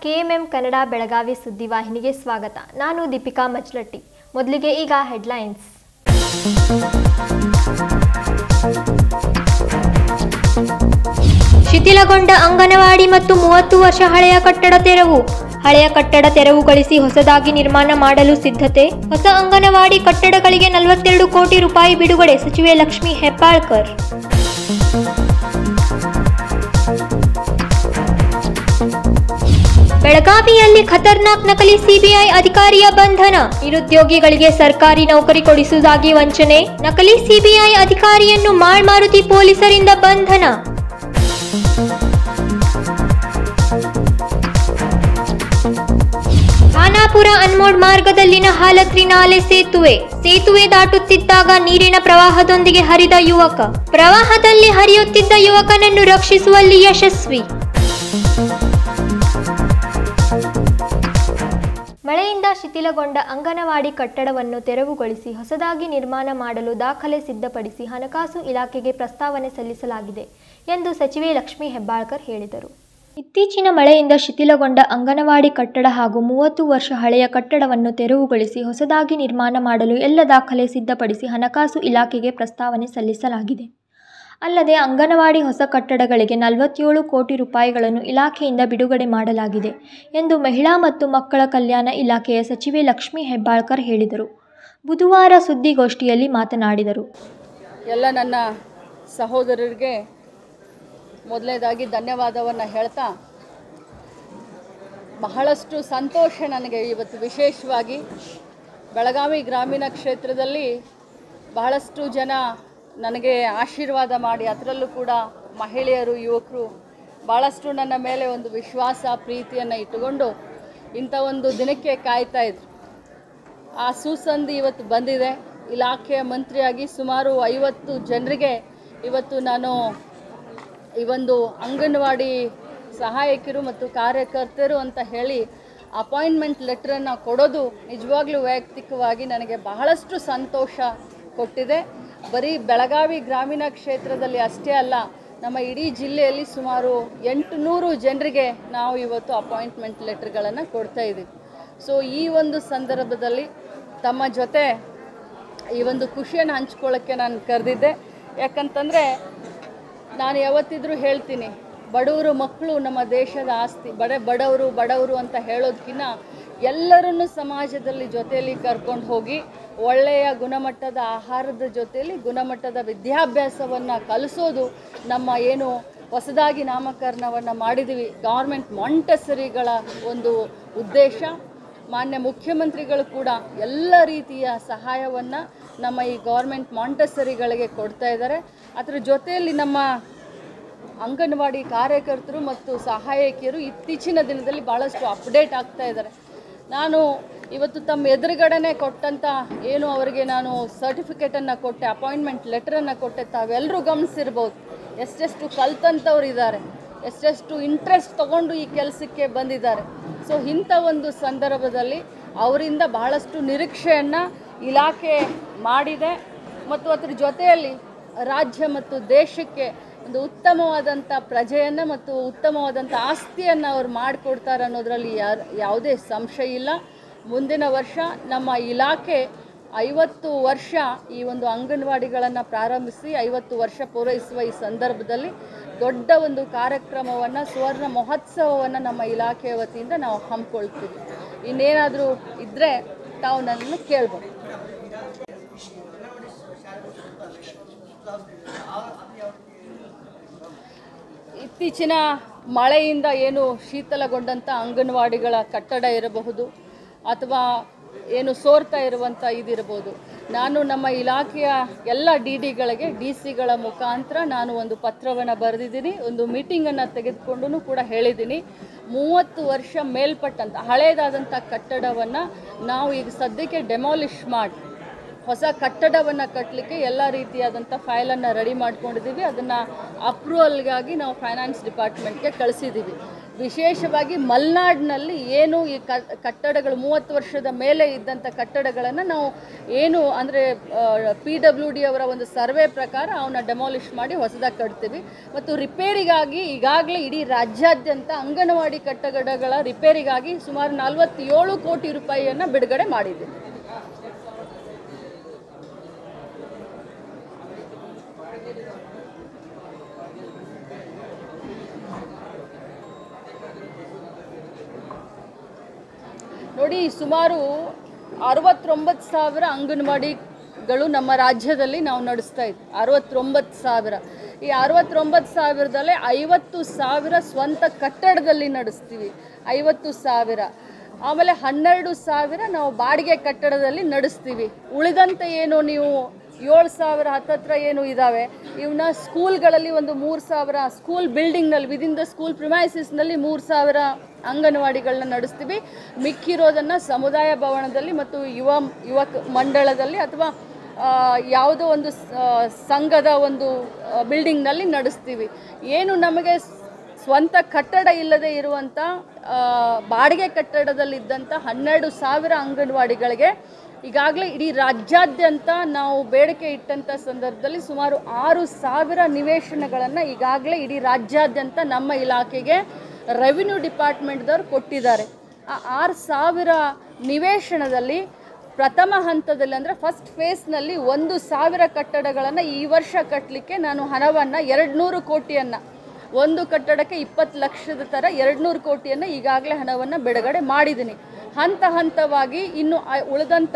KMM Kannada Belagavi ಸುದ್ದಿವಾಹಿನಿಗೆ ಸ್ವಾಗತ ನಾನು ದೀಪಿಕಾ ಮಚ್ಲಟ್ಟಿ ಮೊದಲಿಗೆ ಈಗ ಹೆಡ್ಲೈನ್ಸ್ ಶಿಥಿಲಗೊಂಡ ಅಂಗನವಾಡಿ ಮತ್ತು ಮೂವತ್ತು ವರ್ಷ ಹಳೆಯ ಕಟ್ಟಡ ತೆರವು ಹಳೆಯ ಕಟ್ಟಡ ತೆರವುಗೊಳಿಸಿ ಹೊಸದಾಗಿ ನಿರ್ಮಾಣ ಮಾಡಲು ಸಿದ್ಧತೆ ಹೊಸ ಅಂಗನವಾಡಿ ಕಟ್ಟಡಗಳಿಗೆ ನಲವತ್ತೆರಡು ಕೋಟಿ ರೂಪಾಯಿ ಬಿಡುಗಡೆ ಸಚಿವೆ ಲಕ್ಷ್ಮಿ ಹೆಬ್ಬಾಳ್ಕರ್ ಬೆಳಗಾವಿಯಲ್ಲಿ ಖತರ್ನಾಕ್ ನಕಲಿ ಸಿಬಿಐ ಅಧಿಕಾರಿಯ ಬಂಧನ ನಿರುದ್ಯೋಗಿಗಳಿಗೆ ಸರ್ಕಾರಿ ನೌಕರಿ ಕೊಡಿಸುವುದಾಗಿ ವಂಚನೆ ನಕಲಿ ಸಿಬಿಐ ಅಧಿಕಾರಿಯನ್ನು ಮಾಳ್ಮಾರುತಿ ಪೊಲೀಸರಿಂದ ಬಂಧನ ಖಾನಾಪುರ ಅನ್ಮೋಡ್ ಮಾರ್ಗದಲ್ಲಿನ ಹಾಲತ್ರಿ ನಾಲೆ ಸೇತುವೆ ಸೇತುವೆ ದಾಟುತ್ತಿದ್ದಾಗ ನೀರಿನ ಪ್ರವಾಹದೊಂದಿಗೆ ಹರಿದ ಯುವಕ ಪ್ರವಾಹದಲ್ಲಿ ಹರಿಯುತ್ತಿದ್ದ ಯುವಕನನ್ನು ರಕ್ಷಿಸುವಲ್ಲಿ ಯಶಸ್ವಿ ಮಳೆಯಿಂದ ಶಿಥಿಲಗೊಂಡ ಅಂಗನವಾಡಿ ಕಟ್ಟಡವನ್ನು ತೆರವುಗೊಳಿಸಿ ಹೊಸದಾಗಿ ನಿರ್ಮಾಣ ಮಾಡಲು ದಾಖಲೆ ಸಿದ್ಧಪಡಿಸಿ ಹಣಕಾಸು ಇಲಾಖೆಗೆ ಪ್ರಸ್ತಾವನೆ ಸಲ್ಲಿಸಲಾಗಿದೆ ಎಂದು ಸಚಿವೆ ಲಕ್ಷ್ಮೀ ಹೆಬ್ಬಾಳ್ಕರ್ ಹೇಳಿದರು ಇತ್ತೀಚಿನ ಮಳೆಯಿಂದ ಶಿಥಿಲಗೊಂಡ ಅಂಗನವಾಡಿ ಕಟ್ಟಡ ಹಾಗೂ ಮೂವತ್ತು ವರ್ಷ ಹಳೆಯ ಕಟ್ಟಡವನ್ನು ತೆರವುಗೊಳಿಸಿ ಹೊಸದಾಗಿ ನಿರ್ಮಾಣ ಮಾಡಲು ಎಲ್ಲ ದಾಖಲೆ ಸಿದ್ಧಪಡಿಸಿ ಹಣಕಾಸು ಇಲಾಖೆಗೆ ಪ್ರಸ್ತಾವನೆ ಸಲ್ಲಿಸಲಾಗಿದೆ ಅಲ್ಲದೆ ಅಂಗನವಾಡಿ ಹೊಸ ಕಟ್ಟಡಗಳಿಗೆ ನಲವತ್ತೇಳು ಕೋಟಿ ರೂಪಾಯಿಗಳನ್ನು ಇಲಾಖೆಯಿಂದ ಬಿಡುಗಡೆ ಮಾಡಲಾಗಿದೆ ಎಂದು ಮಹಿಳಾ ಮತ್ತು ಮಕ್ಕಳ ಕಲ್ಯಾಣ ಇಲಾಖೆಯ ಸಚಿವೆ ಲಕ್ಷ್ಮೀ ಹೆಬ್ಬಾಳ್ಕರ್ ಹೇಳಿದರು ಬುಧವಾರ ಸುದ್ದಿಗೋಷ್ಠಿಯಲ್ಲಿ ಮಾತನಾಡಿದರು ಎಲ್ಲ ನನ್ನ ಸಹೋದರರಿಗೆ ಮೊದಲನೇದಾಗಿ ಧನ್ಯವಾದವನ್ನು ಹೇಳ್ತಾ ಬಹಳಷ್ಟು ಸಂತೋಷ ನನಗೆ ಇವತ್ತು ವಿಶೇಷವಾಗಿ ಬೆಳಗಾವಿ ಗ್ರಾಮೀಣ ಕ್ಷೇತ್ರದಲ್ಲಿ ಬಹಳಷ್ಟು ಜನ ನನಗೆ ಆಶೀರ್ವಾದ ಮಾಡಿ ಅದರಲ್ಲೂ ಕೂಡ ಮಹಿಳೆಯರು ಯುವಕರು ಭಾಳಷ್ಟು ನನ್ನ ಮೇಲೆ ಒಂದು ವಿಶ್ವಾಸ ಪ್ರೀತಿಯನ್ನು ಇಟ್ಟುಕೊಂಡು ಇಂಥ ಒಂದು ದಿನಕ್ಕೆ ಕಾಯ್ತಾ ಇದ್ರು ಆ ಸುಸಂಧಿ ಇವತ್ತು ಬಂದಿದೆ ಇಲಾಖೆಯ ಮಂತ್ರಿಯಾಗಿ ಸುಮಾರು ಐವತ್ತು ಜನರಿಗೆ ಇವತ್ತು ನಾನು ಈ ಒಂದು ಅಂಗನವಾಡಿ ಸಹಾಯಕಿಯರು ಮತ್ತು ಕಾರ್ಯಕರ್ತರು ಅಂತ ಹೇಳಿ ಅಪಾಯಿಂಟ್ಮೆಂಟ್ ಲೆಟ್ರನ್ನು ಕೊಡೋದು ನಿಜವಾಗ್ಲೂ ವೈಯಕ್ತಿಕವಾಗಿ ನನಗೆ ಬಹಳಷ್ಟು ಸಂತೋಷ ಕೊಟ್ಟಿದೆ ಬರೀ ಬೆಳಗಾವಿ ಗ್ರಾಮೀಣ ಕ್ಷೇತ್ರದಲ್ಲಿ ಅಷ್ಟೇ ಅಲ್ಲ ನಮ್ಮ ಇಡೀ ಜಿಲ್ಲೆಯಲ್ಲಿ ಸುಮಾರು ಎಂಟುನೂರು ಜನರಿಗೆ ನಾವು ಇವತ್ತು ಅಪಾಯಿಂಟ್ಮೆಂಟ್ ಲೆಟ್ರ್ಗಳನ್ನು ಕೊಡ್ತಾ ಇದ್ದೀವಿ ಸೊ ಈ ಒಂದು ಸಂದರ್ಭದಲ್ಲಿ ತಮ್ಮ ಜೊತೆ ಈ ಒಂದು ಖುಷಿಯನ್ನು ಹಂಚ್ಕೊಳ್ಳೋಕ್ಕೆ ನಾನು ಕರೆದಿದ್ದೆ ಯಾಕಂತಂದರೆ ನಾನು ಯಾವತ್ತಿದ್ರೂ ಹೇಳ್ತೀನಿ ಬಡವರು ಮಕ್ಕಳು ನಮ್ಮ ದೇಶದ ಆಸ್ತಿ ಬಡ ಬಡವರು ಬಡವರು ಅಂತ ಹೇಳೋದಕ್ಕಿಂತ ಎಲ್ಲರನ್ನು ಸಮಾಜದಲ್ಲಿ ಜೊತೆಯಲ್ಲಿ ಕರ್ಕೊಂಡು ಹೋಗಿ ಒಳ್ಳೆಯ ಗುಣಮಟ್ಟದ ಆಹಾರದ ಜೊತೆಯಲ್ಲಿ ಗುಣಮಟ್ಟದ ವಿದ್ಯಾಭ್ಯಾಸವನ್ನು ಕಲಿಸೋದು ನಮ್ಮ ಏನು ಹೊಸದಾಗಿ ನಾಮಕರಣವನ್ನು ಮಾಡಿದ್ದೀವಿ ಗೌರ್ಮೆಂಟ್ ಮಾಂಟೆಸರಿಗಳ ಒಂದು ಉದ್ದೇಶ ಮಾನ್ಯ ಮುಖ್ಯಮಂತ್ರಿಗಳು ಕೂಡ ಎಲ್ಲ ರೀತಿಯ ಸಹಾಯವನ್ನು ನಮ್ಮ ಈ ಗೌರ್ಮೆಂಟ್ ಮಾಂಟೆಸರಿಗಳಿಗೆ ಕೊಡ್ತಾ ಇದ್ದಾರೆ ಅದರ ಜೊತೆಯಲ್ಲಿ ನಮ್ಮ ಅಂಗನವಾಡಿ ಕಾರ್ಯಕರ್ತರು ಮತ್ತು ಸಹಾಯಕಿಯರು ಇತ್ತೀಚಿನ ದಿನದಲ್ಲಿ ಭಾಳಷ್ಟು ಅಪ್ಡೇಟ್ ಆಗ್ತಾ ಇದ್ದಾರೆ ನಾನು ಇವತ್ತು ತಮ್ಮ ಎದುರುಗಡೆನೆ ಕೊಟ್ಟಂಥ ಏನು ಅವರಿಗೆ ನಾನು ಸರ್ಟಿಫಿಕೇಟನ್ನು ಕೊಟ್ಟೆ ಅಪಾಯಿಂಟ್ಮೆಂಟ್ ಲೆಟ್ರನ್ನು ಕೊಟ್ಟೆ ತಾವೆಲ್ಲರೂ ಗಮನಿಸಿರ್ಬೋದು ಎಷ್ಟೆಷ್ಟು ಕಲ್ತಂಥವ್ರು ಇದ್ದಾರೆ ಎಷ್ಟೆಷ್ಟು ಇಂಟ್ರೆಸ್ಟ್ ತಗೊಂಡು ಈ ಕೆಲಸಕ್ಕೆ ಬಂದಿದ್ದಾರೆ ಸೊ ಇಂಥ ಒಂದು ಸಂದರ್ಭದಲ್ಲಿ ಅವರಿಂದ ಬಹಳಷ್ಟು ನಿರೀಕ್ಷೆಯನ್ನು ಇಲಾಖೆ ಮಾಡಿದೆ ಮತ್ತು ಅದರ ಜೊತೆಯಲ್ಲಿ ರಾಜ್ಯ ಮತ್ತು ದೇಶಕ್ಕೆ ಒಂದು ಉತ್ತಮವಾದಂಥ ಪ್ರಜೆಯನ್ನು ಮತ್ತು ಉತ್ತಮವಾದಂಥ ಆಸ್ತಿಯನ್ನು ಅವ್ರು ಮಾಡಿಕೊಡ್ತಾರೆ ಅನ್ನೋದರಲ್ಲಿ ಯಾರು ಯಾವುದೇ ಸಂಶಯ ಇಲ್ಲ ಮುಂದಿನ ವರ್ಷ ನಮ್ಮ ಇಲಾಖೆ ಐವತ್ತು ವರ್ಷ ಈ ಒಂದು ಅಂಗನವಾಡಿಗಳನ್ನು ಪ್ರಾರಂಭಿಸಿ ಐವತ್ತು ವರ್ಷ ಪೂರೈಸುವ ಈ ಸಂದರ್ಭದಲ್ಲಿ ದೊಡ್ಡ ಒಂದು ಕಾರ್ಯಕ್ರಮವನ್ನು ಸುವರ್ಣ ಮಹೋತ್ಸವವನ್ನು ನಮ್ಮ ಇಲಾಖೆಯ ವತಿಯಿಂದ ನಾವು ಹಮ್ಮಿಕೊಳ್ತೀವಿ ಇನ್ನೇನಾದರೂ ಇದ್ದರೆ ತಾವು ನನ್ನನ್ನು ಕೇಳ್ಬೋದು ಇತ್ತೀಚಿನ ಮಳೆಯಿಂದ ಏನು ಶೀತಲಗೊಂಡಂಥ ಅಂಗನವಾಡಿಗಳ ಕಟ್ಟಡ ಇರಬಹುದು ಅಥವಾ ಏನು ಸೋರ್ತಾ ಇರುವಂಥ ಇದಿರ್ಬೋದು ನಾನು ನಮ್ಮ ಇಲಾಖೆಯ ಎಲ್ಲ ಡಿ ಡಿಗಳಿಗೆ ಡಿ ಸಿಗಳ ಮುಖಾಂತರ ನಾನು ಒಂದು ಪತ್ರವನ್ನು ಬರೆದಿದ್ದೀನಿ ಒಂದು ಮೀಟಿಂಗನ್ನು ತೆಗೆದುಕೊಂಡು ಕೂಡ ಹೇಳಿದ್ದೀನಿ ಮೂವತ್ತು ವರ್ಷ ಮೇಲ್ಪಟ್ಟಂಥ ಹಳೇದಾದಂಥ ಕಟ್ಟಡವನ್ನು ನಾವು ಈಗ ಸದ್ಯಕ್ಕೆ ಡೆಮಾಲಿಷ್ ಮಾಡಿ ಹೊಸ ಕಟ್ಟಡವನ್ನು ಕಟ್ಟಲಿಕ್ಕೆ ಎಲ್ಲ ರೀತಿಯಾದಂಥ ಫೈಲನ್ನು ರೆಡಿ ಮಾಡ್ಕೊಂಡಿದ್ದೀವಿ ಅದನ್ನು ಅಪ್ರೂವಲ್ಗಾಗಿ ನಾವು ಫೈನಾನ್ಸ್ ಡಿಪಾರ್ಟ್ಮೆಂಟ್ಗೆ ಕಳಿಸಿದ್ದೀವಿ ವಿಶೇಷವಾಗಿ ಮಲೆನಾಡಿನಲ್ಲಿ ಏನು ಈ ಕ ಕಟ್ಟಡಗಳು ಮೂವತ್ತು ವರ್ಷದ ಮೇಲೆ ಇದ್ದಂಥ ಕಟ್ಟಡಗಳನ್ನು ನಾವು ಏನು ಅಂದರೆ ಪಿ ಡಬ್ಲ್ಯೂ ಡಿ ಅವರ ಒಂದು ಸರ್ವೆ ಪ್ರಕಾರ ಅವನ್ನ ಡೆಮಾಲಿಷ್ ಮಾಡಿ ಹೊಸದಾಗಿ ಕಟ್ತೀವಿ ಮತ್ತು ರಿಪೇರಿಗಾಗಿ ಈಗಾಗಲೇ ಇಡೀ ರಾಜ್ಯಾದ್ಯಂತ ಅಂಗನವಾಡಿ ಕಟ್ಟಡಗಳ ರಿಪೇರಿಗಾಗಿ ಸುಮಾರು ನಲವತ್ತೇಳು ಕೋಟಿ ರೂಪಾಯಿಯನ್ನು ಬಿಡುಗಡೆ ಮಾಡಿದ್ದೀವಿ ನೋಡಿ ಸುಮಾರು ಅರವತ್ತೊಂಬತ್ತು ಸಾವಿರ ಅಂಗನವಾಡಿಗಳು ನಮ್ಮ ರಾಜ್ಯದಲ್ಲಿ ನಾವು ನಡೆಸ್ತಾ ಇದ್ವಿ ಅರವತ್ತೊಂಬತ್ತು ಸಾವಿರ ಈ ಅರವತ್ತೊಂಬತ್ತು ಸಾವಿರದಲ್ಲೇ ಐವತ್ತು ಸಾವಿರ ಸ್ವಂತ ಕಟ್ಟಡದಲ್ಲಿ ನಡೆಸ್ತೀವಿ ಐವತ್ತು ಸಾವಿರ ಆಮೇಲೆ ಹನ್ನೆರಡು ಸಾವಿರ ನಾವು ಬಾಡಿಗೆ ಕಟ್ಟಡದಲ್ಲಿ ನಡೆಸ್ತೀವಿ ಉಳಿದಂತೆ ಏನು ನೀವು ಏಳು ಸಾವಿರ ಹತ್ತತ್ರ ಏನು ಇದ್ದಾವೆ ಇವನ್ನ ಸ್ಕೂಲ್ಗಳಲ್ಲಿ ಒಂದು ಮೂರು ಸಾವಿರ ಸ್ಕೂಲ್ ಬಿಲ್ಡಿಂಗ್ನಲ್ಲಿ ವಿದಿನ್ ದ ಸ್ಕೂಲ್ ಪ್ರಿಮೈಸಿಸ್ನಲ್ಲಿ ಮೂರು ಸಾವಿರ ಅಂಗನವಾಡಿಗಳನ್ನ ನಡೆಸ್ತೀವಿ ಮಿಕ್ಕಿರೋದನ್ನು ಸಮುದಾಯ ಭವನದಲ್ಲಿ ಮತ್ತು ಯುವ ಯುವಕ ಮಂಡಳದಲ್ಲಿ ಅಥವಾ ಆ, ಯಾವುದೋ ಒಂದು ಸ- ಆ, ಸಂಘದ ಒಂದು ಬಿಲ್ಡಿಂಗ್ನಲ್ಲಿ ನಡೆಸ್ತೀವಿ ಏನು ನಮಗೆ ಸ್- ಸ್ವಂತ ಕಟ್ಟಡ ಇಲ್ಲದೆ ಇರುವಂಥ ಆ, ಬಾಡಿಗೆ ಕಟ್ಟಡದಲ್ಲಿದ್ದಂಥ ಹನ್ನೆರಡು ಸಾವಿರ ಅಂಗನವಾಡಿಗಳಿಗೆ ಈಗಾಗಲೇ ಇಡೀ ರಾಜ್ಯಾದ್ಯಂತ ನಾವು ಬೇಡಿಕೆ ಇಟ್ಟಂಥ ಸಂದರ್ಭದಲ್ಲಿ ಸುಮಾರು ಆರು ಸಾವಿರ ನಿವೇಶನಗಳನ್ನು ಈಗಾಗಲೇ ಇಡೀ ರಾಜ್ಯಾದ್ಯಂತ ನಮ್ಮ ಇಲಾಖೆಗೆ ರೆವಿನ್ಯೂ ಡಿಪಾರ್ಟ್ಮೆಂಟ್ದವ್ರು ಕೊಟ್ಟಿದ್ದಾರೆ ಆ ಆರು ಸಾವಿರ ನಿವೇಶನದಲ್ಲಿ ಪ್ರಥಮ ಹಂತದಲ್ಲಿ ಅಂದರೆ ಫಸ್ಟ್ ಫೇಸ್ನಲ್ಲಿ ಒಂದು ಸಾವಿರ ಕಟ್ಟಡಗಳನ್ನು ಈ ವರ್ಷ ಕಟ್ಟಲಿಕ್ಕೆ ನಾನು ಹಣವನ್ನು ಎರಡು ನೂರು ಕೋಟಿಯನ್ನು ಒಂದು ಕಟ್ಟಡಕ್ಕೆ ಇಪ್ಪತ್ತು ಲಕ್ಷದ ಥರ ಎರಡು ನೂರು ಕೋಟಿಯನ್ನು ಈಗಾಗಲೇ ಹಣವನ್ನು ಬಿಡುಗಡೆ ಮಾಡಿದ್ದೀನಿ ಹಂತ ಹಂತವಾಗಿ ಇನ್ನು ಆ ಉಳಿದಂಥ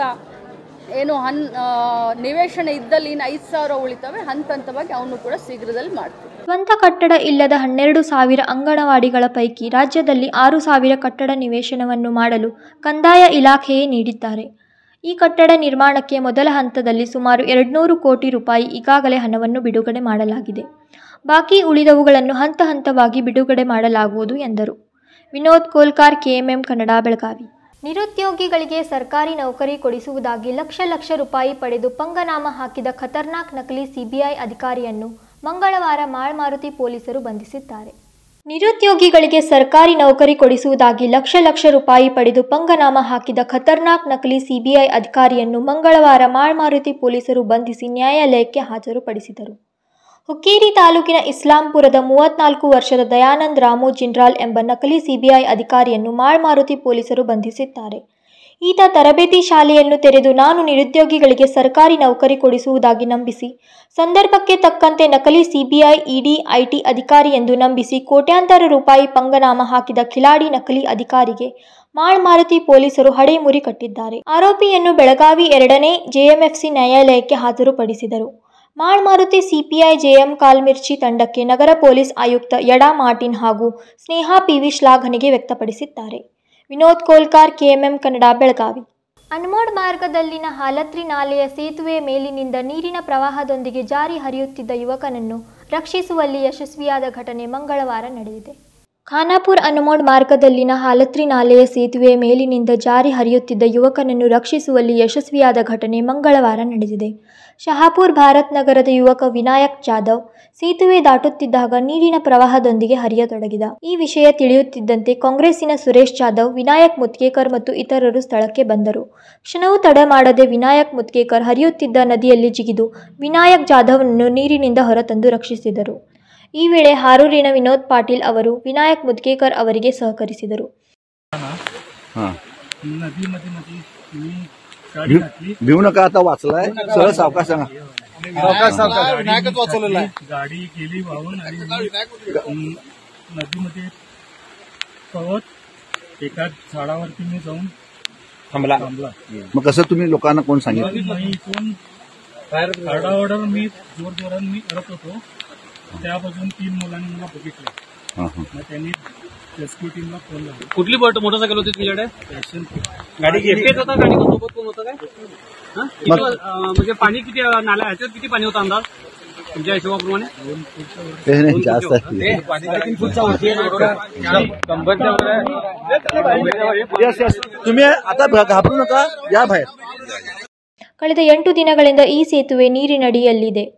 ಏನು ಹನ್ ಆ, ನಿವೇಶನ ಇದ್ದಲ್ಲಿ ಇನ್ನು ಐದು ಸಾವಿರ ಉಳಿತವೆ ಹಂತ ಹಂತವಾಗಿ ಅವನು ಕೂಡ ಶೀಘ್ರದಲ್ಲಿ ಮಾಡ್ತೀವಿ ಸ್ವಂತ ಕಟ್ಟಡ ಇಲ್ಲದ ಹನ್ನೆರಡು ಸಾವಿರ ಅಂಗನವಾಡಿಗಳ ಪೈಕಿ ರಾಜ್ಯದಲ್ಲಿ ಆರು ಸಾವಿರ ಕಟ್ಟಡ ನಿವೇಶನವನ್ನು ಮಾಡಲು ಕಂದಾಯ ಇಲಾಖೆಯೇ ನೀಡಿದ್ದಾರೆ ಈ ಕಟ್ಟಡ ನಿರ್ಮಾಣಕ್ಕೆ ಮೊದಲ ಹಂತದಲ್ಲಿ ಸುಮಾರು ಎರಡುನೂರು ಕೋಟಿ ರೂಪಾಯಿ ಈಗಾಗಲೇ ಹಣವನ್ನು ಬಿಡುಗಡೆ ಮಾಡಲಾಗಿದೆ ಬಾಕಿ ಉಳಿದವುಗಳನ್ನು ಹಂತ ಹಂತವಾಗಿ ಬಿಡುಗಡೆ ಮಾಡಲಾಗುವುದು ಎಂದರು ವಿನೋದ್ ಕೋಲ್ಕಾರ್ ಕೆಎಂಎಂ ಕನ್ನಡ ಬೆಳಗಾವಿ ನಿರುದ್ಯೋಗಿಗಳಿಗೆ ಸರ್ಕಾರಿ ನೌಕರಿ ಕೊಡಿಸುವುದಾಗಿ ಲಕ್ಷ ಲಕ್ಷ ರೂಪಾಯಿ ಪಡೆದು ಪಂಗನಾಮ ಹಾಕಿದ ಖತರ್ನಾಕ್ ನಕಲಿ ಸಿಬಿಐ ಅಧಿಕಾರಿಯನ್ನು ಮಂಗಳವಾರ ಮಾಳ್ಮಾರುತಿ ಪೊಲೀಸರು ಬಂಧಿಸಿದ್ದಾರೆ ನಿರುದ್ಯೋಗಿಗಳಿಗೆ ಸರ್ಕಾರಿ ನೌಕರಿ ಕೊಡಿಸುವುದಾಗಿ ಲಕ್ಷ ಲಕ್ಷ ರೂಪಾಯಿ ಪಡೆದು ಪಂಗನಾಮ ಹಾಕಿದ ಖತರ್ನಾಕ್ ನಕಲಿ ಸಿಬಿಐ ಅಧಿಕಾರಿಯನ್ನು ಮಂಗಳವಾರ ಮಾಳ್ಮಾರುತಿ ಪೊಲೀಸರು ಬಂಧಿಸಿ ನ್ಯಾಯಾಲಯಕ್ಕೆ ಹಾಜರುಪಡಿಸಿದರು ಹುಕ್ಕೇರಿ ತಾಲೂಕಿನ ಇಸ್ಲಾಂಪುರದ ಮೂವತ್ನಾಲ್ಕು ವರ್ಷದ ದಯಾನಂದ್ ರಾಮು ಜಿಂಡ್ರಾಲ್ ಎಂಬ ನಕಲಿ ಸಿಬಿಐ ಅಧಿಕಾರಿಯನ್ನು ಮಾಳ್ಮಾರುತಿ ಪೊಲೀಸರು ಬಂಧಿಸಿದ್ದಾರೆ ಈತ ತರಬೇತಿ ಶಾಲೆಯನ್ನು ತೆರೆದು ನಾನು ನಿರುದ್ಯೋಗಿಗಳಿಗೆ ಸರ್ಕಾರಿ ನೌಕರಿ ಕೊಡಿಸುವುದಾಗಿ ನಂಬಿಸಿ ಸಂದರ್ಭಕ್ಕೆ ತಕ್ಕಂತೆ ನಕಲಿ ಸಿಬಿಐ ಇಡಿ ಐಟಿ ಅಧಿಕಾರಿ ಎಂದು ನಂಬಿಸಿ ಕೋಟ್ಯಾಂತರ ರೂಪಾಯಿ ಪಂಗನಾಮ ಹಾಕಿದ ಖಿಲಾಡಿ ನಕಲಿ ಅಧಿಕಾರಿಗೆ ಮಾಳ್ಮಾರುತಿ ಪೊಲೀಸರು ಹಡೆಮುರಿ ಕಟ್ಟಿದ್ದಾರೆ ಆರೋಪಿಯನ್ನು ಬೆಳಗಾವಿ ಎರಡನೇ ಜೆಎಂಎಫ್ಸಿ ನ್ಯಾಯಾಲಯಕ್ಕೆ ಹಾಜರುಪಡಿಸಿದರು ಮಾಳ್ಮಾರುತಿ ಸಿಪಿಐ ಜೆಎಂ ಕಾಲ್ಮಿರ್ಚಿ ತಂಡಕ್ಕೆ ನಗರ ಪೊಲೀಸ್ ಆಯುಕ್ತ ಯಡಾ ಮಾರ್ಟಿನ್ ಹಾಗೂ ಸ್ನೇಹಾ ಪಿವಿ ಶ್ಲಾಘನೆಗೆ ವ್ಯಕ್ತಪಡಿಸಿದ್ದಾರೆ ವಿನೋದ್ ಕೋಲ್ಕಾರ್ ಕೆಎಂಎಂ ಕನ್ನಡ ಬೆಳಗಾವಿ ಅನ್ಮೋಡ್ ಮಾರ್ಗದಲ್ಲಿನ ಹಾಲತ್ರಿ ನಾಲೆಯ ಸೇತುವೆ ಮೇಲಿನಿಂದ ನೀರಿನ ಪ್ರವಾಹದೊಂದಿಗೆ ಜಾರಿ ಹರಿಯುತ್ತಿದ್ದ ಯುವಕನನ್ನು ರಕ್ಷಿಸುವಲ್ಲಿ ಯಶಸ್ವಿಯಾದ ಘಟನೆ ಮಂಗಳವಾರ ನಡೆದಿದೆ ಖಾನಾಪುರ್ ಅನುಮೋಡ್ ಮಾರ್ಗದಲ್ಲಿನ ಹಾಲತ್ರಿ ನಾಲೆಯ ಸೇತುವೆ ಮೇಲಿನಿಂದ ಜಾರಿ ಹರಿಯುತ್ತಿದ್ದ ಯುವಕನನ್ನು ರಕ್ಷಿಸುವಲ್ಲಿ ಯಶಸ್ವಿಯಾದ ಘಟನೆ ಮಂಗಳವಾರ ನಡೆದಿದೆ ಶಹಾಪುರ್ ಭಾರತ್ ನಗರದ ಯುವಕ ವಿನಾಯಕ್ ಜಾಧವ್ ಸೇತುವೆ ದಾಟುತ್ತಿದ್ದಾಗ ನೀರಿನ ಪ್ರವಾಹದೊಂದಿಗೆ ಹರಿಯತೊಡಗಿದ ಈ ವಿಷಯ ತಿಳಿಯುತ್ತಿದ್ದಂತೆ ಕಾಂಗ್ರೆಸ್ಸಿನ ಸುರೇಶ್ ಜಾಧವ್ ವಿನಾಯಕ್ ಮುತ್ಕೇಕರ್ ಮತ್ತು ಇತರರು ಸ್ಥಳಕ್ಕೆ ಬಂದರು ಕ್ಷಣವೂ ತಡ ಮಾಡದೆ ವಿನಾಯಕ್ ಮುತ್ಕೇಕರ್ ಹರಿಯುತ್ತಿದ್ದ ನದಿಯಲ್ಲಿ ಜಿಗಿದು ವಿನಾಯಕ್ ಜಾಧವ್ನನ್ನು ನೀರಿನಿಂದ ಹೊರತಂದು ರಕ್ಷಿಸಿದರು ಈ ವೇಳೆ ಹಾರೂರಿನ ವಿನೋದ್ ಪಾಟೀಲ್ ಅವರು ವಿನಾಯಕ್ ಮುದ್ಗೇಕರ್ ಅವರಿಗೆ ಸಹಕರಿಸಿದರು हां नदीमध्ये मध्ये मी गाडी घातली भिवू नका आता वाचलाय सरळ सावकाश सांगा विनायकच वाचवलेला गाडी गेली वाहून आणि मी, अं, नदीमध्ये पवत एका झाडावरती मी जाऊन थांबला थांबला मग कसं तुम्ही लोकांना कोण सांगितलं मग इथून आरडाओरडा मी जोर जोरात मी करत होतो त्या बाजून तीन मुलांनी मला बघितलं हां हां मग त्यांनी रेस्क्यू टीमला फोन लावला कुठली बोट मोटरसायकल होती तुझ्याकडे पॅशन गाडी एकटेच होता गाडी का सोबत कोण होतं काय हा? किती वा- अं, म्हणजे पाणी किती अं, नाल्या ह्याच्यात किती पाणी होतं अंदाज तुमच्या हिशोबाप्रमाणे ते नाही जास्त आहे Yes, yes. तुम्ही आता घ- घाबरू नका या बाहेर ಕಳೆದ ಎಂಟು ದಿನಗಳಿಂದ ಈ ಸೇತುವೆ ನೀರಿನಡಿಯಲ್ಲಿದೆ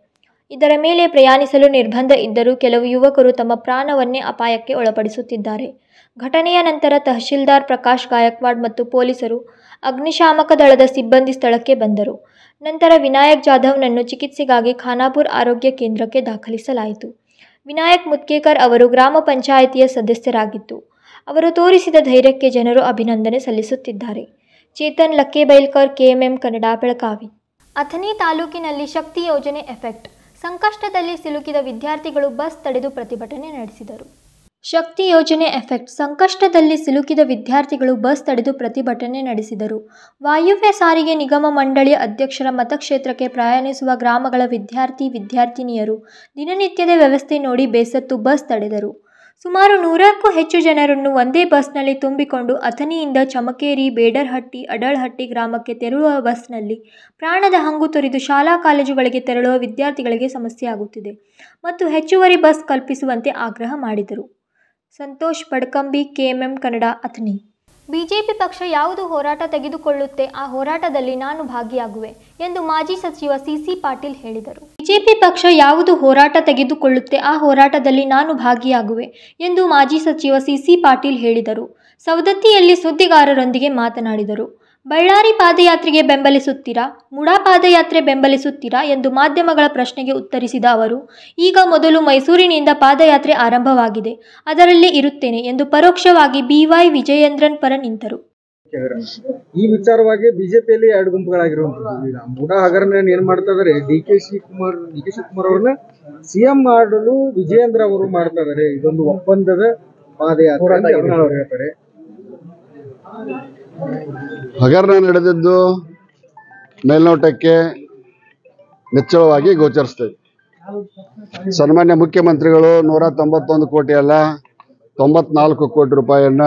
ಇದರ ಮೇಲೆ ಪ್ರಯಾಣಿಸಲು ನಿರ್ಬಂಧ ಇದ್ದರೂ ಕೆಲವು ಯುವಕರು ತಮ್ಮ ಪ್ರಾಣವನ್ನೇ ಅಪಾಯಕ್ಕೆ ಒಳಪಡಿಸುತ್ತಿದ್ದಾರೆ ಘಟನೆಯ ನಂತರ ತಹಶೀಲ್ದಾರ್ ಪ್ರಕಾಶ್ ಗಾಯಕ್ವಾಡ್ ಮತ್ತು ಪೊಲೀಸರು ಅಗ್ನಿಶಾಮಕ ದಳದ ಸಿಬ್ಬಂದಿ ಸ್ಥಳಕ್ಕೆ ಬಂದರು ನಂತರ ವಿನಾಯಕ್ ಜಾಧವ್ನನ್ನು ಚಿಕಿತ್ಸೆಗಾಗಿ ಖಾನಾಪುರ್ ಆರೋಗ್ಯ ಕೇಂದ್ರಕ್ಕೆ ದಾಖಲಿಸಲಾಯಿತು ವಿನಾಯಕ್ ಮುತ್ಕೇಕರ್ ಅವರು ಗ್ರಾಮ ಪಂಚಾಯಿತಿಯ ಸದಸ್ಯರಾಗಿದ್ದು ಅವರು ತೋರಿಸಿದ ಧೈರ್ಯಕ್ಕೆ ಜನರು ಅಭಿನಂದನೆ ಸಲ್ಲಿಸುತ್ತಿದ್ದಾರೆ ಚೇತನ್ ಲಕ್ಕೇಬೈಲ್ಕರ್ ಕೆಎಂಎಂ ಕನ್ನಡ ಬೆಳಗಾವಿ ಅಥಣಿ ತಾಲೂಕಿನಲ್ಲಿ ಶಕ್ತಿ ಯೋಜನೆ ಎಫೆಕ್ಟ್ ಸಂಕಷ್ಟದಲ್ಲಿ ಸಿಲುಕಿದ ವಿದ್ಯಾರ್ಥಿಗಳು ಬಸ್ ತಡೆದು ಪ್ರತಿಭಟನೆ ನಡೆಸಿದರು ಶಕ್ತಿ ಯೋಜನೆ ಎಫೆಕ್ಟ್ ಸಂಕಷ್ಟದಲ್ಲಿ ಸಿಲುಕಿದ ವಿದ್ಯಾರ್ಥಿಗಳು ಬಸ್ ತಡೆದು ಪ್ರತಿಭಟನೆ ನಡೆಸಿದರು ವಾಯುವ್ಯ ಸಾರಿಗೆ ನಿಗಮ ಮಂಡಳಿಯ ಅಧ್ಯಕ್ಷರ ಮತಕ್ಷೇತ್ರಕ್ಕೆ ಪ್ರಯಾಣಿಸುವ ಗ್ರಾಮಗಳ ವಿದ್ಯಾರ್ಥಿ ವಿದ್ಯಾರ್ಥಿನಿಯರು ದಿನನಿತ್ಯದ ವ್ಯವಸ್ಥೆ ನೋಡಿ ಬೇಸತ್ತು ಬಸ್ ತಡೆದರು ಸುಮಾರು ನೂರಕ್ಕೂ ಹೆಚ್ಚು ಜನರನ್ನು ಒಂದೇ ಬಸ್ನಲ್ಲಿ ತುಂಬಿಕೊಂಡು ಅಥಣಿಯಿಂದ ಚಮಕೇರಿ ಬೇಡರ್ಹಟ್ಟಿ ಅಡಳ್ಹಟ್ಟಿ ಗ್ರಾಮಕ್ಕೆ ತೆರಳುವ ಬಸ್ನಲ್ಲಿ ಪ್ರಾಣದ ಹಂಗು ತೊರೆದು ಶಾಲಾ ಕಾಲೇಜುಗಳಿಗೆ ತೆರಳುವ ವಿದ್ಯಾರ್ಥಿಗಳಿಗೆ ಸಮಸ್ಯೆಯಾಗುತ್ತಿದೆ ಮತ್ತು ಹೆಚ್ಚುವರಿ ಬಸ್ ಕಲ್ಪಿಸುವಂತೆ ಆಗ್ರಹ ಮಾಡಿದರು ಸಂತೋಷ್ ಬಡ್ಕಂಬಿ ಕೆಎಂಎಂ ಕನ್ನಡ ಅಥಣಿ ಬಿಜೆಪಿ ಪಕ್ಷ ಯಾವುದು ಹೋರಾಟ ತೆಗೆದುಕೊಳ್ಳುತ್ತೆ ಆ ಹೋರಾಟದಲ್ಲಿ ನಾನು ಭಾಗಿಯಾಗುವೆ ಎಂದು ಮಾಜಿ ಸಚಿವ ಸಿಸಿ ಪಾಟೀಲ್ ಹೇಳಿದರು ಬಿಜೆಪಿ ಪಕ್ಷ ಯಾವುದು ಹೋರಾಟ ತೆಗೆದುಕೊಳ್ಳುತ್ತೆ ಆ ಹೋರಾಟದಲ್ಲಿ ನಾನು ಭಾಗಿಯಾಗುವೆ ಎಂದು ಮಾಜಿ ಸಚಿವ ಸಿಸಿ ಪಾಟೀಲ್ ಹೇಳಿದರು ಸವದತ್ತಿಯಲ್ಲಿ ಸುದ್ದಿಗಾರರೊಂದಿಗೆ ಮಾತನಾಡಿದರು ಬಳ್ಳಾರಿ ಪಾದಯಾತ್ರೆಗೆ ಬೆಂಬಲಿಸುತ್ತೀರಾ ಮುಡಾ ಪಾದಯಾತ್ರೆ ಬೆಂಬಲಿಸುತ್ತೀರಾ ಎಂದು ಮಾಧ್ಯಮಗಳ ಪ್ರಶ್ನೆಗೆ ಉತ್ತರಿಸಿದ ಅವರು ಈಗ ಮೊದಲು ಮೈಸೂರಿನಿಂದ ಪಾದಯಾತ್ರೆ ಆರಂಭವಾಗಿದೆ ಅದರಲ್ಲೇ ಇರುತ್ತೇನೆ ಎಂದು ಪರೋಕ್ಷವಾಗಿ ಬಿವೈ ವಿಜಯೇಂದ್ರನ್ ಪರ ನಿಂತರು ಈ ವಿಚಾರವಾಗಿ ಬಿಜೆಪಿಯಲ್ಲಿ ಎರಡು ಗುಂಪುಗಳಾಗಿರುವಂತದ್ದು ಈಗ ಮುಡಾ ಹಗರಣ ಏನ್ ಮಾಡ್ತಾ ಇದಾರೆ D K Shivakumar D K Shivakumar ಅವ್ರನ್ನ ಸಿಎಂ ಮಾಡಲು ವಿಜಯೇಂದ್ರ ಅವರು ಮಾಡ್ತಾ ಇದಾರೆ ಇದೊಂದು ಒಪ್ಪಂದದ ಪಾದಯಾತ್ರೆ ಅಂತ ಯತ್ನಾಳ್ ಅವ್ರು ಹೇಳ್ತಾರೆ ಹಗರಣ ನಡೆದಿದ್ದು ಮೇಲ್ನೋಟಕ್ಕೆ ನಿಚ್ಚಳವಾಗಿ ಗೋಚರಿಸ್ತದೆ ಸನ್ಮಾನ್ಯ ಮುಖ್ಯಮಂತ್ರಿಗಳು ನೂರ ತೊಂಬತ್ತೊಂದು ಕೋಟಿ ಅಲ್ಲ ತೊಂಬತ್ನಾಲ್ಕು ಕೋಟಿ ರೂಪಾಯಿಯನ್ನ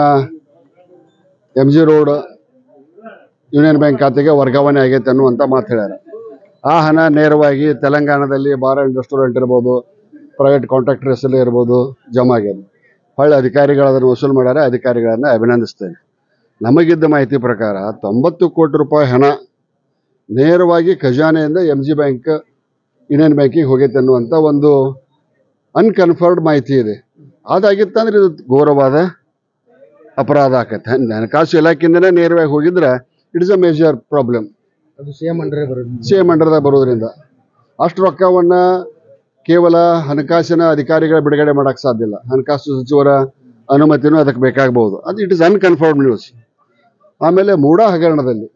M G road union bank ಖಾತೆಗೆ ವರ್ಗಾವಣೆ ಆಗೈತೆ ಅನ್ನುವಂಥ ಮಾತು ಹೇಳ್ಯಾರ ಆ ಹಣ ನೇರವಾಗಿ ತೆಲಂಗಾಣದಲ್ಲಿ ಬಾರ್ ಆ್ಯಂಡ್ ರೆಸ್ಟೋರೆಂಟ್ ಇರ್ಬೋದು ಪ್ರೈವೇಟ್ ಕಾಂಟ್ರಾಕ್ಟರ್ ಹೆಸರಲ್ಲಿ ಇರ್ಬೋದು ಜಮಾ ಆಗ್ಯದ ಹೊಳ್ಳಿ ಅಧಿಕಾರಿಗಳು ಅದನ್ನು ವಸೂಲು ಮಾಡ್ಯಾರ ಅಧಿಕಾರಿಗಳನ್ನು ಅಭಿನಂದಿಸ್ತೇನೆ ನಮಗಿದ್ದ ಮಾಹಿತಿ ಪ್ರಕಾರ ತೊಂಬತ್ತು ಕೋಟಿ ರೂಪಾಯಿ ಹಣ ನೇರವಾಗಿ ಖಜಾನೆಯಿಂದ ಎಂ ಜಿ ಬ್ಯಾಂಕ್ ಯೂನಿಯನ್ ಬ್ಯಾಂಕಿಗೆ ಹೋಗೈತೆ ಅನ್ನುವಂಥ ಒಂದು ಅನ್ಕನ್ಫರ್ಮ್ಡ್ ಮಾಹಿತಿ ಇದೆ ಅದಾಗಿತ್ತಂದ್ರೆ ಇದು ಘೋರವಾದ ಅಪರಾಧ ಆಕತ್ತೆ ಹಣಕಾಸು ಇಲಾಖೆಯಿಂದನೇ ನೇರವಾಗಿ ಹೋಗಿದ್ರೆ ಇಟ್ಸ್ ಅ ಮೇಜರ್ ಪ್ರಾಬ್ಲಮ್ ಅದು ಸಿಎಂ ಅಂಡರೇ ಬರೋದು ಸಿ ಎಂ ಅಂಡರ್ದಾಗ ಬರೋದ್ರಿಂದ ಅಷ್ಟು ರೊಕ್ಕವನ್ನ ಕೇವಲ ಹಣಕಾಸಿನ ಅಧಿಕಾರಿಗಳ ಬಿಡುಗಡೆ ಮಾಡಕ್ ಸಾಧ್ಯ ಇಲ್ಲ ಹಣಕಾಸು ಸಚಿವರ ಅನುಮತಿನೂ ಅದಕ್ಕೆ ಬೇಕಾಗಬಹುದು ಅದು ಇಟ್ ಇಸ್ ಅನ್ಕನ್ಫರ್ಮ್ಡ್ ನ್ಯೂಸ್ ಆಮೇಲೆ ಮೂಡಾ ಹಗರಣದಲ್ಲಿ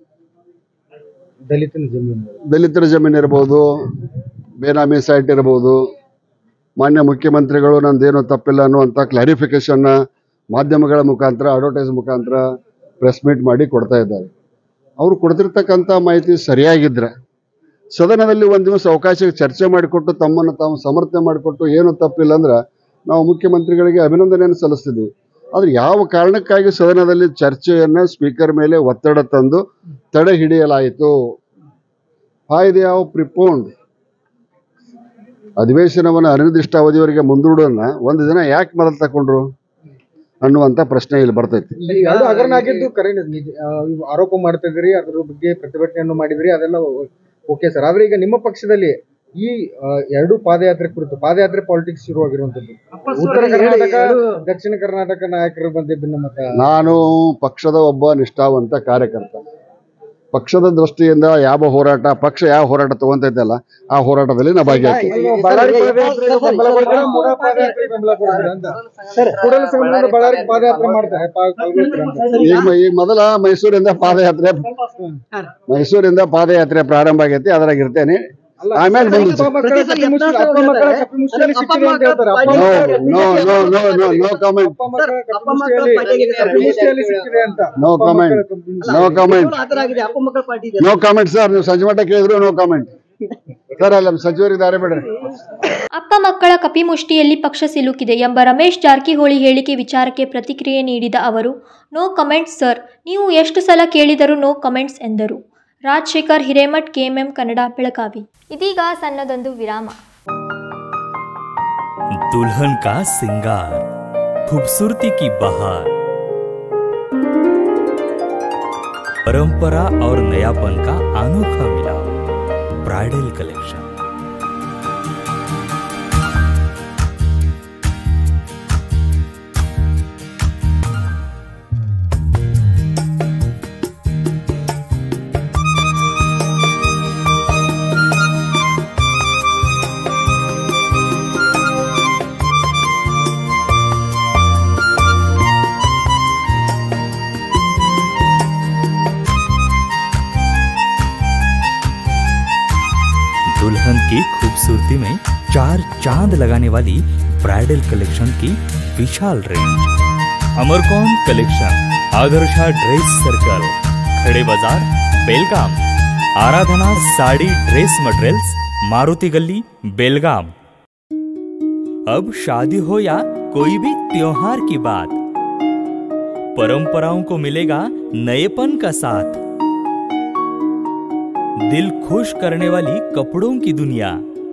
ದಲಿತನ ಜಮೀನು ದಲಿತರ ಜಮೀನು ಇರ್ಬೋದು ಬೇನಾಮಿ ಸೈಟ್ ಇರ್ಬೋದು ಮಾನ್ಯ ಮುಖ್ಯಮಂತ್ರಿಗಳು ನಂದೇನು ತಪ್ಪಿಲ್ಲ ಅನ್ನುವಂಥ ಕ್ಲಾರಿಫಿಕೇಶನ್ನ ಮಾಧ್ಯಮಗಳ ಮುಖಾಂತರ ಅಡ್ವರ್ಟೈಸ್ ಮುಖಾಂತರ ಪ್ರೆಸ್ ಮೀಟ್ ಮಾಡಿ ಕೊಡ್ತಾ ಇದ್ದಾರೆ ಅವರು ಕೊಡ್ತಿರ್ತಕ್ಕಂಥ ಮಾಹಿತಿ ಸರಿಯಾಗಿದ್ರೆ ಸದನದಲ್ಲಿ ಒಂದು ದಿವಸ ಅವಕಾಶ ಚರ್ಚೆ ಮಾಡಿಕೊಟ್ಟು ತಮ್ಮನ್ನು ತಾವು ಸಮರ್ಥನೆ ಮಾಡಿಕೊಟ್ಟು ಏನು ತಪ್ಪಿಲ್ಲ ಅಂದ್ರೆ ನಾವು ಮುಖ್ಯಮಂತ್ರಿಗಳಿಗೆ ಅಭಿನಂದನೆಯನ್ನು ಸಲ್ಲಿಸ್ತಿದ್ದೀವಿ ಆದ್ರೆ ಯಾವ ಕಾರಣಕ್ಕಾಗಿ ಸದನದಲ್ಲಿ ಚರ್ಚೆಯನ್ನ ಸ್ಪೀಕರ್ ಮೇಲೆ ಒತ್ತಡ ತಂದು ತಡೆ ಹಿಡಿಯಲಾಯಿತು ಫಾಯ್ದೆ ಯಾವ ಪ್ರಿಪೋಂಡ್ ಅಧಿವೇಶನವನ್ನು ಅನಿರ್ದಿಷ್ಟ ಅವಧಿಯವರೆಗೆ ಮುಂದೂಡೋದನ್ನ ಒಂದು ದಿನ ಯಾಕೆ ಮೊದಲು ತಗೊಂಡ್ರು ಅನ್ನುವಂಥ ಪ್ರಶ್ನೆ ಇಲ್ಲಿ ಬರ್ತೈತಿ ಈ ಎರಡು ಹಗರಣ ಆಗಿದ್ದು ಕರೆ ನಿಜ ಆ, ಇವು ಆರೋಪ ಮಾಡ್ತಾ ಇದ್ರಿ ಅದ್ರ ಬಗ್ಗೆ ಪ್ರತಿಭಟನೆಯನ್ನು ಮಾಡಿದ್ರಿ ಅದೆಲ್ಲ ಓಕೆ ಸರ್ ಆದ್ರೆ ಈಗ ನಿಮ್ಮ ಪಕ್ಷದಲ್ಲಿ ಈ ಆ, ಎರಡು ಪಾದಯಾತ್ರೆ ಕುರಿತು ಪಾದಯಾತ್ರೆ ಪಾಲಿಟಿಕ್ಸ್ ಶುರುವಾಗಿರುವಂತದ್ದು ಉತ್ತರ ಕರ್ನಾಟಕ ದಕ್ಷಿಣ ಕರ್ನಾಟಕ ನಾಯಕರ ಮಧ್ಯೆ ಭಿನ್ನಮತ ನಾನು ಪಕ್ಷದ ಒಬ್ಬ ನಿಷ್ಠಾವಂತ ಕಾರ್ಯಕರ್ತ ಪಕ್ಷದ ದೃಷ್ಟಿಯಿಂದ ಯಾವ ಹೋರಾಟ ಪಕ್ಷ ಯಾವ ಹೋರಾಟ ತಗೊಂತೈತಲ್ಲ ಆ ಹೋರಾಟದಲ್ಲಿ ನಾ ಭಾಗಿಯಾಗ್ತೀನಿ ಬಳ್ಳಾರಿ ಪಾದಯಾತ್ರೆಗೆ ಬೆಂಬಲ ಕೊಡ್ತೀರಾ? ಮೂಡಾ ಪಾದಯಾತ್ರೆಗೆ ಬೆಂಬಲ ಕೊಡ್ತೀರಾ ಅಂತ ಕೂಡಲ ಸಂಗಮದಿಂದ ಬಳ್ಳಾರಿ ಪಾದಯಾತ್ರೆ ಮಾಡ್ತಾರೆ ಪಾ- ಪಾಲ್ಗೊಳ್ತೀರಾ ಅಂತ ಈಗ ಮ- ಈಗ ಮೊದಲ ಮೈಸೂರಿಂದ ಪಾದಯಾತ್ರೆ ಮೈಸೂರಿಂದ ಪಾದಯಾತ್ರೆ ಪ್ರಾರಂಭ ಆಗೈತಿ ಅದ್ರಾಗ ಇರ್ತೇನೆ ಆಮೇಲೆ ಮುಂದೆ ಅಪ್ಪ ಮಕ್ಕಳ ಕಪ್ಪಿ ಮುಚ್ಚಿ- ಅಪ್ಪ ಮಕ್ಕಳ ಕಪ್ಪಿ ಮುಷ್ಟಿಯಲ್ಲಿ ಸಿಕ್ಕಿದೆ ಅಂತ ಹೇಳ್ತಾರೆ ಅಪ್ಪ ನೋ ಮಕ್ಕಳ no no no no no comment ಅಪ್ಪ ಮಕ್ಕಳ ಕಪ್ಪಿ ಮುಷ್ಟಿಯಲ್ಲಿ ಕಪ್ಪಿ ಮುಷ್ಟಿಯಲ್ಲಿ ಸಿಕ್ಕಿದೆ ಅಂತ ನೋ ಅಪ್ಪ ಕಾಮೆಂಟ್ ಮಕ್ಕಳ ಕಪ್ಪಿ ಮುಷ್ಟಿ- no comment no comment sir ನೀವು ಸಂಜೆ ಮಟ್ಟ ಕೇಳಿದ್ರು ನೋ ಕಾಮೆಂಟ್ ಸರ್ ಅಲ್ಲ ಸಚಿವರಿಗೆ ದಾರಿ ಬಿಡ್ರಿ ಅಪ್ಪ ಮಕ್ಕಳ ಕಪಿಮುಷ್ಟಿಯಲ್ಲಿ ಪಕ್ಷ ಸಿಲುಕಿದೆ ಎಂಬ ರಮೇಶ್ ಜಾರಕಿಹೊಳಿ ಹೇಳಿಕೆ ವಿಚಾರಕ್ಕೆ ಪ್ರತಿಕ್ರಿಯೆ ನೀಡಿದ ಅವರು ನೋ ಕಮೆಂಟ್ಸ್ ಸರ್ ನೀವು ಎಷ್ಟು ಸಲ ಕೇಳಿದರೂ ನೋ ಕಮೆಂಟ್ಸ್ ಎಂದರು ರಾಜಶೇಖರ್ ಹಿರೇಮಠ್ ಕೆಎಂಎಂ ಕನ್ನಡ ಬೆಳಗಾವಿ ಇದೀಗ ಸಣ್ಣದೊಂದು ವಿರಾಮ दुल्हन का सिंगार खूबसूरती की बहार परंपरा और नयापन का अनोखा मिलाप ब्राइडल कलेक्शन दुल्हन की खूबसूरती में चार चांद लगाने वाली ब्राइडल कलेक्शन की विशाल रेंज अमरकॉन कलेक्शन आदर्शा ड्रेस सर्कल खड़े बाजार बेलगाम आराधना साड़ी ड्रेस मटेरियल्स मारुति गली बेलगाम अब शादी हो या कोई भी त्योहार की बात परंपराओं को मिलेगा नएपन का साथ दिल खुश करने वाली कपड़ों की दुनिया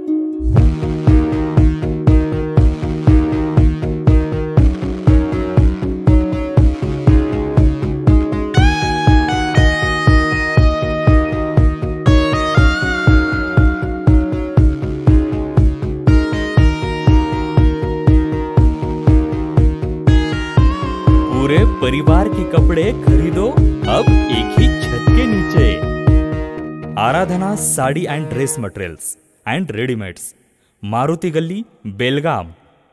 पूरे परिवार के कपड़े खरीदो अब एक ही छत के नीचे Aradhana sari and dress materials and readymades Maruti गली बेलगाम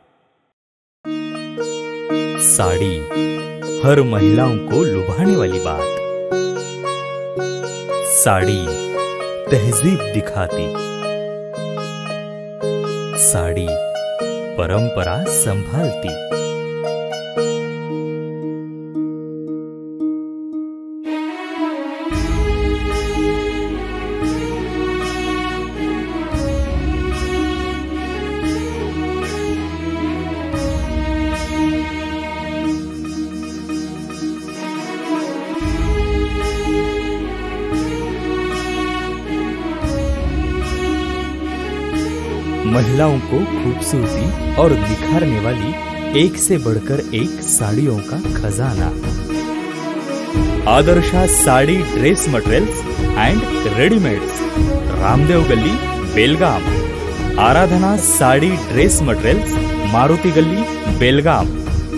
साड़ी हर महिलाओं को लुभाने वाली बात साड़ी तहजीब दिखाती साड़ी परंपरा संभालती महिलाओं को खूबसूरती और निखारने वाली एक से बढ़कर एक साड़ियों का खजाना Adarsha sari dress materials and readymades Ramdev गली बेलगाम आराधना साड़ी ड्रेस मटेरियल्स ಮಾರುತಿ ಗಲ್ಲಿ ಬೆಲ್ಗಾಂ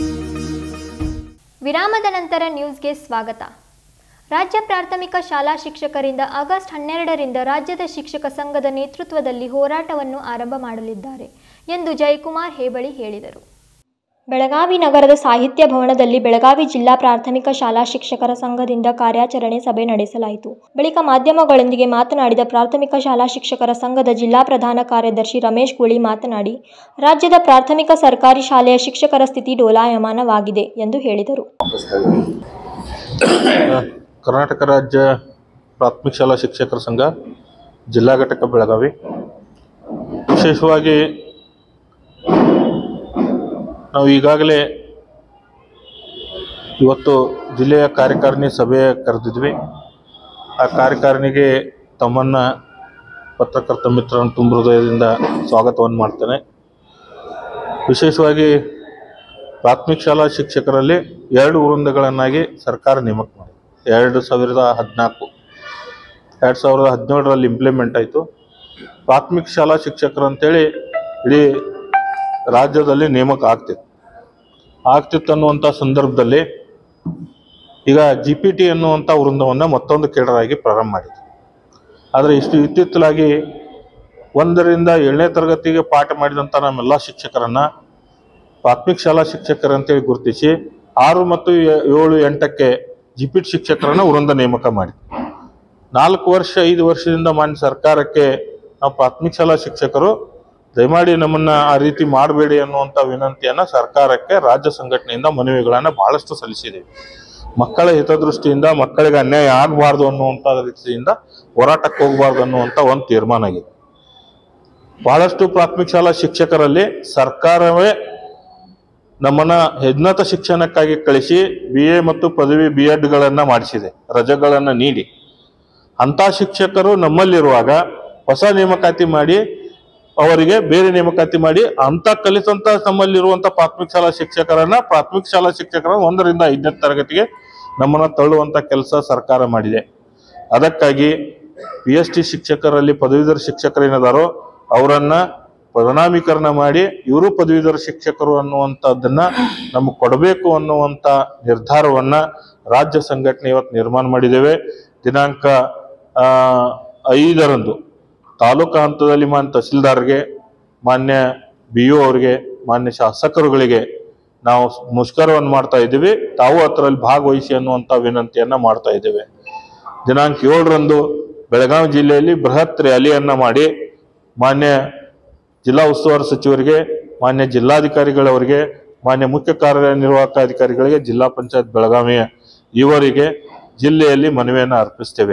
ವಿರಾಮದ ನಂತರ ನ್ಯೂಸ್ಗೆ ಸ್ವಾಗತ ರಾಜ್ಯ ಪ್ರಾಥಮಿಕ ಶಾಲಾ ಶಿಕ್ಷಕರಿಂದ ಆಗಸ್ಟ್ ಹನ್ನೆರಡರಿಂದ ರಾಜ್ಯದ ಶಿಕ್ಷಕ ಸಂಘದ ನೇತೃತ್ವದಲ್ಲಿ ಹೋರಾಟವನ್ನು ಆರಂಭ ಮಾಡಲಿದ್ದಾರೆ ಎಂದು ಜಯಕುಮಾರ್ ಹೇಬಳಿ ಹೇಳಿದರು ಬೆಳಗಾವಿ ನಗರದ ಸಾಹಿತ್ಯ ಭವನದಲ್ಲಿ ಬೆಳಗಾವಿ ಜಿಲ್ಲಾ ಪ್ರಾಥಮಿಕ ಶಾಲಾ ಶಿಕ್ಷಕರ ಸಂಘದಿಂದ ಕಾರ್ಯಾಚರಣೆ ಸಭೆ ನಡೆಸಲಾಯಿತು ಬಳಿಕ ಮಾಧ್ಯಮಗಳೊಂದಿಗೆ ಮಾತನಾಡಿದ ಪ್ರಾಥಮಿಕ ಶಾಲಾ ಶಿಕ್ಷಕರ ಸಂಘದ ಜಿಲ್ಲಾ ಪ್ರಧಾನ ಕಾರ್ಯದರ್ಶಿ ರಮೇಶ್ ಗುಳಿ ಮಾತನಾಡಿ ರಾಜ್ಯದ ಪ್ರಾಥಮಿಕ ಸರ್ಕಾರಿ ಶಾಲೆಯ ಶಿಕ್ಷಕರ ಸ್ಥಿತಿ ಡೋಲಾಯಮಾನವಾಗಿದೆ ಎಂದು ಹೇಳಿದರು ಕರ್ನಾಟಕ ರಾಜ್ಯ ಪ್ರಾಥಮಿಕ ಶಾಲಾ ಶಿಕ್ಷಕರ ಸಂಘ ಜಿಲ್ಲಾ ಘಟಕ ಬೆಳಗಾವಿ ವಿಶೇಷವಾಗಿ ನಾವು ಈಗಾಗಲೇ ಇವತ್ತು ಜಿಲ್ಲೆಯ ಕಾರ್ಯಕಾರಿಣಿ ಸಭೆ ಕರೆದಿದ್ವಿ ಆ ಕಾರ್ಯಕಾರಿಣಿಗೆ ತಮ್ಮನ್ನು ಪತ್ರಕರ್ತ ಮಿತ್ರರನ್ನು ತುಂಬ ಹೃದಯದಿಂದ ಸ್ವಾಗತವನ್ನು ಮಾಡ್ತೇನೆ ವಿಶೇಷವಾಗಿ ಪ್ರಾಥಮಿಕ ಶಾಲಾ ಶಿಕ್ಷಕರಲ್ಲಿ ಎರಡು ವೃಂದಗಳನ್ನಾಗಿ ಸರ್ಕಾರ ನೇಮಕ ಮಾಡಿದೆ ಎರಡು ಸಾವಿರದ ಹದಿನಾಲ್ಕು ಎರಡು ಸಾವಿರದ ಹದಿನೇಳರಲ್ಲಿ ಇಂಪ್ಲಿಮೆಂಟ್ ಆಯಿತು ಪ್ರಾಥಮಿಕ ಶಾಲಾ ಶಿಕ್ಷಕರು ಅಂತೇಳಿ ಇಡೀ ರಾಜ್ಯದಲ್ಲಿ ನೇಮಕ ಆಗ್ತಿತ್ತು ಆಗ್ತಿತ್ತು ಅನ್ನುವಂಥ ಸಂದರ್ಭದಲ್ಲಿ ಈಗ ಜಿ ಪಿ ಟಿ ಅನ್ನುವಂಥ ವೃಂದವನ್ನು ಮತ್ತೊಂದು ಕೇಡರಾಗಿ ಪ್ರಾರಂಭ ಮಾಡಿದೆ ಆದರೆ ಇಷ್ಟು ಇತ್ತಿತ್ತಲಾಗಿ ಒಂದರಿಂದ ಏಳನೇ ತರಗತಿಗೆ ಪಾಠ ಮಾಡಿದಂಥ ನಮ್ಮೆಲ್ಲ ಶಿಕ್ಷಕರನ್ನು ಪ್ರಾಥಮಿಕ ಶಾಲಾ ಶಿಕ್ಷಕರಂತೇಳಿ ಗುರುತಿಸಿ ಆರು ಮತ್ತು ಏ- ಏಳು ಎಂಟಕ್ಕೆ ಜಿಪಿಟ್ ಶಿಕ್ಷಕರನ್ನ ವೃಂದ ನೇಮಕ ಮಾಡಿ ನಾಲ್ಕು ವರ್ಷ ಐದು ವರ್ಷದಿಂದ ಮಾನ್ಯ ಸರ್ಕಾರಕ್ಕೆ ನಾವು ಪ್ರಾಥಮಿಕ ಶಾಲಾ ಶಿಕ್ಷಕರು ದಯಮಾಡಿ ನಮ್ಮನ್ನ ಆ ರೀತಿ ಮಾಡಬೇಡಿ ಅನ್ನುವಂಥ ವಿನಂತಿಯನ್ನ ಸರ್ಕಾರಕ್ಕೆ ರಾಜ್ಯ ಸಂಘಟನೆಯಿಂದ ಮನವಿಗಳನ್ನ ಬಹಳಷ್ಟು ಸಲ್ಲಿಸಿದ್ದೇವೆ ಮಕ್ಕಳ ಹಿತದೃಷ್ಟಿಯಿಂದ ಮಕ್ಕಳಿಗೆ ಅನ್ಯಾಯ ಆಗಬಾರ್ದು ಅನ್ನುವಂಥ ರೀತಿಯಿಂದ ಹೋರಾಟಕ್ಕೆ ಹೋಗಬಾರ್ದು ಅನ್ನುವಂಥ ಒಂದು ತೀರ್ಮಾನ ಆಗಿದೆ ಬಹಳಷ್ಟು ಪ್ರಾಥಮಿಕ ಶಾಲಾ ಶಿಕ್ಷಕರಲ್ಲಿ ಸರ್ಕಾರವೇ ನಮ್ಮನ್ನ ಉನ್ನತ ಶಿಕ್ಷಣಕ್ಕಾಗಿ ಕಳಿಸಿ ಬಿ ಎ ಮತ್ತು ಪದವಿ ಬಿ ಎಡ್ಗಳನ್ನು ಮಾಡಿಸಿದೆ ರಜೆಗಳನ್ನು ನೀಡಿ ಅಂಥ ಶಿಕ್ಷಕರು ನಮ್ಮಲ್ಲಿರುವಾಗ ಹೊಸ ನೇಮಕಾತಿ ಮಾಡಿ ಅವರಿಗೆ ಬೇರೆ ನೇಮಕಾತಿ ಮಾಡಿ ಅಂತ ಕಲಿತಂತ ನಮ್ಮಲ್ಲಿರುವಂತ ಪ್ರಾಥಮಿಕ ಶಾಲಾ ಶಿಕ್ಷಕರನ್ನ ಪ್ರಾಥಮಿಕ ಶಾಲಾ ಶಿಕ್ಷಕರನ್ನ ಒಂದರಿಂದ ಐದನೇ ತರಗತಿಗೆ ನಮ್ಮನ್ನ ತಳ್ಳುವಂತ ಕೆಲಸ ಸರ್ಕಾರ ಮಾಡಿದೆ ಅದಕ್ಕಾಗಿ ಪಿ ಎಚ್ ಟಿ ಶಿಕ್ಷಕರಲ್ಲಿ ಪದವೀಧರ ಶಿಕ್ಷಕರೇನಿದಾರೋ ಅವರನ್ನ ಪರಿಣಾಮೀಕರಣ ಮಾಡಿ ಇವರು ಪದವೀಧರ ಶಿಕ್ಷಕರು ಅನ್ನುವಂಥದ್ದನ್ನ ನಮಗೆ ಕೊಡಬೇಕು ಅನ್ನುವಂಥ ನಿರ್ಧಾರವನ್ನ ರಾಜ್ಯ ಸಂಘಟನೆ ಇವತ್ತು ನಿರ್ಮಾಣ ಮಾಡಿದ್ದೇವೆ ದಿನಾಂಕ ಆ, ಐದರಂದು ತಾಲೂಕಾ ಹಂತದಲ್ಲಿ ಮಾನ್ಯ ತಹಸೀಲ್ದಾರ್ಗೆ ಮಾನ್ಯ ಬಿ ಯು ಅವರಿಗೆ ಮಾನ್ಯ ಶಾಸಕರುಗಳಿಗೆ ನಾವು ಮುಷ್ಕರವನ್ನು ಮಾಡ್ತಾ ಇದ್ದೀವಿ ತಾವು ಅದರಲ್ಲಿ ಭಾಗವಹಿಸಿ ಅನ್ನುವಂಥ ವಿನಂತಿಯನ್ನ ಮಾಡ್ತಾ ಇದ್ದೇವೆ ದಿನಾಂಕ ಏಳರಂದು ಬೆಳಗಾವಿ ಜಿಲ್ಲೆಯಲ್ಲಿ ಬೃಹತ್ ರ್ಯಾಲಿಯನ್ನ ಮಾಡಿ ಮಾನ್ಯ ಜಿಲ್ಲಾ ಉಸ್ತುವಾರಿ ಸಚಿವರಿಗೆ ಮಾನ್ಯ ಜಿಲ್ಲಾಧಿಕಾರಿಗಳವರಿಗೆ ಮಾನ್ಯ ಮುಖ್ಯ ಕಾರ್ಯನಿರ್ವಾಹಕ ಅಧಿಕಾರಿಗಳಿಗೆ ಜಿಲ್ಲಾ ಪಂಚಾಯತ್ ಬೆಳಗಾವಿಯ ಇವರಿಗೆ ಜಿಲ್ಲೆಯಲ್ಲಿ ಮನವಿಯನ್ನು ಅರ್ಪಿಸ್ತೇವೆ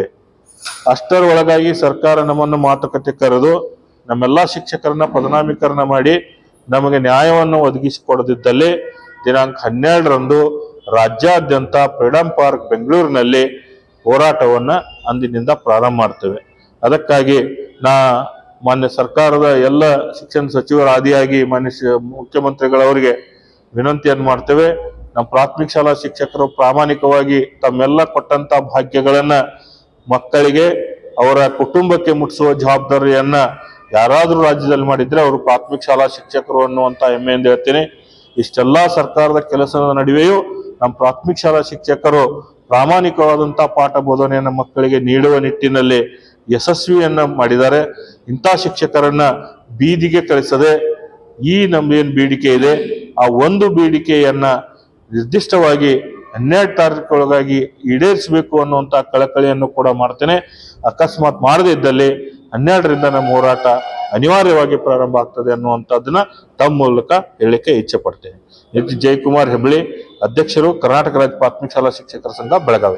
ಅಷ್ಟರ ಒಳಗಾಗಿ ಸರ್ಕಾರ ನಮ್ಮನ್ನು ಮಾತುಕತೆ ಕರೆದು ನಮ್ಮೆಲ್ಲ ಶಿಕ್ಷಕರನ್ನ ಪದನಾಮೀಕರಣ ಮಾಡಿ ನಮಗೆ ನ್ಯಾಯವನ್ನು ಒದಗಿಸಿಕೊಡದಿದ್ದಲ್ಲಿ ದಿನಾಂಕ ಹನ್ನೆರಡರಂದು ರಾಜ್ಯಾದ್ಯಂತ ಫ್ರೀಡಂ ಪಾರ್ಕ್ ಬೆಂಗಳೂರಿನಲ್ಲಿ ಹೋರಾಟವನ್ನ ಅಂದಿನಿಂದ ಪ್ರಾರಂಭ ಮಾಡ್ತೇವೆ ಅದಕ್ಕಾಗಿ ನಾ ಮಾನ್ಯ ಸರ್ಕಾರದ ಎಲ್ಲ ಶಿಕ್ಷಣ ಸಚಿವರ ಆದಿಯಾಗಿ ಮಾನ್ಯ ಶಿ- ಮುಖ್ಯಮಂತ್ರಿಗಳವರಿಗೆ ವಿನಂತಿಯನ್ನು ಮಾಡ್ತೇವೆ ನಮ್ಮ ಪ್ರಾಥಮಿಕ ಶಾಲಾ ಶಿಕ್ಷಕರು ಪ್ರಾಮಾಣಿಕವಾಗಿ ತಮ್ಮೆಲ್ಲ ಕೊಟ್ಟಂತ ಭಾಗ್ಯಗಳನ್ನ ಮಕ್ಕಳಿಗೆ ಅವರ ಕುಟುಂಬಕ್ಕೆ ಮುಟ್ಟಿಸುವ ಜವಾಬ್ದಾರಿಯನ್ನ ಯಾರಾದರೂ ರಾಜ್ಯದಲ್ಲಿ ಮಾಡಿದ್ರೆ ಅವರು ಪ್ರಾಥಮಿಕ ಶಾಲಾ ಶಿಕ್ಷಕರು ಅನ್ನುವಂತ ಹೆಮ್ಮೆಯಿಂದ ಹೇಳ್ತೀನಿ ಇಷ್ಟೆಲ್ಲಾ ಸರ್ಕಾರದ ಕೆಲಸದ ನಡುವೆಯೂ ನಮ್ಮ ಪ್ರಾಥಮಿಕ ಶಾಲಾ ಶಿಕ್ಷಕರು ಪ್ರಾಮಾಣಿಕವಾದಂತ ಪಾಠ ಬೋಧನೆಯನ್ನು ಮಕ್ಕಳಿಗೆ ನೀಡುವ ನಿಟ್ಟಿನಲ್ಲಿ ಯಶಸ್ವಿಯನ್ನ ಮಾಡಿದ್ದಾರೆ ಇಂಥ ಶಿಕ್ಷಕರನ್ನ ಬೀದಿಗೆ ಕಳಿಸದೆ ಈ ನಮ್ದೇನ್ ಬೇಡಿಕೆ ಇದೆ ಆ ಒಂದು ಬೇಡಿಕೆಯನ್ನ ನಿರ್ದಿಷ್ಟವಾಗಿ ಹನ್ನೆರಡು ತಾರೀಕೊಳಗಾಗಿ ಈಡೇರಿಸಬೇಕು ಅನ್ನುವಂತ ಕಳಕಳಿಯನ್ನು ಕೂಡ ಮಾಡ್ತೇನೆ ಅಕಸ್ಮಾತ್ ಮಾಡದೇ ಇದ್ದಲ್ಲಿ ಹನ್ನೆರಡರಿಂದ ನಮ್ಮ ಹೋರಾಟ ಅನಿವಾರ್ಯವಾಗಿ ಪ್ರಾರಂಭ ಆಗ್ತದೆ ಅನ್ನುವಂಥದ್ದನ್ನ ತಮ್ಮ ಮೂಲಕ ಹೇಳಿಕೆ ಇಚ್ಛೆ ಪಡ್ತೇನೆ ಎಚ್ ಜಯಕುಮಾರ್ ಹೆಬ್ಳಿ ಅಧ್ಯಕ್ಷರು ಕರ್ನಾಟಕ ರಾಜ್ಯ ಪ್ರಾಥಮಿಕ ಶಾಲಾ ಶಿಕ್ಷಕರ ಸಂಘ ಬೆಳಗಾವಿ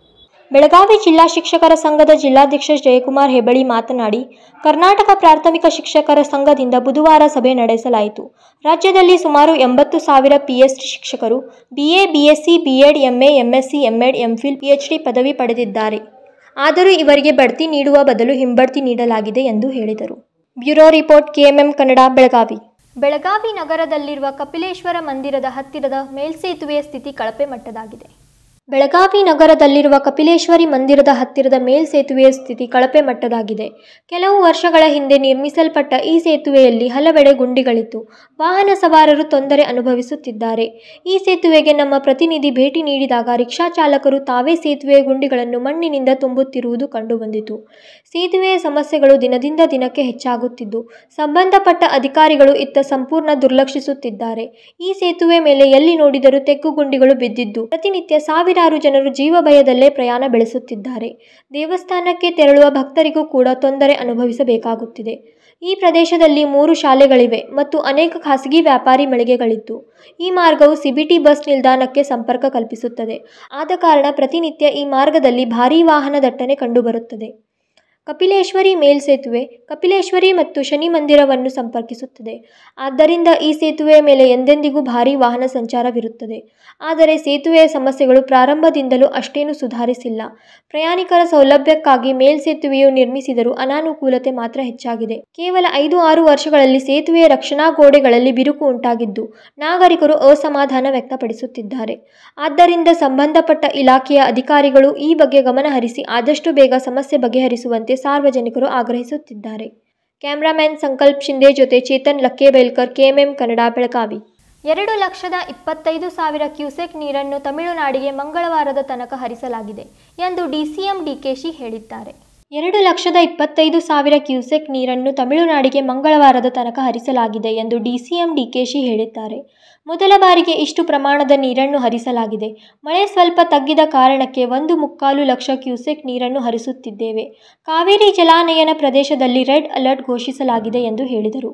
ಬೆಳಗಾವಿ ಜಿಲ್ಲಾ ಶಿಕ್ಷಕರ ಸಂಘದ ಜಿಲ್ಲಾಧ್ಯಕ್ಷ ಜಯಕುಮಾರ್ ಹೆಬಳಿ ಮಾತನಾಡಿ ಕರ್ನಾಟಕ ಪ್ರಾಥಮಿಕ ಶಿಕ್ಷಕರ ಸಂಘದಿಂದ ಬುಧವಾರ ಸಭೆ ನಡೆಸಲಾಯಿತು ರಾಜ್ಯದಲ್ಲಿ ಸುಮಾರು ಎಂಬತ್ತು ಸಾವಿರ ಪಿಎಸ್ಟಿ ಶಿಕ್ಷಕರು BA BSc BEd MA MSc MEd MPhil PhD ಪದವಿ ಪಡೆದಿದ್ದಾರೆ ಆದರೂ ಇವರಿಗೆ ಬಡ್ತಿ ನೀಡುವ ಬದಲು ಹಿಂಬಡ್ತಿ ನೀಡಲಾಗಿದೆ ಎಂದು ಹೇಳಿದರು bureau report KMM Kannada Belagavi Belagavi ನಗರದಲ್ಲಿರುವ ಕಪಿಲೇಶ್ವರ ಮಂದಿರದ ಹತ್ತಿರದ ಮೇಲ್ಸೇತುವೆಯ ಸ್ಥಿತಿ ಕಳಪೆ ಮಟ್ಟದಾಗಿದೆ ಬೆಳಗಾವಿ ನಗರದಲ್ಲಿರುವ ಕಪಿಲೇಶ್ವರಿ ಮಂದಿರದ ಹತ್ತಿರದ ಮೇಲ್ಸೇತುವೆಯ ಸ್ಥಿತಿ ಕಳಪೆ ಮಟ್ಟದಾಗಿದೆ ಕೆಲವು ವರ್ಷಗಳ ಹಿಂದೆ ನಿರ್ಮಿಸಲ್ಪಟ್ಟ ಈ ಸೇತುವೆಯಲ್ಲಿ ಹಲವೆಡೆ ಗುಂಡಿಗಳಿತ್ತು ವಾಹನ ಸವಾರರು ತೊಂದರೆ ಅನುಭವಿಸುತ್ತಿದ್ದಾರೆ ಈ ಸೇತುವೆಗೆ ನಮ್ಮ ಪ್ರತಿನಿಧಿ ಭೇಟಿ ನೀಡಿದಾಗ ರಿಕ್ಷಾ ಚಾಲಕರು ತಾವೇ ಸೇತುವೆಯ ಗುಂಡಿಗಳನ್ನು ಮಣ್ಣಿನಿಂದ ತುಂಬುತ್ತಿರುವುದು ಕಂಡುಬಂದಿತು ಸೇತುವೆಯ ಸಮಸ್ಯೆಗಳು ದಿನದಿಂದ ದಿನಕ್ಕೆ ಹೆಚ್ಚಾಗುತ್ತಿದ್ದು ಸಂಬಂಧಪಟ್ಟ ಅಧಿಕಾರಿಗಳು ಇತ್ತ ಸಂಪೂರ್ಣ ದುರ್ಲಕ್ಷಿಸುತ್ತಿದ್ದಾರೆ ಈ ಸೇತುವೆ ಮೇಲೆ ಎಲ್ಲಿ ನೋಡಿದರೂ ತೆಗ್ಗು ಗುಂಡಿಗಳು ಬಿದ್ದಿದ್ದು ಪ್ರತಿನಿತ್ಯ ಸಾವಿರಾರು ಜನರು ಜೀವ ಭಯದಲ್ಲೇ ಪ್ರಯಾಣ ಬೆಳೆಸುತ್ತಿದ್ದಾರೆ ದೇವಸ್ಥಾನಕ್ಕೆ ತೆರಳುವ ಭಕ್ತರಿಗೂ ಕೂಡ ತೊಂದರೆ ಅನುಭವಿಸಬೇಕಾಗುತ್ತಿದೆ ಈ ಪ್ರದೇಶದಲ್ಲಿ ಮೂರು ಶಾಲೆಗಳಿವೆ ಮತ್ತು ಅನೇಕ ಖಾಸಗಿ ವ್ಯಾಪಾರಿ ಮಳಿಗೆಗಳಿದ್ದು ಈ ಮಾರ್ಗವು ಸಿಬಿಟಿ ಬಸ್ ನಿಲ್ದಾಣಕ್ಕೆ ಸಂಪರ್ಕ ಕಲ್ಪಿಸುತ್ತದೆ ಆದ ಕಾರಣ ಪ್ರತಿನಿತ್ಯ ಈ ಮಾರ್ಗದಲ್ಲಿ ಭಾರೀ ವಾಹನ ದಟ್ಟಣೆ ಕಂಡುಬರುತ್ತದೆ ಕಪಿಲೇಶ್ವರಿ ಮೇಲ್ಸೇತುವೆ ಕಪಿಲೇಶ್ವರಿ ಮತ್ತು ಶನಿ ಮಂದಿರವನ್ನು ಸಂಪರ್ಕಿಸುತ್ತದೆ ಆದ್ದರಿಂದ ಈ ಸೇತುವೆಯ ಮೇಲೆ ಎಂದೆಂದಿಗೂ ಭಾರೀ ವಾಹನ ಸಂಚಾರವಿರುತ್ತದೆ ಆದರೆ ಸೇತುವೆಯ ಸಮಸ್ಯೆಗಳು ಪ್ರಾರಂಭದಿಂದಲೂ ಅಷ್ಟೇನೂ ಸುಧಾರಿಸಿಲ್ಲ ಪ್ರಯಾಣಿಕರ ಸೌಲಭ್ಯಕ್ಕಾಗಿ ಮೇಲ್ಸೇತುವೆಯು ನಿರ್ಮಿಸಿದರೂ ಅನಾನುಕೂಲತೆ ಮಾತ್ರ ಹೆಚ್ಚಾಗಿದೆ ಕೇವಲ ಐದು ಆರು ವರ್ಷಗಳಲ್ಲಿ ಸೇತುವೆಯ ರಕ್ಷಣಾ ಗೋಡೆಗಳಲ್ಲಿ ಬಿರುಕು ಉಂಟಾಗಿದ್ದು ನಾಗರಿಕರು ಅಸಮಾಧಾನ ವ್ಯಕ್ತಪಡಿಸುತ್ತಿದ್ದಾರೆ ಆದ್ದರಿಂದ ಸಂಬಂಧಪಟ್ಟ ಇಲಾಖೆಯ ಅಧಿಕಾರಿಗಳು ಈ ಬಗ್ಗೆ ಗಮನ ಹರಿಸಿ ಆದಷ್ಟು ಬೇಗ ಸಮಸ್ಯೆ ಬಗೆಹರಿಸುವಂತೆ ಸಾರ್ವಜನಿಕರು ಆಗ್ರಹಿಸುತ್ತಿದ್ದಾರೆ ಕ್ಯಾಮ್ರಾಮ್ಯಾನ್ ಸಂಕಲ್ಪ್ ಶಿಂದೆ ಜೊತೆ ಚೇತನ್ ಲಕ್ಕೇಬೇಲ್ಕರ್ ಕೆಎಂಎಂ ಕನ್ನಡ ಬೆಳಗಾವಿ ಎರಡು ಲಕ್ಷದ ಇಪ್ಪತ್ತೈದು ಸಾವಿರ ಕ್ಯೂಸೆಕ್ ನೀರನ್ನು ತಮಿಳುನಾಡಿಗೆ ಮಂಗಳವಾರದ ತನಕ ಹರಿಸಲಾಗಿದೆ ಎಂದು ಡಿಸಿಎಂ ಡಿಕೆಶಿ ಹೇಳಿದ್ದಾರೆ ಎರಡು ಲಕ್ಷದ ಇಪ್ಪತ್ತೈದು ಸಾವಿರ ಕ್ಯೂಸೆಕ್ ನೀರನ್ನು ತಮಿಳುನಾಡಿಗೆ ಮಂಗಳವಾರದ ತನಕ ಹರಿಸಲಾಗಿದೆ ಎಂದು ಡಿಸಿಎಂ ಡಿಕೆಶಿ ಹೇಳಿದ್ದಾರೆ ಮೊದಲ ಬಾರಿಗೆ ಇಷ್ಟು ಪ್ರಮಾಣದ ನೀರನ್ನು ಹರಿಸಲಾಗಿದೆ ಮಳೆ ಸ್ವಲ್ಪ ತಗ್ಗಿದ ಕಾರಣಕ್ಕೆ ಒಂದು ಮುಕ್ಕಾಲು ಲಕ್ಷ ಕ್ಯೂಸೆಕ್ ನೀರನ್ನು ಹರಿಸುತ್ತಿದ್ದೇವೆ ಕಾವೇರಿ ಜಲಾನಯನ ಪ್ರದೇಶದಲ್ಲಿ ರೆಡ್ ಅಲರ್ಟ್ ಘೋಷಿಸಲಾಗಿದೆ ಎಂದು ಹೇಳಿದರು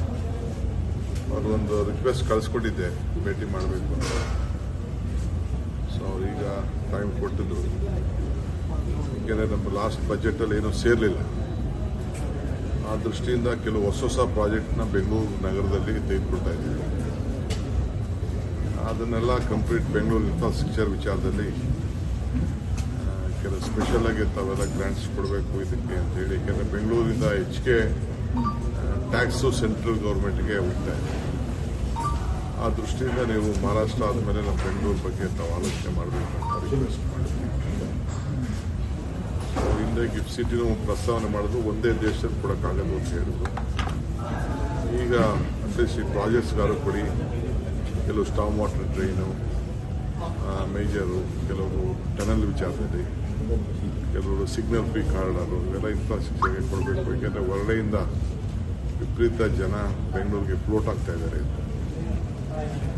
ಅವ್ರಿಗೊಂದು ರಿಕ್ವೆಸ್ಟ್ ಕಳಿಸ್ಕೊಟ್ಟಿದ್ದೆ ಭೇಟಿ ಮಾಡಬೇಕು ಅಂತ ಸೊ ಅವ್ರೀಗ ಟೈಮ್ ಕೊಟ್ಟಿದ್ರು ಏಕೆಂದರೆ ನಮ್ಮ ಲಾಸ್ಟ್ ಬಜೆಟಲ್ಲಿ ಏನೂ ಸೇರಲಿಲ್ಲ ಆ ದೃಷ್ಟಿಯಿಂದ ಕೆಲವು ಹೊಸ ಹೊಸ ಪ್ರಾಜೆಕ್ಟ್ನ ಬೆಂಗಳೂರು ನಗರದಲ್ಲಿ ತೆಗೆದುಕೊಳ್ತಾ ಇದ್ದೀವಿ ಅದನ್ನೆಲ್ಲ ಕಂಪ್ಲೀಟ್ ಬೆಂಗಳೂರು ಇನ್ಫ್ರಾಸ್ಟ್ರಕ್ಚರ್ ವಿಚಾರದಲ್ಲಿ ಆ, ಕೆಲವು ಸ್ಪೆಷಲ್ ಆಗಿ ತಾವೆಲ್ಲ ಗ್ರಾಂಟ್ಸ್ ಕೊಡಬೇಕು ಇದಕ್ಕೆ ಅಂತೇಳಿ ಯಾಕೆಂದರೆ ಬೆಂಗಳೂರಿಂದ ಹೆಚ್ಚಿಗೆ ಟ್ಯಾಕ್ಸು ಸೆಂಟ್ರಲ್ ಗೌರ್ಮೆಂಟ್ಗೆ ಹೋಗ್ತಾ ಇದೆ ಆ ದೃಷ್ಟಿಯಿಂದ ನೀವು ಮಹಾರಾಷ್ಟ್ರ ಆದಮೇಲೆ ನಮ್ಮ ಬೆಂಗಳೂರು ಬಗ್ಗೆ ತಾವು ಆಲೋಚನೆ ಮಾಡಬೇಕು ಅಂತ ರಿಕ್ವೆಸ್ಟ್ ಮಾಡಿದ್ವಿ ಸೊ ಹಿಂದೆ ಗಿಫ್ಟ್ ಸಿಟಿನೂ ಪ್ರಸ್ತಾವನೆ ಮಾಡಿದ್ರು ಒಂದೇ ದೇಶದಲ್ಲಿ ಕೊಡೋಕ್ಕಾಗಲ್ಲ ಅಂತ ಹೇಳಿದ್ರು ಈಗ ಅಟ್ಲೀಸ್ಟ್ ಈ ಪ್ರಾಜೆಕ್ಟ್ಸ್ಗಾರು ಕೊಡಿ ಕೆಲವು ಸ್ಟಾಮ್ ವಾಟರ್ ಡ್ರೈನು ಮೇಜರು ಕೆಲವರು ಟನಲ್ ವಿಚಾರದಲ್ಲಿ ಕೆಲವರು ಸಿಗ್ನಲ್ ಫ್ರೀ ಕಾರಿಡಾರು ಇವೆಲ್ಲ ಇನ್ಫ್ರಾಸ್ಟ್ರಕ್ಚರ್ಗೆ ಕೊಡಬೇಕು ಯಾಕೆಂದರೆ ಹೊರಡೆಯಿಂದ ವಿಪರೀತ ಜನ ಬೆಂಗಳೂರಿಗೆ ಫ್ಲೋಟ್ ಆಗ್ತಾ ಇದ್ದಾರೆ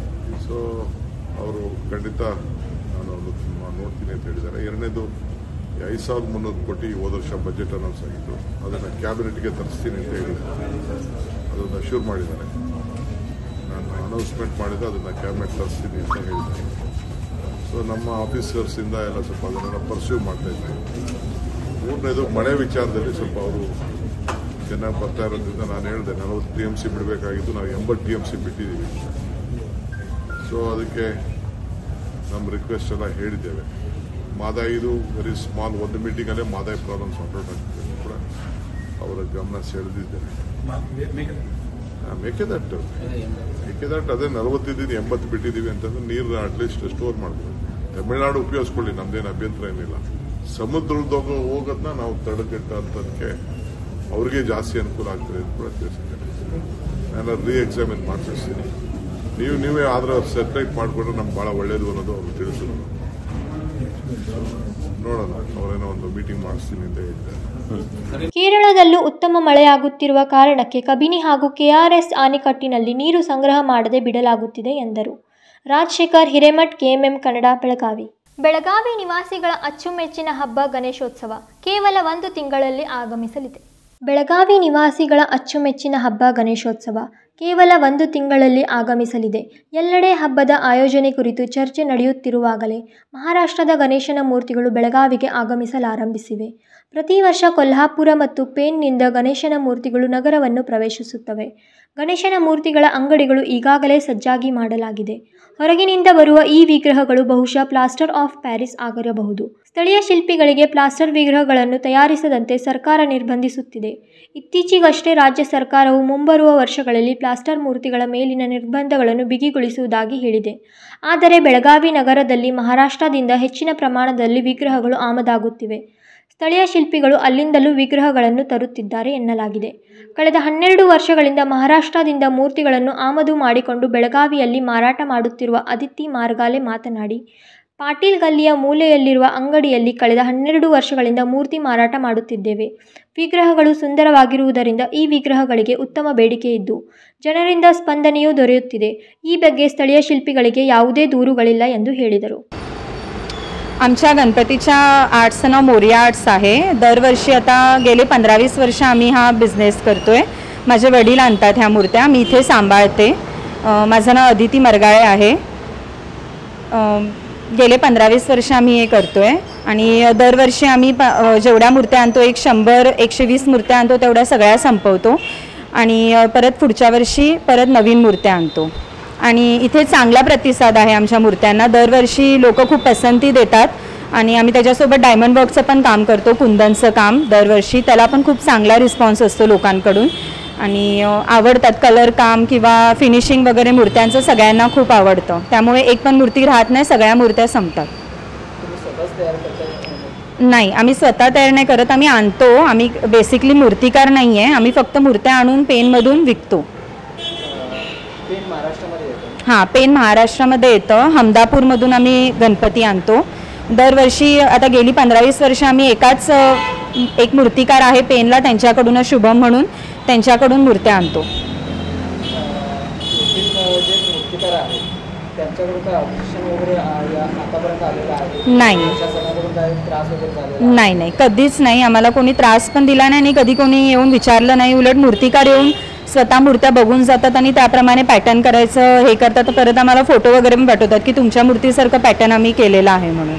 ಸೊ ಅವರು ಖಂಡಿತ ನಾನು ಅವ್ರನ್ನ ನೋಡ್ತೀನಿ ಅಂತ ಹೇಳಿದ್ದಾರೆ ಎರಡನೇದು ಈ ಐದು ಸಾವಿರದ ಮುನ್ನೂರು ಕೋಟಿ ಹೋದ ವರ್ಷ ಬಜೆಟ್ ಅನೌನ್ಸ್ ಆಗಿತ್ತು ಅದನ್ನು ಕ್ಯಾಬಿನೆಟ್ಗೆ ತರಿಸ್ತೀನಿ ಅಂತ ಹೇಳಿದ್ದಾರೆ ಅದನ್ನು ಶುರು ಮಾಡಿದ್ದಾರೆ ನಾನು ಅನೌನ್ಸ್ಮೆಂಟ್ ಮಾಡಿದ್ದು ಅದನ್ನು ಕ್ಯಾಬಿನೆಟ್ ತರಿಸ್ತೀನಿ ಅಂತ ಹೇಳಿದ್ದಾರೆ ಸೊ ನಮ್ಮ ಆಫೀಸರ್ಸಿಂದ ಎಲ್ಲ ಸ್ವಲ್ಪ ಅದನ್ನೆಲ್ಲ ಪರ್ಸ್ಯೂ ಮಾಡ್ತಾ ಇದ್ದಾರೆ ಮೂರನೇದು ಮಳೆ ವಿಚಾರದಲ್ಲಿ ಸ್ವಲ್ಪ ಅವರು ಚೆನ್ನಾಗಿ ಬರ್ತಾ ಇರೋದ್ರಿಂದ ನಾನು ಹೇಳಿದೆ ನಲವತ್ತು ಟಿ ಎಮ್ ಸಿ ಬಿಡಬೇಕಾಗಿದ್ದು ನಾವು ಎಂಬತ್ತು ಟಿ ಎಮ್ ಸಿ ಬಿಟ್ಟಿದ್ದೀವಿ ಸೊ ಅದಕ್ಕೆ ನಮ್ಮ ರಿಕ್ವೆಸ್ಟ್ ಎಲ್ಲ ಹೇಳಿದ್ದೇವೆ ಮಾದಾಯಿದು ವೆರಿ ಸ್ಮಾಲ್ ಒಂದು ಮೀಟಿಂಗಲ್ಲೇ ಮಾದಾಯಿ ಪ್ರಾಬ್ಲಮ್ ಸಾರ್ಟ್ ಔಟ್ ಆಗ್ತದೆ ಅಂತ ಕೂಡ ಅವರ ಗಮನ ಸೆಳೆದಿದ್ದೇನೆ ಆ, ಮೇಕೆದಾಟು ಮೇಕೆದಾಟು ಅದೇ ನಲವತ್ತಿದ್ದೀನಿ ಎಂಬತ್ತು ಬಿಟ್ಟಿದ್ದೀವಿ ಅಂತಂದ್ರೆ ನೀರು ಅಟ್ಲೀಸ್ಟ್ ಸ್ಟೋರ್ ಮಾಡ್ಬೋದು ತಮಿಳುನಾಡು ಉಪಯೋಗಿಸ್ಕೊಳ್ಳಿ ನಮ್ದೇನು ಅಭ್ಯಂತರ ಏನಿಲ್ಲ ಸಮುದ್ರದಾಗ ಹೋಗೋದನ್ನ ನಾವು ತಡೆಗಟ್ಟ ಅಂತದಕ್ಕೆ ಅವ್ರಿಗೆ ಜಾಸ್ತಿ ಅನುಕೂಲ ಆಗ್ತದೆ ಅಂತ ಕೂಡ ತಿಳಿಸಿದ್ದೇನೆ ನಾನು ರೀ ಎಕ್ಸಾಮಿನ್ ಮಾಡಿಸ್ತೀನಿ ನೀವು ನೀವೇ ಆದ್ರೆ ಸೆಪರೇಟ್ ಮಾಡಿಕೊಂಡ್ರೆ ನಮ್ಗೆ ಭಾಳ ಒಳ್ಳೇದು ಅನ್ನೋದು ಅವ್ರು ತಿಳಿಸಿದ್ರು ನೋಡೋಣ ಅವರೇನೋ ಒಂದು ಮೀಟಿಂಗ್ ಮಾಡಿಸ್ತೀನಿ ಅಂತ ಹೇಳಿದ್ದಾರೆ ಕೇರಳದಲ್ಲೂ ಉತ್ತಮ ಮಳೆಯಾಗುತ್ತಿರುವ ಕಾರಣಕ್ಕೆ ಕಬಿನಿ ಹಾಗೂ ಕೆಆರ್ಎಸ್ ಅಣೆಕಟ್ಟಿನಲ್ಲಿ ನೀರು ಸಂಗ್ರಹ ಮಾಡದೆ ಬಿಡಲಾಗುತ್ತಿದೆ ಎಂದರು ರಾಜಶೇಖರ್ ಹಿರೇಮಠ್ ಕೆಎಂಎಂ ಕನ್ನಡ ಬೆಳಗಾವಿ ಬೆಳಗಾವಿ ನಿವಾಸಿಗಳ ಅಚ್ಚುಮೆಚ್ಚಿನ ಹಬ್ಬ ಗಣೇಶೋತ್ಸವ ಕೇವಲ ಒಂದು ತಿಂಗಳಲ್ಲಿ ಆಗಮಿಸಲಿದೆ ಬೆಳಗಾವಿ ನಿವಾಸಿಗಳ ಅಚ್ಚುಮೆಚ್ಚಿನ ಹಬ್ಬ ಗಣೇಶೋತ್ಸವ ಕೇವಲ ಒಂದು ತಿಂಗಳಲ್ಲಿ ಆಗಮಿಸಲಿದೆ ಎಲ್ಲೆಡೆ ಹಬ್ಬದ ಆಯೋಜನೆ ಕುರಿತು ಚರ್ಚೆ ನಡೆಯುತ್ತಿರುವಾಗಲೇ ಮಹಾರಾಷ್ಟ್ರದ ಗಣೇಶನ ಮೂರ್ತಿಗಳು ಬೆಳಗಾವಿಗೆ ಆಗಮಿಸಲಾರಂಭಿಸಿವೆ ಪ್ರತಿ ವರ್ಷ ಕೊಲ್ಹಾಪುರ ಮತ್ತು ಪೇನ್ನಿಂದ ಗಣೇಶನ ಮೂರ್ತಿಗಳು ನಗರವನ್ನು ಪ್ರವೇಶಿಸುತ್ತವೆ ಗಣೇಶನ ಮೂರ್ತಿಗಳ ಅಂಗಡಿಗಳು ಈಗಾಗಲೇ ಸಜ್ಜಾಗಿ ಮಾಡಲಾಗಿದೆ ಹೊರಗಿನಿಂದ ಬರುವ ಈ ವಿಗ್ರಹಗಳು ಬಹುಶಃ ಪ್ಲಾಸ್ಟರ್ ಆಫ್ ಪ್ಯಾರಿಸ್ ಆಗಿರಬಹುದು ಸ್ಥಳೀಯ ಶಿಲ್ಪಿಗಳಿಗೆ ಪ್ಲಾಸ್ಟರ್ ವಿಗ್ರಹಗಳನ್ನು ತಯಾರಿಸದಂತೆ ಸರ್ಕಾರ ನಿರ್ಬಂಧಿಸುತ್ತಿದೆ ಇತ್ತೀಚೆಗಷ್ಟೇ ರಾಜ್ಯ ಸರ್ಕಾರವು ಮುಂಬರುವ ವರ್ಷಗಳಲ್ಲಿ ಪ್ಲಾಸ್ಟರ್ ಮೂರ್ತಿಗಳ ಮೇಲಿನ ನಿರ್ಬಂಧಗಳನ್ನು ಬಿಗಿಗೊಳಿಸುವುದಾಗಿ ಹೇಳಿದೆ ಆದರೆ ಬೆಳಗಾವಿ ನಗರದಲ್ಲಿ ಮಹಾರಾಷ್ಟ್ರದಿಂದ ಹೆಚ್ಚಿನ ಪ್ರಮಾಣದಲ್ಲಿ ವಿಗ್ರಹಗಳು ಆಮದಾಗುತ್ತಿವೆ ಸ್ಥಳೀಯ ಶಿಲ್ಪಿಗಳು ಅಲ್ಲಿಂದಲೂ ವಿಗ್ರಹಗಳನ್ನು ತರುತ್ತಿದ್ದಾರೆ ಎನ್ನಲಾಗಿದೆ ಕಳೆದ ಹನ್ನೆರಡು ವರ್ಷಗಳಿಂದ ಮಹಾರಾಷ್ಟ್ರದಿಂದ ಮೂರ್ತಿಗಳನ್ನು ಆಮದು ಮಾಡಿಕೊಂಡು ಬೆಳಗಾವಿಯಲ್ಲಿ ಮಾರಾಟ ಮಾಡುತ್ತಿರುವ ಅದಿತಿ ಮಾರ್ಗಾಲೆ ಮಾತನಾಡಿ ಪಾಟೀಲ್ ಗಲ್ಲಿಯ ಮೂಲೆಯಲ್ಲಿರುವ ಅಂಗಡಿಯಲ್ಲಿ ಕಳೆದ ಹನ್ನೆರಡು ವರ್ಷಗಳಿಂದ ಮೂರ್ತಿ ಮಾರಾಟ ಮಾಡುತ್ತಿದ್ದೇವೆ ವಿಗ್ರಹಗಳು ಸುಂದರವಾಗಿರುವುದರಿಂದ ಈ ವಿಗ್ರಹಗಳಿಗೆ ಉತ್ತಮ ಬೇಡಿಕೆ ಇದ್ದು ಜನರಿಂದ ಸ್ಪಂದನೆಯೂ ದೊರೆಯುತ್ತಿದೆ ಈ ಬಗ್ಗೆ ಸ್ಥಳೀಯ ಶಿಲ್ಪಿಗಳಿಗೆ ಯಾವುದೇ ದೂರುಗಳಿಲ್ಲ ಎಂದು ಹೇಳಿದರು आमच्या गणपतीच्या आर्ट्सचं नाव मोरिया आर्ट्स आहे दरवर्षी आता गेले पंधरा वीस वर्ष आम्ही हा बिझनेस करतो आहे माझे वडील आणतात ह्या मूर्त्या मी इथे सांभाळते अं, माझं नाव अदिती मरगाळे आहे अं, गेले पंधरा वीस वर्ष आम्ही हे करतो आहे आणि दरवर्षी आम्ही प अं, जेवढ्या मूर्त्या आणतो एक शंभर एकशे वीस मूर्त्या आणतो तेवढ्या सगळ्या संपवतो आणि अं, परत पुढच्या वर्षी परत नवीन मूर्त्या आणतो आणि इथे चांगला प्रतिसाद आहे आमच्या मूर्त्यांना दरवर्षी लोक खूप पसंती देतात आणि आम्ही त्याच्यासोबत डायमंड वर्कचं पण काम करतो कुंदनचं काम दरवर्षी त्याला पण खूप चांगला रिस्पॉन्स असतो लोकांकडून आणि अ, आवडतात कलर काम किंवा फिनिशिंग वगैरे मूर्त्यांचं सगळ्यांना खूप आवडतं त्यामुळे एक पण मूर्ती राहत नाही सगळ्या मूर्त्या संपतात नाही आम्ही स्वतः तयार नाही करत आम्ही आणतो आम्ही बेसिकली मूर्तिकार नाही आहे आम्ही फक्त मूर्त्या आणून पेनमधून विकतो हां पेन महाराष्ट्रामध्ये येतं हमदापूरमधून आम्ही गणपती आणतो दरवर्षी आता गेली पंधरा वीस वर्ष आम्ही एकाच अ, एक मूर्तिकार आहे पेनला त्यांच्याकडूनच शुभम म्हणून त्यांच्याकडून मूर्त्या आणतो नाही नाही नाही कधीच नाही आम्हाला कोणी त्रास पण दिला नाही आणि कधी कोणी येऊन विचारलं नाही उलट मूर्तिकार येऊन स्वतः मूर्त्या बघून जातात आणि त्याप्रमाणे पॅटर्न करायचं हे करतात परत आम्हाला फोटो वगैरे पण पाठवतात की तुमच्या मूर्तीसारखं पॅटर्न आम्ही केलेलं आहे म्हणून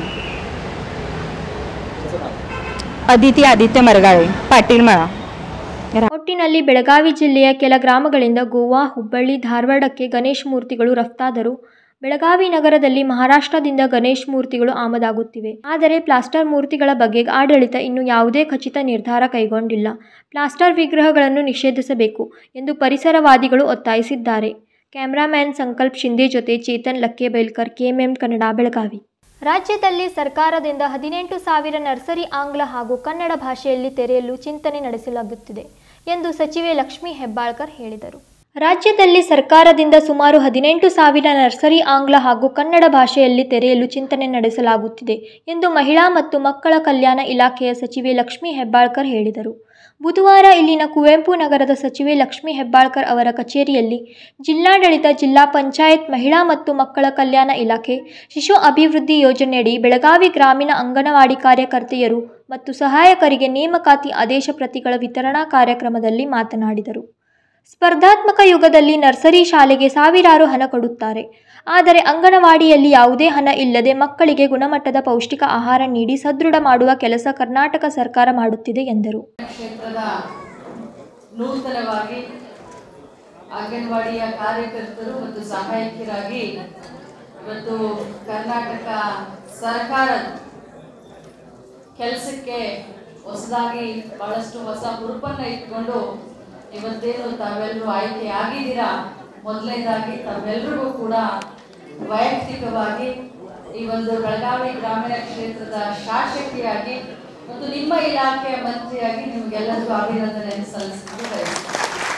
अदिती आदित्य मरगाळे पाटील मळा ಒಟ್ಟಿನಲ್ಲಿ ಬೆಳಗಾವಿ ಜಿಲ್ಲೆಯ ಕೆಲ ಗ್ರಾಮಗಳಿಂದ ಗೋವಾ ಹುಬ್ಬಳ್ಳಿ ಧಾರವಾಡಕ್ಕೆ ಗಣೇಶ್ ಮೂರ್ತಿಗಳು ರಫ್ತಾದರೂ ಬೆಳಗಾವಿ ನಗರದಲ್ಲಿ ಮಹಾರಾಷ್ಟ್ರದಿಂದ ಗಣೇಶ್ ಮೂರ್ತಿಗಳು ಆಮದಾಗುತ್ತಿವೆ ಆದರೆ ಪ್ಲಾಸ್ಟರ್ ಮೂರ್ತಿಗಳ ಬಗ್ಗೆ ಆಡಳಿತ ಇನ್ನೂ ಯಾವುದೇ ಖಚಿತ ನಿರ್ಧಾರ ಕೈಗೊಂಡಿಲ್ಲ ಪ್ಲಾಸ್ಟರ್ ವಿಗ್ರಹಗಳನ್ನು ನಿಷೇಧಿಸಬೇಕು ಎಂದು ಪರಿಸರವಾದಿಗಳು ಒತ್ತಾಯಿಸಿದ್ದಾರೆ ಕ್ಯಾಮ್ರಾಮ್ಯಾನ್ ಸಂಕಲ್ಪ್ ಶಿಂದೆ ಜೊತೆ ಚೇತನ್ ಲಕ್ಕೇಬೈಲ್ಕರ್ ಕೆಎಂಎಂ ಕನ್ನಡ ಬೆಳಗಾವಿ ರಾಜ್ಯದಲ್ಲಿ ಸರ್ಕಾರದಿಂದ ಹದಿನೆಂಟು ಸಾವಿರ ನರ್ಸರಿ ಆಂಗ್ಲ ಹಾಗೂ ಕನ್ನಡ ಭಾಷೆಯಲ್ಲಿ ತೆರೆಯಲು ಚಿಂತನೆ ನಡೆಸಲಾಗುತ್ತಿದೆ ಎಂದು ಸಚಿವೆ ಲಕ್ಷ್ಮೀ ಹೆಬ್ಬಾಳ್ಕರ್ ಹೇಳಿದರು ರಾಜ್ಯದಲ್ಲಿ ಸರ್ಕಾರದಿಂದ ಸುಮಾರು ಹದಿನೆಂಟು ಸಾವಿರ ನರ್ಸರಿ ಆಂಗ್ಲ ಹಾಗೂ ಕನ್ನಡ ಭಾಷೆಯಲ್ಲಿ ತೆರೆಯಲು ಚಿಂತನೆ ನಡೆಸಲಾಗುತ್ತಿದೆ ಎಂದು ಮಹಿಳಾ ಮತ್ತು ಮಕ್ಕಳ ಕಲ್ಯಾಣ ಇಲಾಖೆಯ ಸಚಿವೆ ಲಕ್ಷ್ಮೀ ಹೆಬ್ಬಾಳ್ಕರ್ ಹೇಳಿದರು ಬುಧವಾರ ಇಲ್ಲಿನ ಕುವೆಂಪು ನಗರದ ಸಚಿವೆ ಲಕ್ಷ್ಮೀ ಹೆಬ್ಬಾಳ್ಕರ್ ಅವರ ಕಚೇರಿಯಲ್ಲಿ ಜಿಲ್ಲಾಡಳಿತ ಜಿಲ್ಲಾ ಪಂಚಾಯತ್ ಮಹಿಳಾ ಮತ್ತು ಮಕ್ಕಳ ಕಲ್ಯಾಣ ಇಲಾಖೆ ಶಿಶು ಅಭಿವೃದ್ಧಿ ಯೋಜನೆಯಡಿ ಬೆಳಗಾವಿ ಗ್ರಾಮೀಣ ಅಂಗನವಾಡಿ ಕಾರ್ಯಕರ್ತೆಯರು ಮತ್ತು ಸಹಾಯಕರಿಗೆ ನೇಮಕಾತಿ ಆದೇಶ ಪ್ರತಿಗಳ ವಿತರಣಾ ಕಾರ್ಯಕ್ರಮದಲ್ಲಿ ಮಾತನಾಡಿದರು ಸ್ಪರ್ಧಾತ್ಮಕ ಯುಗದಲ್ಲಿ ನರ್ಸರಿ ಶಾಲೆಗೆ ಸಾವಿರಾರು ಹಣ ಕೊಡುತ್ತಾರೆ ಆದರೆ ಅಂಗನವಾಡಿಯಲ್ಲಿ ಯಾವುದೇ ಹಣ ಇಲ್ಲದೆ ಮಕ್ಕಳಿಗೆ ಗುಣಮಟ್ಟದ ಪೌಷ್ಟಿಕ ಆಹಾರ ನೀಡಿ ಸದೃಢ ಮಾಡುವ ಕೆಲಸ ಕರ್ನಾಟಕ ಸರ್ಕಾರ ಮಾಡುತ್ತಿದೆ ಎಂದರು ಕ್ಷೇತ್ರದ ನೂತನವಾಗಿ ಅಂಗನವಾಡಿಯ ಕಾರ್ಯಕರ್ತರು ಮತ್ತು ಸಹಾಯಕಿಯರಾಗಿ ಇವತ್ತು ಕರ್ನಾಟಕ ಸರ್ಕಾರದ ಕೆಲಸಕ್ಕೆ ಹೊಸದಾಗಿ ಬಹಳಷ್ಟು ಹೊಸ ಹುರುಪನ್ನು ಇಟ್ಕೊಂಡು ಇವತ್ತೇನು ತಾವೆಲ್ಲರೂ ಆಯ್ಕೆ ಆಗಿದ್ದೀರಾ ಮೊದಲನೇದಾಗಿ ತಾವೆಲ್ಲರಿಗೂ ಕೂಡ ವೈಯಕ್ತಿಕವಾಗಿ ಈ ಒಂದು ಬೆಳಗಾವಿ ಗ್ರಾಮೀಣ ಕ್ಷೇತ್ರದ ಶಾಸಕಿಯಾಗಿ ಮತ್ತು ನಿಮ್ಮ ಇಲಾಖೆಯ ಮಂತ್ರಿಯಾಗಿ ನಿಮಗೆಲ್ಲರಿಗೂ ಅಭಿನಂದನೆಯನ್ನು ಸಲ್ಲಿಸಲಿಕ್ಕೆ ಬಯಸ್ತೀನಿ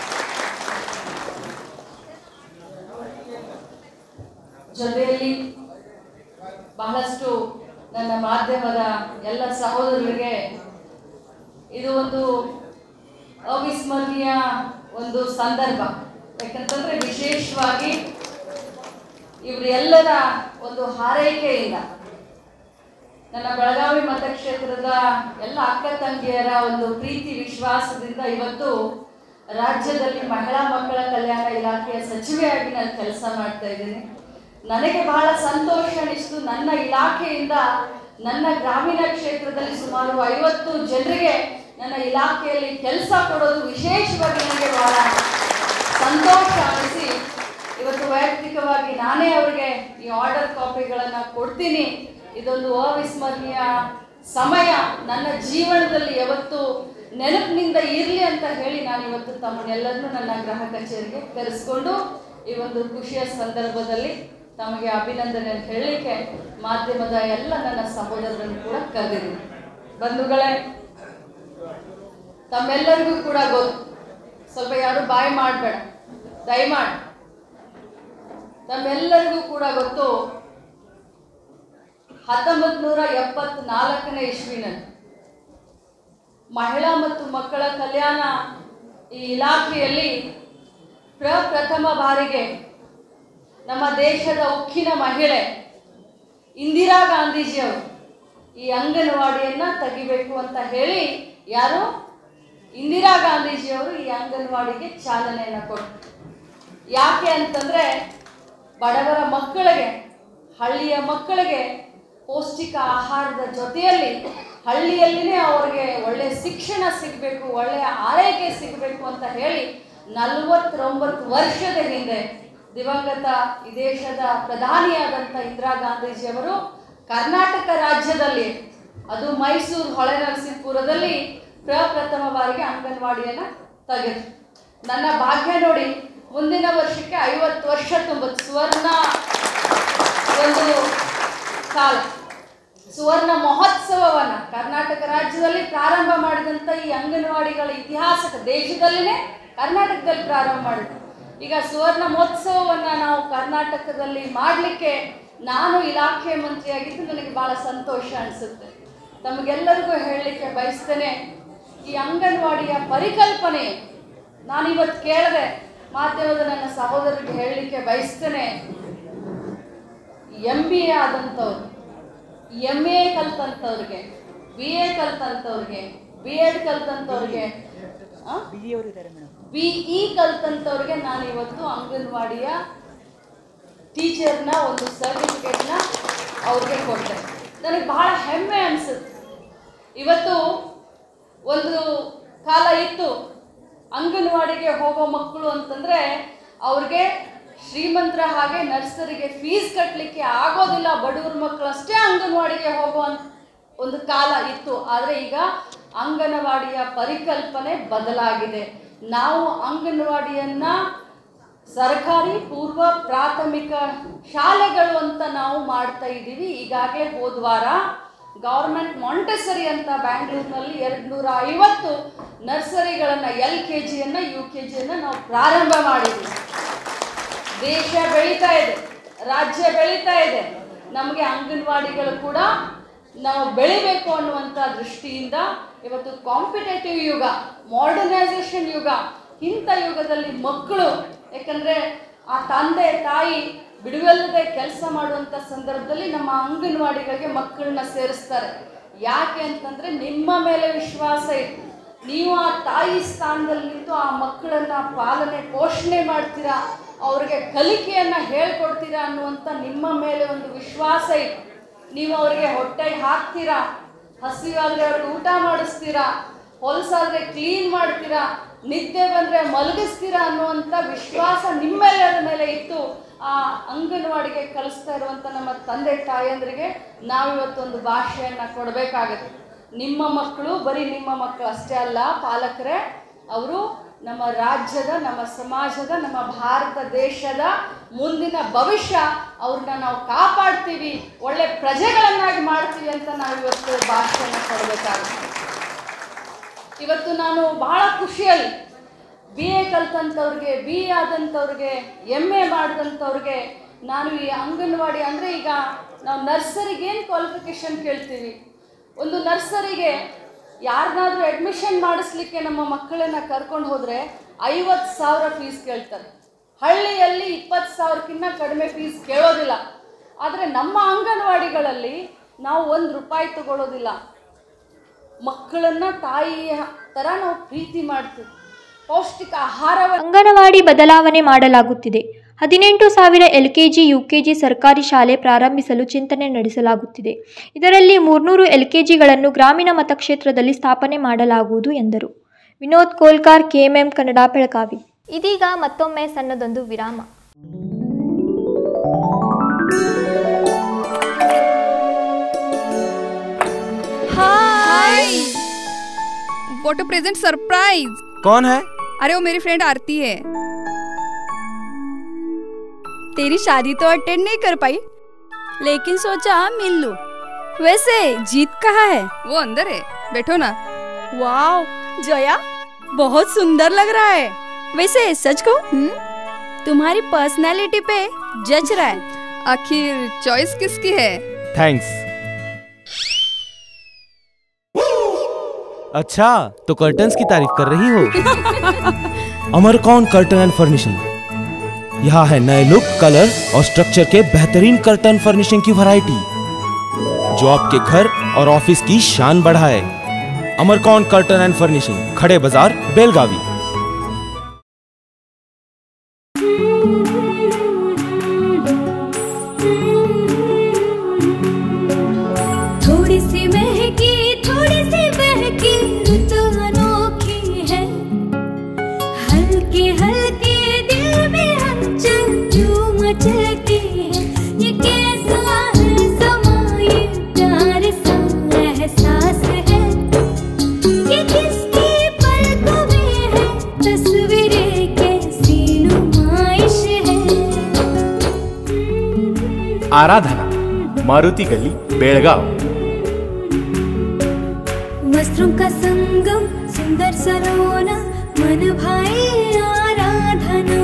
ಜೊತೆಯಲ್ಲಿ ಬಹಳಷ್ಟು ನನ್ನ ಮಾಧ್ಯಮದ ಎಲ್ಲ ಸಹೋದರರಿಗೆ ಇದು ಒಂದು ಅವಿಸ್ಮರಣೀಯ ಒಂದು ಸಂದರ್ಭ ಯಾಕಂತಂದ್ರೆ ವಿಶೇಷವಾಗಿ ಇವರೆಲ್ಲರ ಒಂದು ಹಾರೈಕೆಯಿಂದ ನನ್ನ ಬೆಳಗಾವಿ ಮತಕ್ಷೇತ್ರದ ಎಲ್ಲ ಅಕ್ಕ ತಂಗಿಯರ ಒಂದು ಪ್ರೀತಿ ವಿಶ್ವಾಸದಿಂದ ಇವತ್ತು ರಾಜ್ಯದಲ್ಲಿ ಮಹಿಳಾ ಮಕ್ಕಳ ಕಲ್ಯಾಣ ಇಲಾಖೆಯ ಸಚಿವೆಯಾಗಿ ನಾನು ಕೆಲಸ ಮಾಡ್ತಾ ಇದ್ದೀನಿ ನನಗೆ ಬಹಳ ಸಂತೋಷ ಅನಿಸ್ತು ನನ್ನ ಇಲಾಖೆಯಿಂದ ನನ್ನ ಗ್ರಾಮೀಣ ಕ್ಷೇತ್ರದಲ್ಲಿ ಸುಮಾರು ಐವತ್ತು ಜನರಿಗೆ ನನ್ನ ಇಲಾಖೆಯಲ್ಲಿ ಕೆಲಸ ಕೊಡೋದು ವಿಶೇಷವಾಗಿ ನನಗೆ ಬಹಳ ಸಂತೋಷ ಅನಿಸಿ ಇವತ್ತು ವೈಯಕ್ತಿಕವಾಗಿ ನಾನೇ ಅವರಿಗೆ ಈ ಆರ್ಡರ್ ಕಾಪಿಗಳನ್ನು ಕೊಡ್ತೀನಿ ಇದೊಂದು ಅವಿಸ್ಮರಣೀಯ ಸಮಯ ನನ್ನ ಜೀವನದಲ್ಲಿ ಯಾವತ್ತು ನೆನಪಿನಿಂದ ಇರಲಿ ಅಂತ ಹೇಳಿ ನಾನು ಇವತ್ತು ತಮ್ಮನ್ನೆಲ್ಲರನ್ನೂ ನನ್ನ ಗೃಹ ಕಚೇರಿಗೆ ಕರೆಸ್ಕೊಂಡು ಈ ಒಂದು ಖುಷಿಯ ಸಂದರ್ಭದಲ್ಲಿ ತಮಗೆ ಅಭಿನಂದನೆ ಅಂತ ಹೇಳಲಿಕ್ಕೆ ಮಾಧ್ಯಮದ ಎಲ್ಲ ನನ್ನ ಸಹೋದರರನ್ನು ಕೂಡ ಕರೆದಿದ್ದೀನಿ ಬಂಧುಗಳೇ ತಮ್ಮೆಲ್ಲರಿಗೂ ಕೂಡ ಗೊತ್ತು ಸ್ವಲ್ಪ ಯಾರು ಬಾಯಿ ಮಾಡಬೇಡ ದಯಮಾಡಿ ತಮ್ಮೆಲ್ಲರಿಗೂ ಕೂಡ ಗೊತ್ತು ಹತ್ತೊಂಬತ್ತು ನೂರ ಎಪ್ಪತ್ನಾಲ್ಕನೇ ಇಸ್ವಿನಲ್ಲಿ ಮಹಿಳಾ ಮತ್ತು ಮಕ್ಕಳ ಕಲ್ಯಾಣ ಈ ಇಲಾಖೆಯಲ್ಲಿ ಪ್ರಪ್ರಥಮ ಬಾರಿಗೆ ನಮ್ಮ ದೇಶದ ಉಕ್ಕಿನ ಮಹಿಳೆ ಇಂದಿರಾ ಗಾಂಧೀಜಿಯವರು ಈ ಅಂಗನವಾಡಿಯನ್ನ ತೆಗಿಬೇಕು ಅಂತ ಹೇಳಿ ಯಾರು ಇಂದಿರಾ ಗಾಂಧೀಜಿಯವರು ಈ ಅಂಗನವಾಡಿಗೆ ಚಾಲನೆಯನ್ನು ಕೊಟ್ಟರು ಯಾಕೆ ಅಂತಂದ್ರೆ ಬಡವರ ಮಕ್ಕಳಿಗೆ ಹಳ್ಳಿಯ ಮಕ್ಕಳಿಗೆ ಪೌಷ್ಟಿಕ ಆಹಾರದ ಜೊತೆಯಲ್ಲಿ ಹಳ್ಳಿಯಲ್ಲಿನೇ ಅವರಿಗೆ ಒಳ್ಳೆಯ ಶಿಕ್ಷಣ ಸಿಗಬೇಕು ಒಳ್ಳೆಯ ಆರೈಕೆ ಸಿಗಬೇಕು ಅಂತ ಹೇಳಿ ನಲವತ್ತೊಂಬತ್ತು ವರ್ಷದ ಹಿಂದೆ ದಿವಂಗತ ಈ ದೇಶದ ಪ್ರಧಾನಿಯಾದಂಥ ಇಂದಿರಾ ಗಾಂಧೀಜಿಯವರು ಕರ್ನಾಟಕ ರಾಜ್ಯದಲ್ಲಿ ಅದು ಮೈಸೂರು ಹೊಳೆನರಸೀಪುರದಲ್ಲಿ ಪ್ರಪ್ರಥಮ ಬಾರಿಗೆ ಅಂಗನವಾಡಿಯನ್ನು ತೆಗೆದು ನನ್ನ ಭಾಗ್ಯ ನೋಡಿ ಮುಂದಿನ ವರ್ಷಕ್ಕೆ ಐವತ್ತು ವರ್ಷ ತುಂಬುತ್ತೆ ಸುವರ್ಣ ಒಂದು ಕಾಲ ಸುವರ್ಣ ಮಹೋತ್ಸವವನ್ನ ಕರ್ನಾಟಕ ರಾಜ್ಯದಲ್ಲಿ ಪ್ರಾರಂಭ ಮಾಡಿದಂಥ ಈ ಅಂಗನವಾಡಿಗಳ ಇತಿಹಾಸಕ ದೇಶದಲ್ಲಿನೇ ಕರ್ನಾಟಕದಲ್ಲಿ ಪ್ರಾರಂಭ ಮಾಡಿದ್ರು ಈಗ ಸುವರ್ಣ ಮಹೋತ್ಸವವನ್ನ ನಾವು ಕರ್ನಾಟಕದಲ್ಲಿ ಮಾಡಲಿಕ್ಕೆ ನಾನು ಇಲಾಖೆ ಮಂತ್ರಿಯಾಗಿದ್ದು ನನಗೆ ಬಹಳ ಸಂತೋಷ ಅನಿಸುತ್ತೆ ತಮಗೆಲ್ಲರಿಗೂ ಹೇಳಲಿಕ್ಕೆ ಬಯಸ್ತೇನೆ ಈ ಅಂಗನವಾಡಿಯ ಪರಿಕಲ್ಪನೆ ನಾನಿವತ್ತು ಕೇಳಿದೆ ಮಾಧ್ಯಮದ ನನ್ನ ಸಹೋದರಿಗೆ ಹೇಳಲಿಕ್ಕೆ ಬಯಸ್ತೇನೆ ಎಂ ಬಿ ಎ ಆದಂಥವ್ರು ಎಮ್ ಎ ಕಲ್ತಂಥವ್ರಿಗೆ ಬಿ ಎ ಕಲ್ತಂಥವ್ರಿಗೆ ಬಿ ಎಡ್ ಕಲ್ತಂಥವ್ರಿಗೆ ಬಿ ಇ ಕಲ್ತಂಥವ್ರಿಗೆ ನಾನು ಇವತ್ತು ಅಂಗನವಾಡಿಯ ಟೀಚರ್ನ ಒಂದು ಸರ್ಟಿಫಿಕೇಟ್ನ ಅವ್ರಿಗೆ ಕೊಟ್ಟೆ ನನಗೆ ಬಹಳ ಹೆಮ್ಮೆ ಅನಿಸುತ್ತೆ ಇವತ್ತು ಒಂದು ಕಾಲ ಇತ್ತು ಅಂಗನವಾಡಿಗೆ ಹೋಗೋ ಮಕ್ಕಳು ಅಂತಂದರೆ ಅವ್ರಿಗೆ ಶ್ರೀಮಂತರ ಹಾಗೆ ನರ್ಸರಿಗೆ ಫೀಸ್ ಕಟ್ಟಲಿಕ್ಕೆ ಆಗೋದಿಲ್ಲ ಬಡವ್ರ ಮಕ್ಕಳು ಅಷ್ಟೇ ಅಂಗನವಾಡಿಗೆ ಹೋಗೋ ಒಂದು ಕಾಲ ಇತ್ತು ಆದರೆ ಈಗ ಅಂಗನವಾಡಿಯ ಪರಿಕಲ್ಪನೆ ಬದಲಾಗಿದೆ ನಾವು ಅಂಗನವಾಡಿಯನ್ನು ಸರ್ಕಾರಿ ಪೂರ್ವ ಪ್ರಾಥಮಿಕ ಶಾಲೆಗಳು ಅಂತ ನಾವು ಮಾಡ್ತಾ ಇದ್ದೀವಿ ಈಗಾಗಲೇ ಹೋದ ವಾರ ಗೌರ್ಮೆಂಟ್ ಮಾಂಟೆಸರಿ ಅಂತ ಬ್ಯಾಂಗ್ಳೂರಿನಲ್ಲಿ ಎರಡು ನೂರ ಐವತ್ತು ನರ್ಸರಿಗಳನ್ನು ಎಲ್ ಕೆ ಜಿಯನ್ನು ಯು ಕೆ ಜಿಯನ್ನು ನಾವು ಪ್ರಾರಂಭ ಮಾಡಿದ್ವಿ ದೇಶ ಬೆಳೀತಾ ಇದೆ ರಾಜ್ಯ ಬೆಳೀತಾ ಇದೆ ನಮಗೆ ಅಂಗನವಾಡಿಗಳು ಕೂಡ ನಾವು ಬೆಳಿಬೇಕು ಅನ್ನುವಂಥ ದೃಷ್ಟಿಯಿಂದ ಇವತ್ತು ಕಾಂಪಿಟೇಟಿವ್ ಯುಗ ಮಾಡರ್ನೈಸೇಷನ್ ಯುಗ ಇಂಥ ಯುಗದಲ್ಲಿ ಮಕ್ಕಳು ಯಾಕಂದರೆ ಆ ತಂದೆ ತಾಯಿ ಬಿಡುವಿಲ್ಲದೆ ಕೆಲಸ ಮಾಡುವಂಥ ಸಂದರ್ಭದಲ್ಲಿ ನಮ್ಮ ಅಂಗನವಾಡಿಗಳಿಗೆ ಮಕ್ಕಳನ್ನ ಸೇರಿಸ್ತಾರೆ ಯಾಕೆ ಅಂತಂದರೆ ನಿಮ್ಮ ಮೇಲೆ ವಿಶ್ವಾಸ ಇತ್ತು ನೀವು ಆ ತಾಯಿ ಸ್ಥಾನದಲ್ಲಿ ನಿಂತು ಆ ಮಕ್ಕಳನ್ನ ಪಾಲನೆ ಪೋಷಣೆ ಮಾಡ್ತೀರಾ ಅವ್ರಿಗೆ ಕಲಿಕೆಯನ್ನು ಹೇಳ್ಕೊಡ್ತೀರಾ ಅನ್ನುವಂಥ ನಿಮ್ಮ ಮೇಲೆ ಒಂದು ವಿಶ್ವಾಸ ಇತ್ತು ನೀವು ಅವರಿಗೆ ಹೊಟ್ಟೆಗೆ ಹಾಕ್ತೀರಾ ಹಸಿವಾದರೆ ಅವ್ರಿಗೆ ಊಟ ಮಾಡಿಸ್ತೀರಾ ಹೊಲಸಾದರೆ ಕ್ಲೀನ್ ಮಾಡ್ತೀರಾ ನಿದ್ದೆ ಬಂದರೆ ಮಲಗಿಸ್ತೀರಾ ಅನ್ನುವಂಥ ವಿಶ್ವಾಸ ನಿಮ್ಮೆಲ್ಲರ ಮೇಲೆ ಇತ್ತು ಆ ಅಂಗನವಾಡಿಗೆ ಕಲಿಸ್ತಾ ಇರುವಂಥ ನಮ್ಮ ತಂದೆ ತಾಯಂದ್ರಿಗೆ ನಾವಿವತ್ತೊಂದು ಭಾಷೆಯನ್ನು ಕೊಡಬೇಕಾಗತ್ತೆ ನಿಮ್ಮ ಮಕ್ಕಳು ಬರೀ ನಿಮ್ಮ ಮಕ್ಕಳು ಅಷ್ಟೇ ಅಲ್ಲ ಪಾಲಕರೇ ಅವರು ನಮ್ಮ ರಾಜ್ಯದ ನಮ್ಮ ಸಮಾಜದ ನಮ್ಮ ಭಾರತ ದೇಶದ ಮುಂದಿನ ಭವಿಷ್ಯ ಅವ್ರನ್ನ ನಾವು ಕಾಪಾಡ್ತೀವಿ ಒಳ್ಳೆ ಪ್ರಜೆಗಳನ್ನಾಗಿ ಮಾಡ್ತೀವಿ ಅಂತ ನಾವು ಇವತ್ತು ಭಾಷೆಯನ್ನು ಕೊಡಬೇಕಾಗುತ್ತೆ ಇವತ್ತು ನಾನು ಬಹಳ ಖುಷಿಯಲ್ಲಿ ಬಿ ಎ ಕಲ್ತಂಥವ್ರಿಗೆ ಬಿ ಎ ಆದಂಥವ್ರಿಗೆ ಎಮ್ ಎ ಮಾಡಿದಂಥವ್ರಿಗೆ ನಾನು ಈ ಅಂಗನವಾಡಿ ಅಂದರೆ ಈಗ ನಾವು ನರ್ಸರಿಗೆ ಏನು ಕ್ವಾಲಿಫಿಕೇಷನ್ ಕೇಳ್ತೀವಿ ಒಂದು ನರ್ಸರಿಗೆ ಯಾರನ್ನಾದ್ರೂ ಅಡ್ಮಿಷನ್ ಮಾಡಿಸ್ಲಿಕ್ಕೆ ನಮ್ಮ ಮಕ್ಕಳನ್ನ ಕರ್ಕೊಂಡು ಹೋದರೆ ಐವತ್ತು ಸಾವಿರ ಫೀಸ್ ಕೇಳ್ತಾರೆ ಹಳ್ಳಿಯಲ್ಲಿ ಇಪ್ಪತ್ತು ಸಾವಿರಕ್ಕಿಂತ ಕಡಿಮೆ ಫೀಸ್ ಕೇಳೋದಿಲ್ಲ ಆದರೆ ನಮ್ಮ ಅಂಗನವಾಡಿಗಳಲ್ಲಿ ನಾವು ಒಂದು ರೂಪಾಯಿ ತಗೊಳ್ಳೋದಿಲ್ಲ ಮಕ್ಕಳನ್ನ ತಾಯಿಯ ಥರ ನಾವು ಪ್ರೀತಿ ಮಾಡ್ತೀವಿ ಪೌಷ್ಟಿಕ ಆಹಾರವನ್ನು ಅಂಗನವಾಡಿ ಬದಲಾವಣೆ ಮಾಡಲಾಗುತ್ತಿದೆ ಹದಿನೆಂಟು ಸಾವಿರ ಎಲ್ಕೆಜಿ ಯುಕೆಜಿ ಸರ್ಕಾರಿ ಶಾಲೆ ಪ್ರಾರಂಭಿಸಲು ಚಿಂತನೆ ನಡೆಸಲಾಗುತ್ತಿದೆ ಇದರಲ್ಲಿ ಮೂರ್ನೂರು ಎಲ್ಕೆಜಿಗಳನ್ನು ಗ್ರಾಮೀಣ ಮತಕ್ಷೇತ್ರದಲ್ಲಿ ಸ್ಥಾಪನೆ ಮಾಡಲಾಗುವುದು ಎಂದರು ವಿನೋದ್ ಕೋಲ್ಕಾರ್ ಕೆಎಂಎಂ ಕನ್ನಡ ಬೆಳಗಾವಿ ಇದೀಗ ಮತ್ತೊಮ್ಮೆ ಸಣ್ಣದೊಂದು ವಿರಾಮ hi what a present surprise कौन है अरे वो मेरी फ्रेंड आरती है तेरी शादी तो अटेंड नहीं कर पाई लेकिन सोचा मिल लूं वैसे जीत कहाँ है वो अंदर है बैठो ना वाओ जया बहुत सुंदर लग रहा है वैसे सच कहूं तुम्हारी पर्सनालिटी पे जज रहा है आखिर चॉइस किसकी है थैंक्स अच्छा तो कर्टन्स की तारीफ कर रही हो अमरकौन कर्टन एंड फर्निशिंग यहाँ है नए लुक कलर और स्ट्रक्चर के बेहतरीन कर्टन फर्निशिंग की वैरायटी जो आपके घर और ऑफिस की शान बढ़ाए अमरकौन कर्टन एंड फर्निशिंग खड़े बाजार बेलगावी थोड़ी सी महकी थोड़ी सी बहकी ऋतु अनोखी है हल्के हल्के दिल में हलचल जो मचलती है ये कैसा है समा ये प्यार सा एहसास है ये किसकी पलकों में है तस्वीरें कैसी नुमाइश है आराधना मारुति गली बेळगाव वस्त्रों का संगम सुंदर सरोना मन भाई आराधना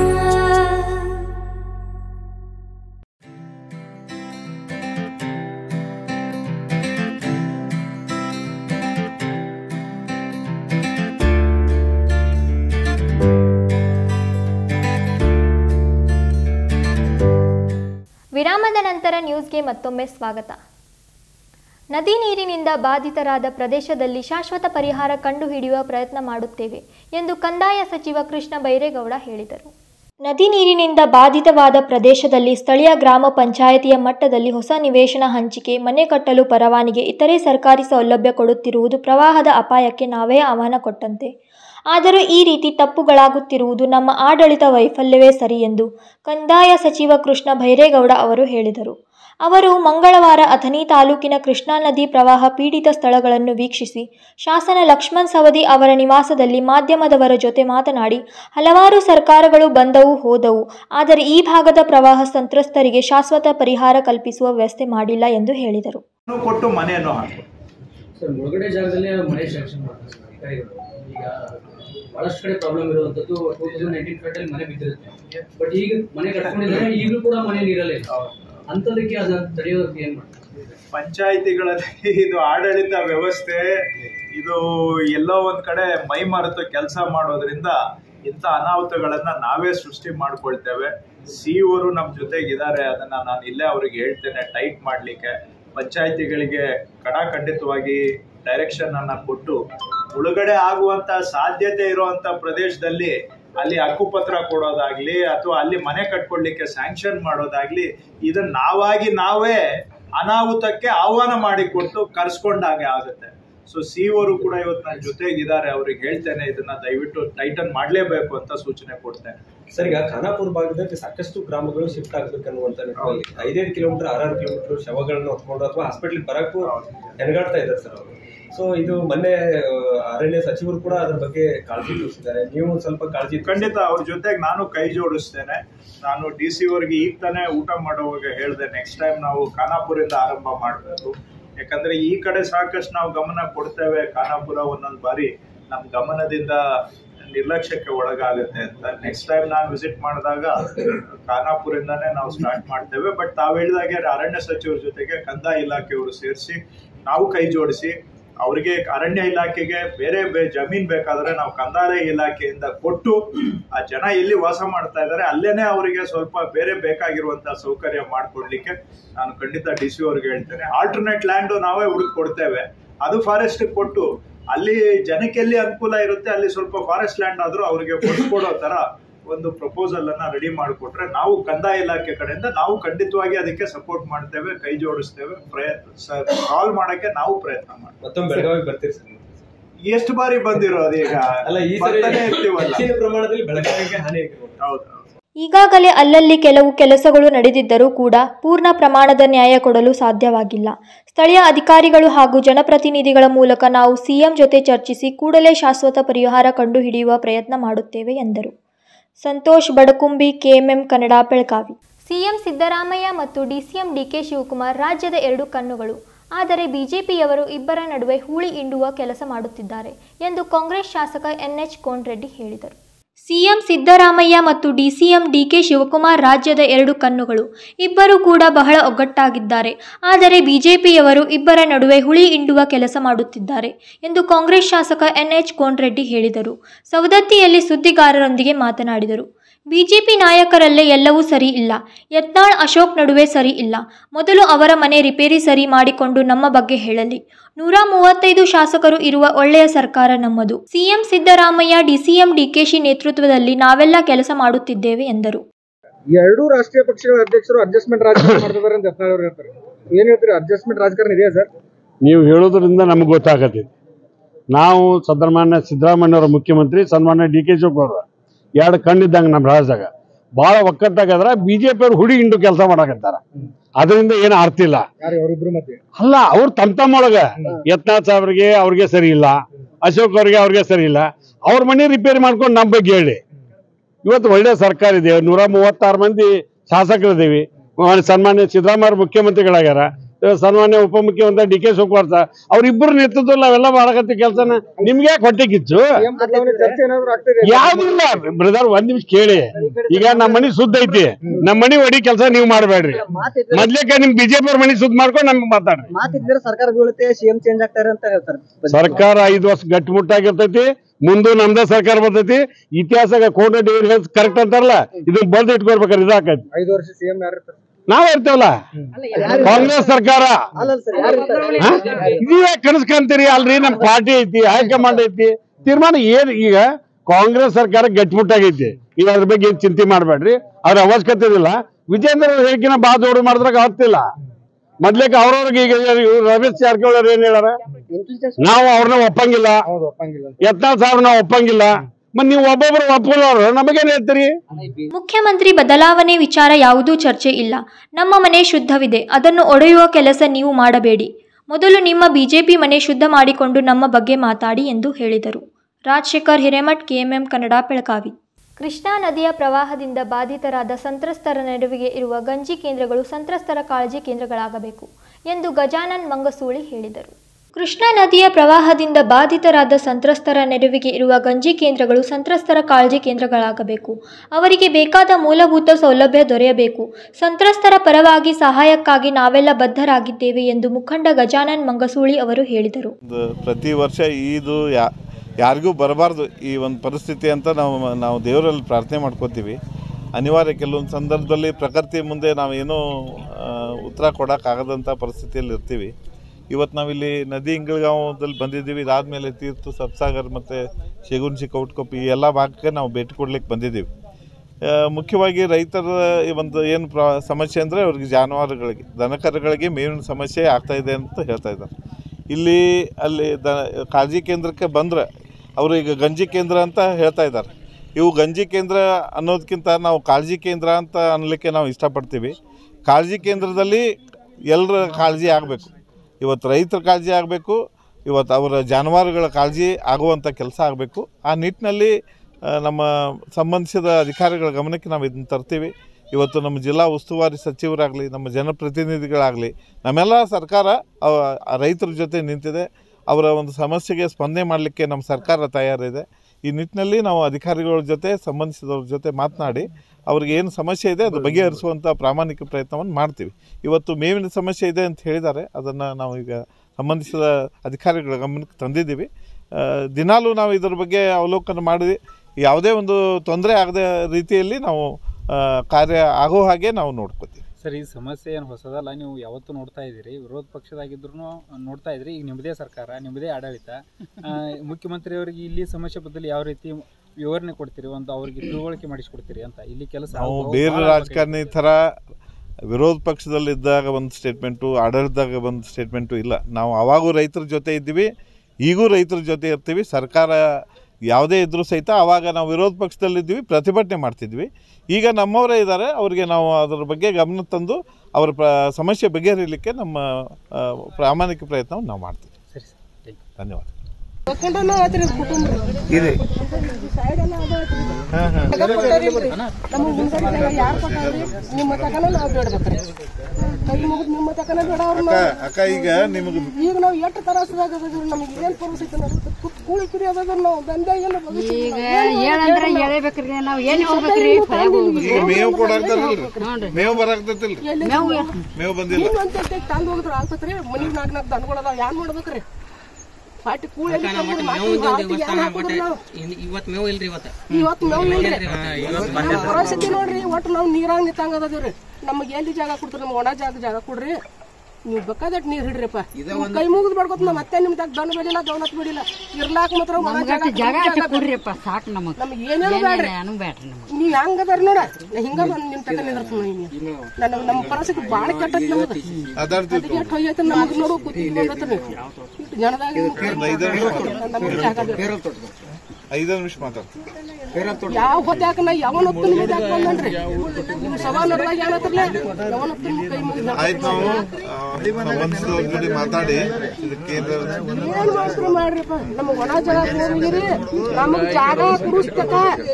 ವಿರಾಮದ ನಂತರ ನ್ಯೂಸ್ಗೆ ಮತ್ತೊಮ್ಮೆ ಸ್ವಾಗತ ನದಿ ನೀರಿನಿಂದ ಬಾಧಿತರಾದ ಪ್ರದೇಶದಲ್ಲಿ ಶಾಶ್ವತ ಪರಿಹಾರ ಕಂಡುಹಿಡಿಯುವ ಪ್ರಯತ್ನ ಮಾಡುತ್ತೇವೆ ಎಂದು ಕಂದಾಯ ಸಚಿವ ಕೃಷ್ಣ ಬೈರೇಗೌಡ ಹೇಳಿದರು ನದಿ ನೀರಿನಿಂದ ಬಾಧಿತವಾದ ಪ್ರದೇಶದಲ್ಲಿ ಸ್ಥಳೀಯ ಗ್ರಾಮ ಪಂಚಾಯಿತಿಯ ಮಟ್ಟದಲ್ಲಿ ಹೊಸ ನಿವೇಶನ ಹಂಚಿಕೆ ಮನೆ ಕಟ್ಟಲು ಪರವಾನಿಗೆ ಇತರೆ ಸರ್ಕಾರಿ ಸೌಲಭ್ಯ ಕೊಡುತ್ತಿರುವುದು ಪ್ರವಾಹದ ಅಪಾಯಕ್ಕೆ ನಾವೇ ಆಹ್ವಾನ ಕೊಟ್ಟಂತೆ ಆದರೂ ಈ ರೀತಿ ತಪ್ಪುಗಳಾಗುತ್ತಿರುವುದು ನಮ್ಮ ಆಡಳಿತ ವೈಫಲ್ಯವೇ ಸರಿ ಎಂದು ಕಂದಾಯ ಸಚಿವ ಕೃಷ್ಣ ಭೈರೇಗೌಡ ಅವರು ಹೇಳಿದರು ಅವರು ಮಂಗಳವಾರ ಅಥಣಿ ತಾಲೂಕಿನ ಕೃಷ್ಣಾ ನದಿ ಪ್ರವಾಹ ಪೀಡಿತ ಸ್ಥಳಗಳನ್ನು ವೀಕ್ಷಿಸಿ ಶಾಸನ ಲಕ್ಷ್ಮಣ್ ಸವದಿ ಅವರ ನಿವಾಸದಲ್ಲಿ ಮಾಧ್ಯಮದವರ ಜೊತೆ ಮಾತನಾಡಿ ಹಲವಾರು ಸರ್ಕಾರಗಳು ಬಂದವು ಹೋದವು ಆದರೆ ಈ ಭಾಗದ ಪ್ರವಾಹ ಸಂತ್ರಸ್ತರಿಗೆ ಶಾಶ್ವತ ಪರಿಹಾರ ಕಲ್ಪಿಸುವ ವ್ಯವಸ್ಥೆ ಮಾಡಿಲ್ಲ ಎಂದು ಹೇಳಿದರು ಕೊಟ್ಟು ಮನೆಯನ್ನು ಹಾಕು ಸರ್ ಮುಳುಗಡೆ ಜಾಗದಲ್ಲಿ ಮನೆ ಶಾಂಕ್ಷನ್ ಮಾಡ್ತಾರೆ ಸರ್ ಅಧಿಕಾರಿಗಳು ಈಗ ಬಹಳಷ್ಟು ಕಡೆ ಪ್ರಾಬ್ಲಮ್ ಇರುವಂತದ್ದು ಟೂ ತೌಸಂಡ್ ನೈನ್ಟೀನ್ ಫ್ಲಡ್ ಮನೆ ಬಿದ್ದಿರುತ್ತೆ ಬಟ್ ಈಗ ಮನೆ ಕಟ್ಕೊಂಡಿದ್ದಾರೆ ಈಗಲೂ ಕೂಡ ಮನೆ ನೀರಲ್ಲೇ ಇದೆ ಅಂಥದಕ್ಕೆ ಅದನ್ನ ತಡೆಯೋದಕ್ಕೆ ಏನ್ ಮಾಡ್ತಾರೆ ಪಂಚಾಯಿತಿಗಳಲ್ಲಿ ಇದು ಆಡಳಿತ ವ್ಯವಸ್ಥೆ ಇದು ಎಲ್ಲೋ ಒಂದ್ ಕಡೆ ಮೈ ಮರೆತು ಕೆಲಸ ಮಾಡೋದ್ರಿಂದ ಇಂಥ ಅನಾಹುತಗಳನ್ನ ನಾವೇ ಸೃಷ್ಟಿ ಮಾಡ್ಕೊಳ್ತೇವೆ ಸಿ ಅವರು ನಮ್ಮ ಜೊತೆಗಿದ್ದಾರೆ ಅದನ್ನ ನಾನು ಇಲ್ಲೇ ಅವ್ರಿಗೆ ಹೇಳ್ತೇನೆ ಟೈಟ್ ಮಾಡ್ಲಿಕ್ಕೆ ಪಂಚಾಯಿತಿಗಳಿಗೆ ಕಡಾಖಂಡಿತವಾಗಿ ಡೈರೆಕ್ಷನ್ ಅನ್ನ ಕೊಟ್ಟು ಮುಳುಗಡೆ ಆಗುವಂತ ಸಾಧ್ಯತೆ ಇರುವಂತ ಪ್ರದೇಶದಲ್ಲಿ ಅಲ್ಲಿ ಹಕ್ಕುಪತ್ರ ಕೊಡೋದಾಗ್ಲಿ ಅಥವಾ ಅಲ್ಲಿ ಮನೆ ಕಟ್ಕೊಳ್ಲಿಕ್ಕೆ ಸ್ಯಾಂಕ್ಷನ್ ಮಾಡೋದಾಗ್ಲಿ ಇದನ್ನ ನಾವಾಗಿ ನಾವೇ ಅನಾಹುತಕ್ಕೆ ಆಹ್ವಾನ ಮಾಡಿಕೊಟ್ಟು ಕರ್ಸ್ಕೊಂಡಾಗೆ ಆಗುತ್ತೆ ಸೊ ಸಿ ಅವರು ಕೂಡ ಇವತ್ತು ನನ್ನ ಜೊತೆಗಿದ್ದಾರೆ ಅವ್ರಿಗೆ ಹೇಳ್ತೇನೆ ಇದನ್ನ ದಯವಿಟ್ಟು ಟೈಟನ್ ಮಾಡಲೇಬೇಕು ಅಂತ ಸೂಚನೆ ಕೊಡ್ತೇನೆ ಸರ್ ಈಗ ಖಾನಾಪುರ ಭಾಗದಲ್ಲಿ ಸಾಕಷ್ಟು ಗ್ರಾಮಗಳು ಶಿಫ್ಟ್ ಆಗ್ಬೇಕನ್ನುವಂತ ನಿಟ್ಟಿನಲ್ಲಿ ಐದೈದು ಕಿಲೋಮೀಟರ್ ಆರಾರು ಕಿಲೋಮೀಟರ್ ಶವಗಳನ್ನ ಹೊತ್ಕೊಂಡು ಅಥವಾ ಹಾಸ್ಪಿಟಲ್ ಬರಕ್ಕೂ ಹೆಣಗಾಡ್ತಾ ಇದ್ದಾರೆ ಸರ್ ಅವರು ಸೊ ಇದು ಮೊನ್ನೆ ಆ, ಅರಣ್ಯ ಸಚಿವರು ಕೂಡ ಅದ್ರ ಬಗ್ಗೆ ಕಾಳಜಿ ತೋರಿಸಿದ್ದಾರೆ ನೀವು ಒಂದ್ ಸ್ವಲ್ಪ ಕಾಳಜಿ ಖಂಡಿತ ಅವ್ರ ಜೊತೆಗೆ ನಾನು ಕೈ ಜೋಡಿಸ್ತೇನೆ ನಾನು ಡಿ ಸಿ ಅವ್ರಿಗೆ ಈಗ ತಾನೇ ಊಟ ಮಾಡುವಾಗ ಹೇಳಿದೆ ನೆಕ್ಸ್ಟ್ ಟೈಮ್ ನಾವು ಖಾನಾಪುರಿಂದ ಆರಂಭ ಮಾಡಬೇಕು ಯಾಕಂದ್ರೆ ಈ ಕಡೆ ಸಾಕಷ್ಟು ನಾವು ಗಮನ ಕೊಡ್ತೇವೆ ಖಾನಾಪುರ ಒಂದೊಂದು ಬಾರಿ ನಮ್ಮ ಗಮನದಿಂದ ನಿರ್ಲಕ್ಷ್ಯಕ್ಕೆ ಒಳಗಾಗುತ್ತೆ ಅಂತ ನೆಕ್ಸ್ಟ್ ಟೈಮ್ ನಾನು ವಿಸಿಟ್ ಮಾಡಿದಾಗ ಖಾನಾಪುರಿಂದಾನೇ ನಾವು ಸ್ಟಾರ್ಟ್ ಮಾಡ್ತೇವೆ ಬಟ್ ತಾವು ಹೇಳಿದಾಗೆ ಅರಣ್ಯ ಸಚಿವರ ಜೊತೆಗೆ ಕಂದಾಯ ಇಲಾಖೆಯವರು ಸೇರಿಸಿ ನಾವು ಕೈ ಜೋಡಿಸಿ ಅವರಿಗೆ ಅರಣ್ಯ ಇಲಾಖೆಗೆ ಬೇರೆ ಬೇ- ಜಮೀನ್ ಬೇಕಾದ್ರೆ ನಾವು ಕಂದಾಯ ಇಲಾಖೆಯಿಂದ ಕೊಟ್ಟು ಆ ಜನ ಎಲ್ಲಿ ವಾಸ ಮಾಡ್ತಾ ಇದ್ದಾರೆ ಅಲ್ಲೇನೆ ಅವರಿಗೆ ಸ್ವಲ್ಪ ಬೇರೆ ಬೇಕಾಗಿರುವಂತ ಸೌಕರ್ಯ ಮಾಡ್ಕೊಡ್ಲಿಕ್ಕೆ ನಾನು ಖಂಡಿತ ಡಿ ಸಿ ಅವ್ರಿಗೆ ಹೇಳ್ತೇನೆ ಆಲ್ಟರ್ನೇಟ್ ಲ್ಯಾಂಡ್ ನಾವೇ ಹುಡುಕ್ ಕೊಡ್ತೇವೆ ಅದು ಫಾರೆಸ್ಟ್ ಕೊಟ್ಟು ಅಲ್ಲಿ ಜನಕ್ಕೆ ಎಲ್ಲಿ ಅನುಕೂಲ ಇರುತ್ತೆ ಅಲ್ಲಿ ಸ್ವಲ್ಪ ಫಾರೆಸ್ಟ್ ಲ್ಯಾಂಡ್ ಆದ್ರೂ ಅವರಿಗೆ ಕೊಡ್ಸ್ಕೊಡೋ ತರ ಒಂದು ಪ್ರಪೋಸಲ್ ಅನ್ನ ರೆಡಿ ಮಾಡಿಕೊಟ್ರೆ ನಾವು ಕಂದಾಯ ಇಲಾಖೆ ಕಡೆಯಿಂದ ನಾವು ಖಂಡಿತವಾಗಿ ಅದಕ್ಕೆ ಸಪೋರ್ಟ್ ಮಾಡ್ತೇವೆ ಕೈ ಜೋಡಿಸ್ತೇವೆ ಪ್ರಯತ್ನ ಸಾಲ್ವ್ ಮಾಡಕ್ಕೆ ನಾವು ಪ್ರಯತ್ನ ಮಾಡ್ತೇವೆ ಮತ್ತೊಮ್ಮೆ ಬೆಳಗಾವಿಗೆ ಬರ್ತೀರಿ ಸರ್ ಎಷ್ಟು ಬಾರಿ ಬಂದಿರೋದು ಈಗ ಅಲ್ಲ ಈ ಸರಿ ಬರ್ತಾನೆ ಇರ್ತೀವಲ್ಲ ಹೆಚ್ಚಿನ ಪ್ರಮಾಣದಲ್ಲಿ ಬೆಳಗಾವಿಗೆ ಹಾನಿ ಆಗಿರೋದು ಹೌದು ಈಗಾಗಲೇ ಅಲ್ಲಲ್ಲಿ ಕೆಲವು ಕೆಲಸಗಳು ನಡೆದಿದ್ದರೂ ಕೂಡ ಪೂರ್ಣ ಪ್ರಮಾಣದ ನ್ಯಾಯ ಕೊಡಲು ಸಾಧ್ಯವಾಗಿಲ್ಲ ಸ್ಥಳೀಯ ಅಧಿಕಾರಿಗಳು ಹಾಗೂ ಜನಪ್ರತಿನಿಧಿಗಳ ಮೂಲಕ ನಾವು ಸಿಎಂ ಜೊತೆ ಚರ್ಚಿಸಿ ಕೂಡಲೇ ಶಾಶ್ವತ ಪರಿಹಾರ ಕಂಡುಹಿಡಿಯುವ ಪ್ರಯತ್ನ ಮಾಡುತ್ತೇವೆ ಎಂದರು ಸಂತೋಷ್ ಬಡಕುಂಬಿ ಕೆಎಂಎಂ ಕನ್ನಡ ಬೆಳಗಾವಿ ಸಿಎಂ ಸಿದ್ದರಾಮಯ್ಯ ಮತ್ತು ಡಿಸಿಎಂ ಡಿಕೆ ಶಿವಕುಮಾರ್ ರಾಜ್ಯದ ಎರಡು ಕಣ್ಣುಗಳು ಆದರೆ ಬಿಜೆಪಿಯವರು ಇಬ್ಬರ ನಡುವೆ ಹೂಳಿ ಹಿಂಡುವ ಕೆಲಸ ಮಾಡುತ್ತಿದ್ದಾರೆ ಎಂದು ಕಾಂಗ್ರೆಸ್ ಶಾಸಕ ಎನ್ಎಚ್ ಕೋನ್ರೆಡ್ಡಿ ಹೇಳಿದರು ಸಿಎಂ ಸಿದ್ದರಾಮಯ್ಯ ಮತ್ತು ಡಿಸಿಎಂ ಡಿಕೆ ಶಿವಕುಮಾರ್ ರಾಜ್ಯದ ಎರಡು ಕಣ್ಣುಗಳು ಇಬ್ಬರು ಕೂಡ ಬಹಳ ಒಗ್ಗಟ್ಟಾಗಿದ್ದಾರೆ ಆದರೆ ಬಿಜೆಪಿಯವರು ಇಬ್ಬರ ನಡುವೆ ಹುಳಿ ಹಿಂಡುವ ಕೆಲಸ ಮಾಡುತ್ತಿದ್ದಾರೆ ಎಂದು ಕಾಂಗ್ರೆಸ್ ಶಾಸಕ ಎನ್ಎಚ್ ಕೋನ್ರೆಡ್ಡಿ ಹೇಳಿದರು ಸವದತ್ತಿಯಲ್ಲಿ ಸುದ್ದಿಗಾರರೊಂದಿಗೆ ಮಾತನಾಡಿದರು ಬಿಜೆಪಿ ನಾಯಕರಲ್ಲೇ ಎಲ್ಲವೂ ಸರಿ ಇಲ್ಲ ಯತ್ನಾಳ್ ಅಶೋಕ್ ನಡುವೆ ಸರಿ ಇಲ್ಲ ಮೊದಲು ಅವರ ಮನೆ ರಿಪೇರಿ ಸರಿ ಮಾಡಿಕೊಂಡು ನಮ್ಮ ಬಗ್ಗೆ ಹೇಳಲಿ ನೂರ ಮೂವತ್ತೈದು ಶಾಸಕರು ಇರುವ ಒಳ್ಳೆಯ ಸರ್ಕಾರ ನಮ್ಮದು ಸಿಎಂ ಸಿದ್ದರಾಮಯ್ಯ ಡಿಸಿಎಂ ಡಿಕೆಶಿ ನೇತೃತ್ವದಲ್ಲಿ ನಾವೆಲ್ಲ ಕೆಲಸ ಮಾಡುತ್ತಿದ್ದೇವೆ ಎಂದರು ಈ ಎರಡೂ ರಾಷ್ಟ್ರೀಯ ಪಕ್ಷಗಳ ಅಧ್ಯಕ್ಷರು ಅಡ್ಜಸ್ಟ್ಮೆಂಟ್ ರಾಜಕಾರಣ ಮಾಡ್ತಿದ್ದಾರೆ ಅಂತ ಯತ್ನಾಳ್ ಅವ್ರು ಹೇಳ್ತಾರೆ ಏನ್ ಹೇಳ್ತೀರಿ ಅಡ್ಜಸ್ಟ್ಮೆಂಟ್ ರಾಜಕಾರಣ ಇದೆಯಾ ಸರ್ ನೀವು ಹೇಳೋದ್ರಿಂದ ನಮ್ಗೆ ಗೊತ್ತಾಗತ್ತೆ ನಾವು ಸನ್ಮಾನ್ಯ ಸಿದ್ದರಾಮಯ್ಯವ್ರ ಮುಖ್ಯಮಂತ್ರಿ ಸನ್ಮಾನ್ಯ ಡಿ ಕೆ ಶಿವಕುಮಾರ್ ಎರಡು ಕಣ್ಣಿದ್ದಂಗೆ ನಮ್ಮ ರಾಜ್ಯದಾಗ ಭಾಳ ಒಕ್ಕಟ್ಟಾಗದ್ರ ಬಿ ಜೆ ಪಿಯವ್ರು ಹುಡಿ ಹಿಂಡು ಕೆಲಸ ಮಾಡಕತ್ತಾರ ಅದರಿಂದ ಏನು ಅರ್ಥ ಇಲ್ಲ ಯಾರು ಅವರಿಬ್ರು ಮಧ್ಯೆ ಅಲ್ಲ ಅವ್ರು ತಮ್ಮ ತಮ್ಮೊಳಗ ಯತ್ನಾಥ್ ಸಾಹೇಬ್ರಿಗೆ ಅವ್ರಿಗೆ ಸರಿ ಇಲ್ಲ ಅಶೋಕ್ ಅವ್ರಿಗೆ ಅವ್ರಿಗೆ ಸರಿ ಇಲ್ಲ ಅವ್ರ ಮನೆ ರಿಪೇರಿ ಮಾಡ್ಕೊಂಡು ನಮ್ಮ ಬಗ್ಗೆ ಹೇಳಿ ಇವತ್ತು ಒಳ್ಳೆ ಸರ್ಕಾರ ಇದೆ ನೂರ ಮೂವತ್ತಾರು ಮಂದಿ ಶಾಸಕರಿದ್ದೀವಿ ಸನ್ಮಾನ್ಯ ಸಿದ್ದರಾಮಯ್ಯ ಮುಖ್ಯಮಂತ್ರಿಗಳಾಗ್ಯಾರ ಇವಾಗ ಸನ್ಮಾನ್ಯ ಉಪಮುಖ್ಯಮಂತ್ರಿ ಡಿ ಕೆ ಶಿವಕುಮಾರ್ ಸರ್ ಅವ್ರಿಬ್ಬರು ನೇತೃತ್ವದಲ್ಲಿ ನಾವೆಲ್ಲ ಮಾಡಕತ್ತಿ ಕೆಲಸನ ನಿಮ್ಗೆ ಯಾಕೆ ಹೊಟ್ಟೆ ಕಿಚ್ಚು ಸಿಎಂ ಬದಲಾವಣೆ ಚರ್ಚೆ ಏನಾದ್ರು ಆಗ್ತಿದೆ ಯಾವ್ದಿಲ್ಲ ಬ್ರದರ್ ಒಂದ್ ನಿಮಿಷ ಕೇಳಿ ಈಗ ನಮ್ಮ ಮನಿ ಸುದ್ದ ಐತಿ ನಮ್ಮ ಮನಿ ಹೊಡಿ ಕೆಲಸ ನೀವು ಮಾಡಬೇಡ್ರಿ ಮೊದ್ಲೇಕ ನಿಮ್ ಬಿಜೆಪಿ ಅವ್ರ ಮನಿ ಸುದ್ದ ಮಾಡ್ಕೊಂಡು ನಮ್ಗೆ ಮಾತಾಡ್ರಿ ಮಾತಿದ್ರೆ ಸರ್ಕಾರ ಬೀಳುತ್ತೆ ಸಿಎಂ ಚೇಂಜ್ ಆಗ್ತಾರೆ ಅಂತ ಹೇಳ್ತಾರೆ ಸರ್ಕಾರ ಐದು ವರ್ಷ ಗಟ್ಟಿಮುಟ್ಟಾಗಿರ್ತೈತಿ ಮುಂದೆ ನಮ್ದ ಸರ್ಕಾರ ಬರ್ತೈತಿ ಇತಿಹಾಸ ಕೋಟ ಕರೆಕ್ಟ್ ಅಂತಾರಲ್ಲ ಇದನ್ನ ಬಲ್ದ್ ಇಟ್ಕೊಳ್ಬೇಕಾರೆ ಇದಾಕೈತಿ ಐದು ವರ್ಷ ಸಿಎಂ ಯಾರು ಇರ್ತಾರೆ ನಾವ್ ಇರ್ತೇವಲ್ಲ ಕಾಂಗ್ರೆಸ್ ಸರ್ಕಾರ ಅಲ್ಲ ಸರ್ ಯಾರು ಇರ್ತಾರೆ ಹಾ? ನೀವೇ ಕನಸ್ಕಂತೀರಿ ಅಲ್ರಿ ನಮ್ ಪಾರ್ಟಿ ಐತಿ ಹೈಕಮಾಂಡ್ ಐತಿ ತೀರ್ಮಾನ ಏನ್ ಈಗ ಕಾಂಗ್ರೆಸ್ ಸರ್ಕಾರ ಗಟ್ಟಿಮುಟ್ಟಾಗೈತಿ ಈಗ ಅದ್ರ ಬಗ್ಗೆ ಏನ್ ಚಿಂತೆ ಮಾಡ್ಬೇಡ್ರಿ ಅವ್ರ ಅವಶ್ಯಕತೆ ಇಲ್ಲ ವಿಜೇಂದ್ರ ಅವ್ರ ಹೇಳಿಕಿನ ಬಾ ದೊಡ್ಡ ಮಾಡಿದ್ರಾಗ ಆಗ್ತಿಲ್ಲ ಮೊದ್ಲೇಕ ಅವ್ರವ್ರಿಗೆ ಈಗ ಇವ್ರು ರಮೇಶ್ ಜಾರಕಿಹೊಳಿ ಅವ್ರು ಏನ್ ಹೇಳಾರ ನಾವು ಅವ್ರನ್ನ ಒಪ್ಪಂಗಿಲ್ಲ ಹೌದು ಒಪ್ಪಂಗಿಲ್ಲ ಯತ್ನಾಳ್ ಸಾಹೇಬ್ ನಾವು ಒಪ್ಪಂಗಿಲ್ಲ ಮತ್ ನೀವು ಒಬ್ಬೊಬ್ರು ಒಪ್ಕೊಳ್ಳೋರು ನಮಗೇನ್ ಹೇಳ್ತೀರಿ ಮುಖ್ಯಮಂತ್ರಿ ಬದಲಾವಣೆ ವಿಚಾರ ಯಾವುದೂ ಚರ್ಚೆ ಇಲ್ಲ ನಮ್ಮ ಮನೆ ಶುದ್ಧವಿದೆ ಅದನ್ನು ಒಡೆಯುವ ಕೆಲಸ ನೀವು ಮಾಡಬೇಡಿ ಮೊದಲು ನಿಮ್ಮ ಬಿಜೆಪಿ ಮನೆ ಶುದ್ಧ ಮಾಡಿಕೊಂಡು ನಮ್ಮ ಬಗ್ಗೆ ಮಾತಾಡಿ ಎಂದು ಹೇಳಿದರು ರಾಜಶೇಖರ್ ಹಿರೇಮಠ್ ಕೆಎಂಎಂ ಕನ್ನಡ ಬೆಳಗಾವಿ ಕೃಷ್ಣಾ ನದಿಯ ಪ್ರವಾಹದಿಂದ ಬಾಧಿತರಾದ ಸಂತ್ರಸ್ತರ ನೆರವಿಗೆ ಇರುವ ಗಂಜಿ ಕೇಂದ್ರಗಳು ಸಂತ್ರಸ್ತರ ಕಾಳಜಿ ಕೇಂದ್ರಗಳಾಗಬೇಕು ಎಂದು ಗಜಾನನ್ ಮಂಗಸೂಳಿ ಹೇಳಿದರು ಕೃಷ್ಣಾ ನದಿಯ ಪ್ರವಾಹದಿಂದ ಬಾಧಿತರಾದ ಸಂತ್ರಸ್ತರ ನೆರವಿಗೆ ಇರುವ ಗಂಜಿ ಕೇಂದ್ರಗಳು ಸಂತ್ರಸ್ತರ ಕಾಳಜಿ ಕೇಂದ್ರಗಳಾಗಬೇಕು ಅವರಿಗೆ ಬೇಕಾದ ಮೂಲಭೂತ ಸೌಲಭ್ಯ ದೊರೆಯಬೇಕು ಸಂತ್ರಸ್ತರ ಪರವಾಗಿ ಸಹಾಯಕ್ಕಾಗಿ ನಾವೆಲ್ಲ ಬದ್ಧರಾಗಿದ್ದೇವೆ ಎಂದು ಮುಖಂಡ ಗಜಾನನ್ ಮಂಗಸೂಳಿ ಅವರು ಹೇಳಿದರು ಒಂದು ಪ್ರತಿ ವರ್ಷ ಇದು ಯಾ ಯಾರಿಗೂ ಬರಬಾರ್ದು ಈ ಒಂದು ಪರಿಸ್ಥಿತಿ ಅಂತ ನಾವು ನಾವು ದೇವರಲ್ಲಿ ಪ್ರಾರ್ಥನೆ ಮಾಡ್ಕೋತೀವಿ ಅನಿವಾರ್ಯ ಕೆಲವೊಂದು ಸಂದರ್ಭದಲ್ಲಿ ಪ್ರಕೃತಿ ಮುಂದೆ ನಾವೇನೂ ಆ, ಉತ್ತರ ಕೊಡೋಕ್ಕಾಗದಂಥ ಪರಿಸ್ಥಿತಿಯಲ್ಲಿ ಇರ್ತೀವಿ ಇವತ್ತು ನಾವಿಲ್ಲಿ ನದಿ ಇಂಗಳಗಾಂವದಲ್ಲಿ ಬಂದಿದ್ದೀವಿ ಇದಾದಮೇಲೆ ತೀರ್ಥ ಸಬ್ಸಾಗರ್ ಮತ್ತು ಶೇಗುನ್ಶಿ ಕೌಟ್ಕೊಪ್ಪಿ ಈ ಎಲ್ಲ ಭಾಗಕ್ಕೆ ನಾವು ಭೇಟಿ ಕೊಡ್ಲಿಕ್ಕೆ ಬಂದಿದ್ದೀವಿ ಆ, ಮುಖ್ಯವಾಗಿ ರೈತರ ಈ ಒಂದು ಏನು ಪ್ರ ಸಮಸ್ಯೆ ಅಂದರೆ ಅವ್ರಿಗೆ ಜಾನುವಾರುಗಳಿಗೆ ದನಕರುಗಳಿಗೆ ಮೇವಿನ ಸಮಸ್ಯೆ ಆಗ್ತಾ ಇದೆ ಅಂತ ಹೇಳ್ತಾ ಇದ್ದಾರೆ ಇಲ್ಲಿ ಅಲ್ಲಿ ದ ಕಾಳಜಿ ಕೇಂದ್ರಕ್ಕೆ ಬಂದರೆ ಅವರು ಈಗ ಗಂಜಿ ಕೇಂದ್ರ ಅಂತ ಹೇಳ್ತಾ ಇದ್ದಾರೆ ಇವು ಗಂಜಿ ಕೇಂದ್ರ ಅನ್ನೋದಕ್ಕಿಂತ ನಾವು ಕಾಳಜಿ ಕೇಂದ್ರ ಅಂತ ಅನ್ನಲಿಕ್ಕೆ ನಾವು ಇಷ್ಟಪಡ್ತೀವಿ ಕಾಳಜಿ ಕೇಂದ್ರದಲ್ಲಿ ಎಲ್ಲರ ಕಾಳಜಿ ಆಗಬೇಕು ಇವತ್ತು ರೈತರ ಕಾಳಜಿ ಆಗಬೇಕು ಇವತ್ತು ಅವರ ಜಾನುವಾರುಗಳ ಕಾಳಜಿ ಆಗುವಂಥ ಕೆಲಸ ಆಗಬೇಕು ಆ ನಿಟ್ಟಿನಲ್ಲಿ ಆ, ನಮ್ಮ ಸಂಬಂಧಿಸಿದ ಅಧಿಕಾರಿಗಳ ಗಮನಕ್ಕೆ ನಾವು ಇದನ್ನು ತರ್ತೀವಿ ಇವತ್ತು ನಮ್ಮ ಜಿಲ್ಲಾ ಉಸ್ತುವಾರಿ ಸಚಿವರಾಗಲಿ ನಮ್ಮ ಜನಪ್ರತಿನಿಧಿಗಳಾಗಲಿ ನಮ್ಮೆಲ್ಲ ಸರ್ಕಾರ ಅವ- ಆ ರೈತರ ಜೊತೆ ನಿಂತಿದೆ ಅವರ ಒಂದು ಸಮಸ್ಯೆಗೆ ಸ್ಪಂದನೆ ಮಾಡಲಿಕ್ಕೆ ನಮ್ಮ ಸರ್ಕಾರ ತಯಾರಿದೆ ಈ ನಿಟ್ಟಿನಲ್ಲಿ ನಾವು ಅಧಿಕಾರಿಗಳ ಜೊತೆ ಸಂಬಂಧಿಸಿದವ್ರ ಜೊತೆ ಮಾತನಾಡಿ ಅವ್ರಿಗೆ ಏನು ಸಮಸ್ಯೆ ಇದೆ ಅದು ಬಗೆಹರಿಸುವಂಥ ಪ್ರಾಮಾಣಿಕ ಪ್ರಯತ್ನವನ್ನು ಮಾಡ್ತೀವಿ ಇವತ್ತು ಮೇವಿನ ಸಮಸ್ಯೆ ಇದೆ ಅಂತ ಹೇಳಿದ್ದಾರೆ ಅದನ್ನು ನಾವು ಈಗ ಸಂಬಂಧಿಸಿದ ಅಧಿಕಾರಿಗಳ ಗಮನಕ್ಕೆ ತಂದಿದ್ದೀವಿ ಆ, ದಿನಾಲೂ ನಾವು ಇದ್ರ ಬಗ್ಗೆ ಅವಲೋಕನ ಮಾಡಿ ಯಾವುದೇ ಒಂದು ತೊಂದರೆ ಆಗದ ರೀತಿಯಲ್ಲಿ ನಾವು ಆ, ಕಾರ್ಯ ಆಗೋ ಹಾಗೆ ನಾವು ನೋಡ್ಕೋತೀವಿ ಸರ್ ಈ ಸಮಸ್ಯೆ ಏನು ಹೊಸದಲ್ಲ ನೀವು ಯಾವತ್ತೂ ನೋಡ್ತಾ ಇದ್ದೀರಿ ವಿರೋಧ ಪಕ್ಷದಾಗಿದ್ರು ನೋಡ್ತಾ ಇದ್ರಿ ಈಗ ನಿಮ್ಮದೇ ಸರ್ಕಾರ ನಿಮ್ಮದೇ ಆಡಳಿತ ಆ, ಮುಖ್ಯಮಂತ್ರಿಯವರಿಗೆ ಇಲ್ಲಿ ಸಮಸ್ಯೆ ಬದಲು ಯಾವ ರೀತಿ ವಿವರಣೆ ಕೊಡ್ತೀರಿ ಒಂದು ಅವ್ರಿಗೆ ತಿಳುವಳಿಕೆ ಮಾಡಿಸ್ಕೊಡ್ತೀರಿ ಅಂತ ಇಲ್ಲಿ ಕೆಲಸ ನಾವು ಆಗೋ- ಬೇರೆ ಭಾಳ ರಾಜಕಾರಣಿ ಥರ ವಿರೋಧ ಪಕ್ಷದಲ್ಲಿದ್ದಾಗ ಒಂದು ಸ್ಟೇಟ್ಮೆಂಟು ಆಡಳಿತದಾಗ ಒಂದು ಸ್ಟೇಟ್ಮೆಂಟು ಇಲ್ಲ ನಾವು ಅವಾಗೂ ರೈತರ ಜೊತೆ ಇದ್ದೀವಿ ಈಗೂ ರೈತರ ಜೊತೆ ಇರ್ತೀವಿ ಸರ್ಕಾರ ಯಾವುದೇ ಇದ್ರೂ ಸಹಿತ ಆವಾಗ ನಾವು ವಿರೋಧ ಪಕ್ಷದಲ್ಲಿದ್ದೀವಿ ಪ್ರತಿಭಟನೆ ಮಾಡ್ತಿದ್ವಿ ಈಗ ನಮ್ಮವರೇ ಇದ್ದಾರೆ ಅವರಿಗೆ ನಾವು ಅದರ ಬಗ್ಗೆ ಗಮನ ತಂದು ಅವರ ಪ್ರ ಸಮಸ್ಯೆ ಬಗೆಹರಿಲಿಕ್ಕೆ ನಮ್ಮ ಆ, ಪ್ರಾಮಾಣಿಕ ಪ್ರಯತ್ನವನ್ನು ನಾವು ಮಾಡ್ತೀವಿ ಸರಿ ಸರ್ ಧನ್ಯವಾದ ಇದೆ ನಿಮ್ಮ ತಕನ ನಾವು ಬೇಡ್ಬೇಕ್ರಿ ಕೈ ಮುಗಿದ್ ನಿಮ್ಮ ತಕನ ಬೇಡ ಅವ್ರನ್ನ ಅಕ್ಕ ಅಕ್ಕ ಈಗ ನಿಮಗೆ ಈಗ ನಾವು ಎಷ್ಟು ತರಾಸದಾಗ ಅದಾದ್ರಿ ನಮ್ಗೆ ಏನ್ ಪರಿಸ್ಥಿತಿ ಕೂಳಿ ಕುಡಿ ಅದಾದ್ರ ನಾವು ದಂಧೆ ಏನು ಈಗ ಹೇಳಂದ್ರೆ ಹೇಳಬೇಕ್ರಿ ನಾವು ಎಲ್ಲಿ ಹೋಗ್ಬೇಕ್ರಿ ಹೊರಗೆ ಹೋಗ್ಬೇಕು ಈಗ ಮೇವು ಕೊಡಾಕ್ತಾರಲ್ರಿ ಮೇವು ಬರಾಕ್ತೈತಿಲ್ರಿ ಮೇವು ಬಂದಿಲ್ಲ ನೀವ್ ಅಂತ ಹೇಳ್ತೀವಿ ತಂದ್ ಹೋಗಿದ್ರ ಆಗ್ತತ್ರಿ ಮನಿಗ್ ನಾಲ್ಕು ನಾಲ್ಕು ದನಗಳದಾವ ಯಾನ್ ಮಾಡ್ಬೇಕ್ರಿ ಪಾಟಿ ಕೂಳಿ ಎಲ್ಲಿ ತಂದ್ಬಿಡು, ಮಾತಿಗೆ ಹಾಕಿಗೆ ಏನ್ ಹಾಕುದ್ರಿ ನಾವು? ಇವತ್ತು ಮೇವು ಇಲ್ರಿ ಇವತ್ತು ಇವತ್ತು ನಾವು ಇಲ್ರಿ ಹಾ, ಇವತ್ತು ನಮ್ಮ ಪರಿಸ್ಥಿತಿ ನೋಡ್ರಿ ಒಟ್ಟು ನಾವು ನೀರಾಗ ನಿಂತಂಗ ಅದೀವ್ರಿ ನಮಗೆ ಎಲ್ಲಿ ಜಾಗ ಕೊಡ್ತೀರಿ ನಮ್ಗೆ ಒಣ ಜಾಗ ಜಾಗ ಕೊಡ್ರಿ ನೀವು ಬೇಕಾದಟ್ ನೀರ್ ಹಿಡ್ರಿಪ್ಪ ನಿಮ್ ಕೈ ಮುಗಿದ್ ಬಡ್ಕೊತ ನಾ ಮತ್ತೆ ನಿಮ್ದಾಗ ದನ ಬೆಳಿಲ್ಲ ದೌಲತ್ ಬೆಳಿಲ್ಲ ಇರ್ಲಾಕ ಮಾತ್ರ ಒಣ ನಮ್ಗೆ ಜಾಗ ಅಷ್ಟು ಜಾಗ ಕೊಡ್ರಿ, ಅಷ್ಟು ಕೊಡ್ರಿಪ್ಪ ಸಾಕು ನಮಗೆ ನಮ್ಗೆ ಏನೇನು ಬೇಡ್ರಿ ಏನು ಬೇಡ್ರಿ ನಮಗೆ ನೀವ್ ಹೆಂಗ್ ಅದಾರ ನೋಡ ನಾ ಹಿಂಗ ಬಂದ್ ನಿಮ್ ತಕ ನಿಂದ್ರತೀನಿ ನನ್ನ ನಮ್ಮ ಪರಿಸ್ಥಿತಿ ಬಾಳ ಕೆಟ್ಟದ್ ನಮ್ದು ಅದಕ್ಕೆ ಎಷ್ಟ್ ಹೋಗೈತೆ ನಮ್ಗೆ ನೋಡು ಕುತ್ತಿಗೆ ಬಂದತ್ರಿ ಇಷ್ಟು ಜನದಾಗ ನಮ್ಗೆ ಜಾಗ ಬೇಕು. ಐದು ನಿಮಿಷ ಮಾತಾಡ್ತೀನಿ ಯಾವ ಹೊತ್ತಾಕ ನಾ ಯಾವನ ಹೊತ್ತು ಹೊತ್ತಾಕ ಬಂದನ್ರಿ ನೀವು ಸಭಾ ನಡೆದಾಗ ಏನತ್ರಲ್ಲ ಯಾವನ ಹೊತ್ತು ಕೈ ಮುಗಿದ ಆಯ್ತು ನಾವು ಆ, ಸಂಬಂಧಿಸಿದವ್ರ ಜೊತೆ ಮಾತಾಡಿ ಇದಕ್ಕೆ ಏನ್ ಮಾಡ್ತೀರಿ ಮಾಡ್ರಿಪ್ಪ ನಮಗ್ ಒಣ ಜಾಗ ಕೊಡ್ಲಿರಿ ನಮಗ್ ಜಾಗ ಕುಡಿಸ್ತಕ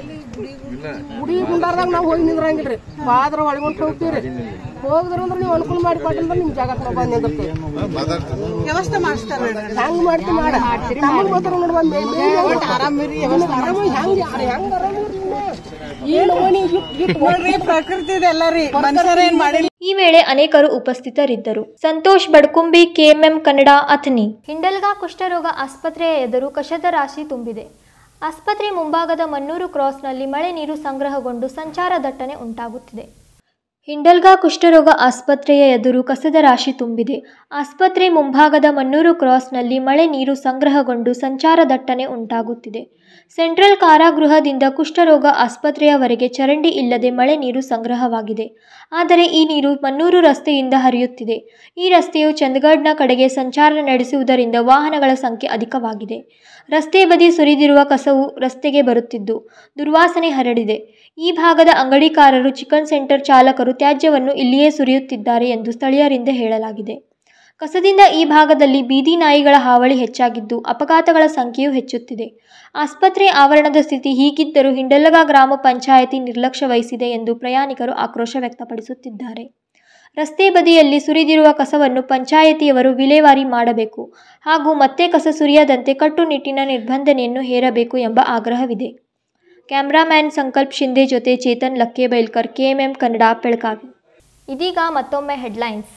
ಗುಡಿ ಗುಂಡಾರ್ದಾಗ ನಾವ್ ಹೋಗಿ ನಿಂದ್ರಂಗಿಲ್ರಿ ಬಾದ್ರ ಒಳಗೊಂಡ್ ಹೋಗ್ತೀರಿ ಹೋಗದ್ರ ಅಂದ್ರೆ ನೀವು ಅನುಕೂಲ ಮಾಡಿ ಕೊಟ್ಟಿಂದ್ರೆ ನಿಮ್ ಜಾಗ ಕೊಡ ಬಂದ್ ನಿಂದಿರ್ತೀವಿ ವ್ಯವಸ್ಥೆ ಮಾಡಿಸ್ತಾರ ಹೆಂಗ್ ಮಾಡ್ತಿ ಮಾಡ ನಮಗ್ ಮಾತ್ರ ನೋಡುವ ಆರಾಮಿರಿ ಆರಾಮಾಗಿ ಹೆಂಗ್ ಹೆಂಗ್ ಆರಾಮಿರಿ ಏನು ಓಣಿ ನೋಡ್ರಿ ಪ್ರಕೃತಿ ಎಲ್ಲ ರೀ ಮನುಷ್ಯರೇನ್ ಮಾಡಿಲ್ಲ ಈ ವೇಳೆ ಅನೇಕರು ಉಪಸ್ಥಿತರಿದ್ದರು ಸಂತೋಷ್ ಬಡ್ಕುಂಬಿ ಕೆಎಂಎಂ ಕನ್ನಡ ಅಥಣಿ ಹಿಂಡಲ್ಗಾ ಕುಷ್ಠರೋಗ ಆಸ್ಪತ್ರೆಯ ಎದುರು ಕಷದ ರಾಶಿ ತುಂಬಿದೆ ಆಸ್ಪತ್ರೆ ಮುಂಭಾಗದ ಮನ್ನೂರು ಕ್ರಾಸ್ನಲ್ಲಿ ಮಳೆ ನೀರು ಸಂಗ್ರಹಗೊಂಡು ಸಂಚಾರ ದಟ್ಟಣೆ ಉಂಟಾಗುತ್ತಿದೆ ಹಿಂಡಲ್ಗಾ ಕುಷ್ಠರೋಗ ಆಸ್ಪತ್ರೆಯ ಎದುರು ಕಸದ ರಾಶಿ ತುಂಬಿದೆ ಆಸ್ಪತ್ರೆ ಮುಂಭಾಗದ ಮನ್ನೂರು ಕ್ರಾಸ್ನಲ್ಲಿ ಮಳೆ ನೀರು ಸಂಗ್ರಹಗೊಂಡು ಸಂಚಾರ ದಟ್ಟಣೆ ಉಂಟಾಗುತ್ತಿದೆ ಸೆಂಟ್ರಲ್ ಕಾರಾಗೃಹದಿಂದ ಕುಷ್ಠರೋಗ ಆಸ್ಪತ್ರೆಯವರೆಗೆ ಚರಂಡಿ ಇಲ್ಲದೆ ಮಳೆ ನೀರು ಸಂಗ್ರಹವಾಗಿದೆ ಆದರೆ ಈ ನೀರು ಮನ್ನೂರು ರಸ್ತೆಯಿಂದ ಹರಿಯುತ್ತಿದೆ ಈ ರಸ್ತೆಯು ಚಂದಗಢ್ನ ಕಡೆಗೆ ಸಂಚಾರ ನಡೆಸುವುದರಿಂದ ವಾಹನಗಳ ಸಂಖ್ಯೆ ಅಧಿಕವಾಗಿದೆ ರಸ್ತೆ ಬದಿ ಸುರಿದಿರುವ ಕಸವು ರಸ್ತೆಗೆ ಬರುತ್ತಿದ್ದು ದುರ್ವಾಸನೆ ಹರಡಿದೆ ಈ ಭಾಗದ ಅಂಗಡಿಕಾರರು ಚಿಕನ್ ಸೆಂಟರ್ ಚಾಲಕರು ತ್ಯಾಜ್ಯವನ್ನು ಇಲ್ಲಿಯೇ ಸುರಿಯುತ್ತಿದ್ದಾರೆ ಎಂದು ಸ್ಥಳೀಯರಿಂದ ಹೇಳಲಾಗಿದೆ ಕಸದಿಂದ ಈ ಭಾಗದಲ್ಲಿ ಬೀದಿ ನಾಯಿಗಳ ಹಾವಳಿ ಹೆಚ್ಚಾಗಿದ್ದು ಅಪಘಾತಗಳ ಸಂಖ್ಯೆಯೂ ಹೆಚ್ಚುತ್ತಿದೆ ಆಸ್ಪತ್ರೆ ಆವರಣದ ಸ್ಥಿತಿ ಹೀಗಿದ್ದರೂ ಹಿಂಡಲಗ ಗ್ರಾಮ ಪಂಚಾಯಿತಿ ನಿರ್ಲಕ್ಷ್ಯ ವಹಿಸಿದೆ ಎಂದು ಪ್ರಯಾಣಿಕರು ಆಕ್ರೋಶ ವ್ಯಕ್ತಪಡಿಸುತ್ತಿದ್ದಾರೆ ರಸ್ತೆ ಬದಿಯಲ್ಲಿ ಸುರಿದಿರುವ ಕಸವನ್ನು ಪಂಚಾಯಿತಿಯವರು ವಿಲೇವಾರಿ ಮಾಡಬೇಕು ಹಾಗೂ ಮತ್ತೆ ಕಸ ಸುರಿಯದಂತೆ ಕಟ್ಟುನಿಟ್ಟಿನ ನಿರ್ಬಂಧನೆಯನ್ನು ಹೇರಬೇಕು ಎಂಬ ಆಗ್ರಹವಿದೆ ಕ್ಯಾಮ್ರಾಮ್ಯಾನ್ ಸಂಕಲ್ಪ್ ಶಿಂದೆ ಜೊತೆ ಚೇತನ್ ಲಕ್ಕೇಬೈಲ್ಕರ್ ಕೆಎಂಎಂ ಕನ್ನಡ ಬೆಳಗಾವಿ ಇದೀಗ ಮತ್ತೊಮ್ಮೆ ಹೆಡ್ಲೈನ್ಸ್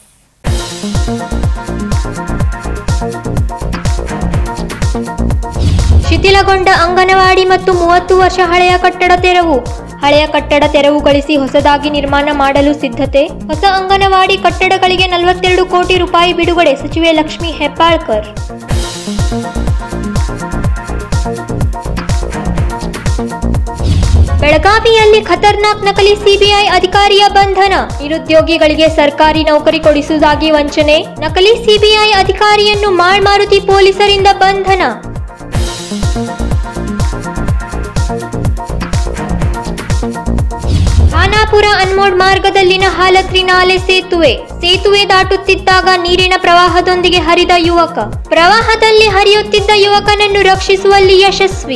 ಶಿಥಿಲಗೊಂಡ ಅಂಗನವಾಡಿ ಮತ್ತು ಮೂವತ್ತು ವರ್ಷ ಹಳೆಯ ಕಟ್ಟಡ ತೆರವು ಹಳೆಯ ಕಟ್ಟಡ ತೆರವುಗೊಳಿಸಿ ಹೊಸದಾಗಿ ನಿರ್ಮಾಣ ಮಾಡಲು ಸಿದ್ಧತೆ ಹೊಸ ಅಂಗನವಾಡಿ ಕಟ್ಟಡಗಳಿಗೆ ನಲವತ್ತೆರಡು ಕೋಟಿ ರೂಪಾಯಿ ಬಿಡುಗಡೆ ಸಚಿವೆ ಲಕ್ಷ್ಮಿ ಹೆಬ್ಬಾಳ್ಕರ್ ಬೆಳಗಾವಿಯಲ್ಲಿ ಖತರ್ನಾಕ್ ನಕಲಿ ಸಿಬಿಐ ಅಧಿಕಾರಿಯ ಬಂಧನ ನಿರುದ್ಯೋಗಿಗಳಿಗೆ ಸರ್ಕಾರಿ ನೌಕರಿ ಕೊಡಿಸುವುದಾಗಿ ವಂಚನೆ ನಕಲಿ ಸಿಬಿಐ ಅಧಿಕಾರಿಯನ್ನು ಮಾಳ್ಮಾರುತಿ ಪೊಲೀಸರಿಂದ ಬಂಧನ ಖಾನಾಪುರ ಅನ್ಮೋಡ್ ಮಾರ್ಗದಲ್ಲಿನ ಹಾಲತ್ರಿ ನಾಲೆ ಸೇತುವೆ ಸೇತುವೆ ದಾಟುತ್ತಿದ್ದಾಗ ನೀರಿನ ಪ್ರವಾಹದೊಂದಿಗೆ ಹರಿದ ಯುವಕ ಪ್ರವಾಹದಲ್ಲಿ ಹರಿಯುತ್ತಿದ್ದ ಯುವಕನನ್ನು ರಕ್ಷಿಸುವಲ್ಲಿ ಯಶಸ್ವಿ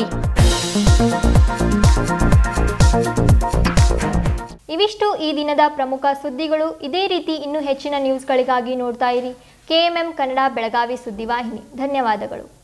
ಇವಿಷ್ಟು ಈ ದಿನದ ಪ್ರಮುಖ ಸುದ್ದಿಗಳು ಇದೇ ರೀತಿ ಇನ್ನೂ ಹೆಚ್ಚಿನ ನ್ಯೂಸ್ಗಳಿಗಾಗಿ ನೋಡ್ತಾ ಇರಿ ಕೆಎಂಎಂ ಕನ್ನಡ ಬೆಳಗಾವಿ ಸುದ್ದಿವಾಹಿನಿ ಧನ್ಯವಾದಗಳು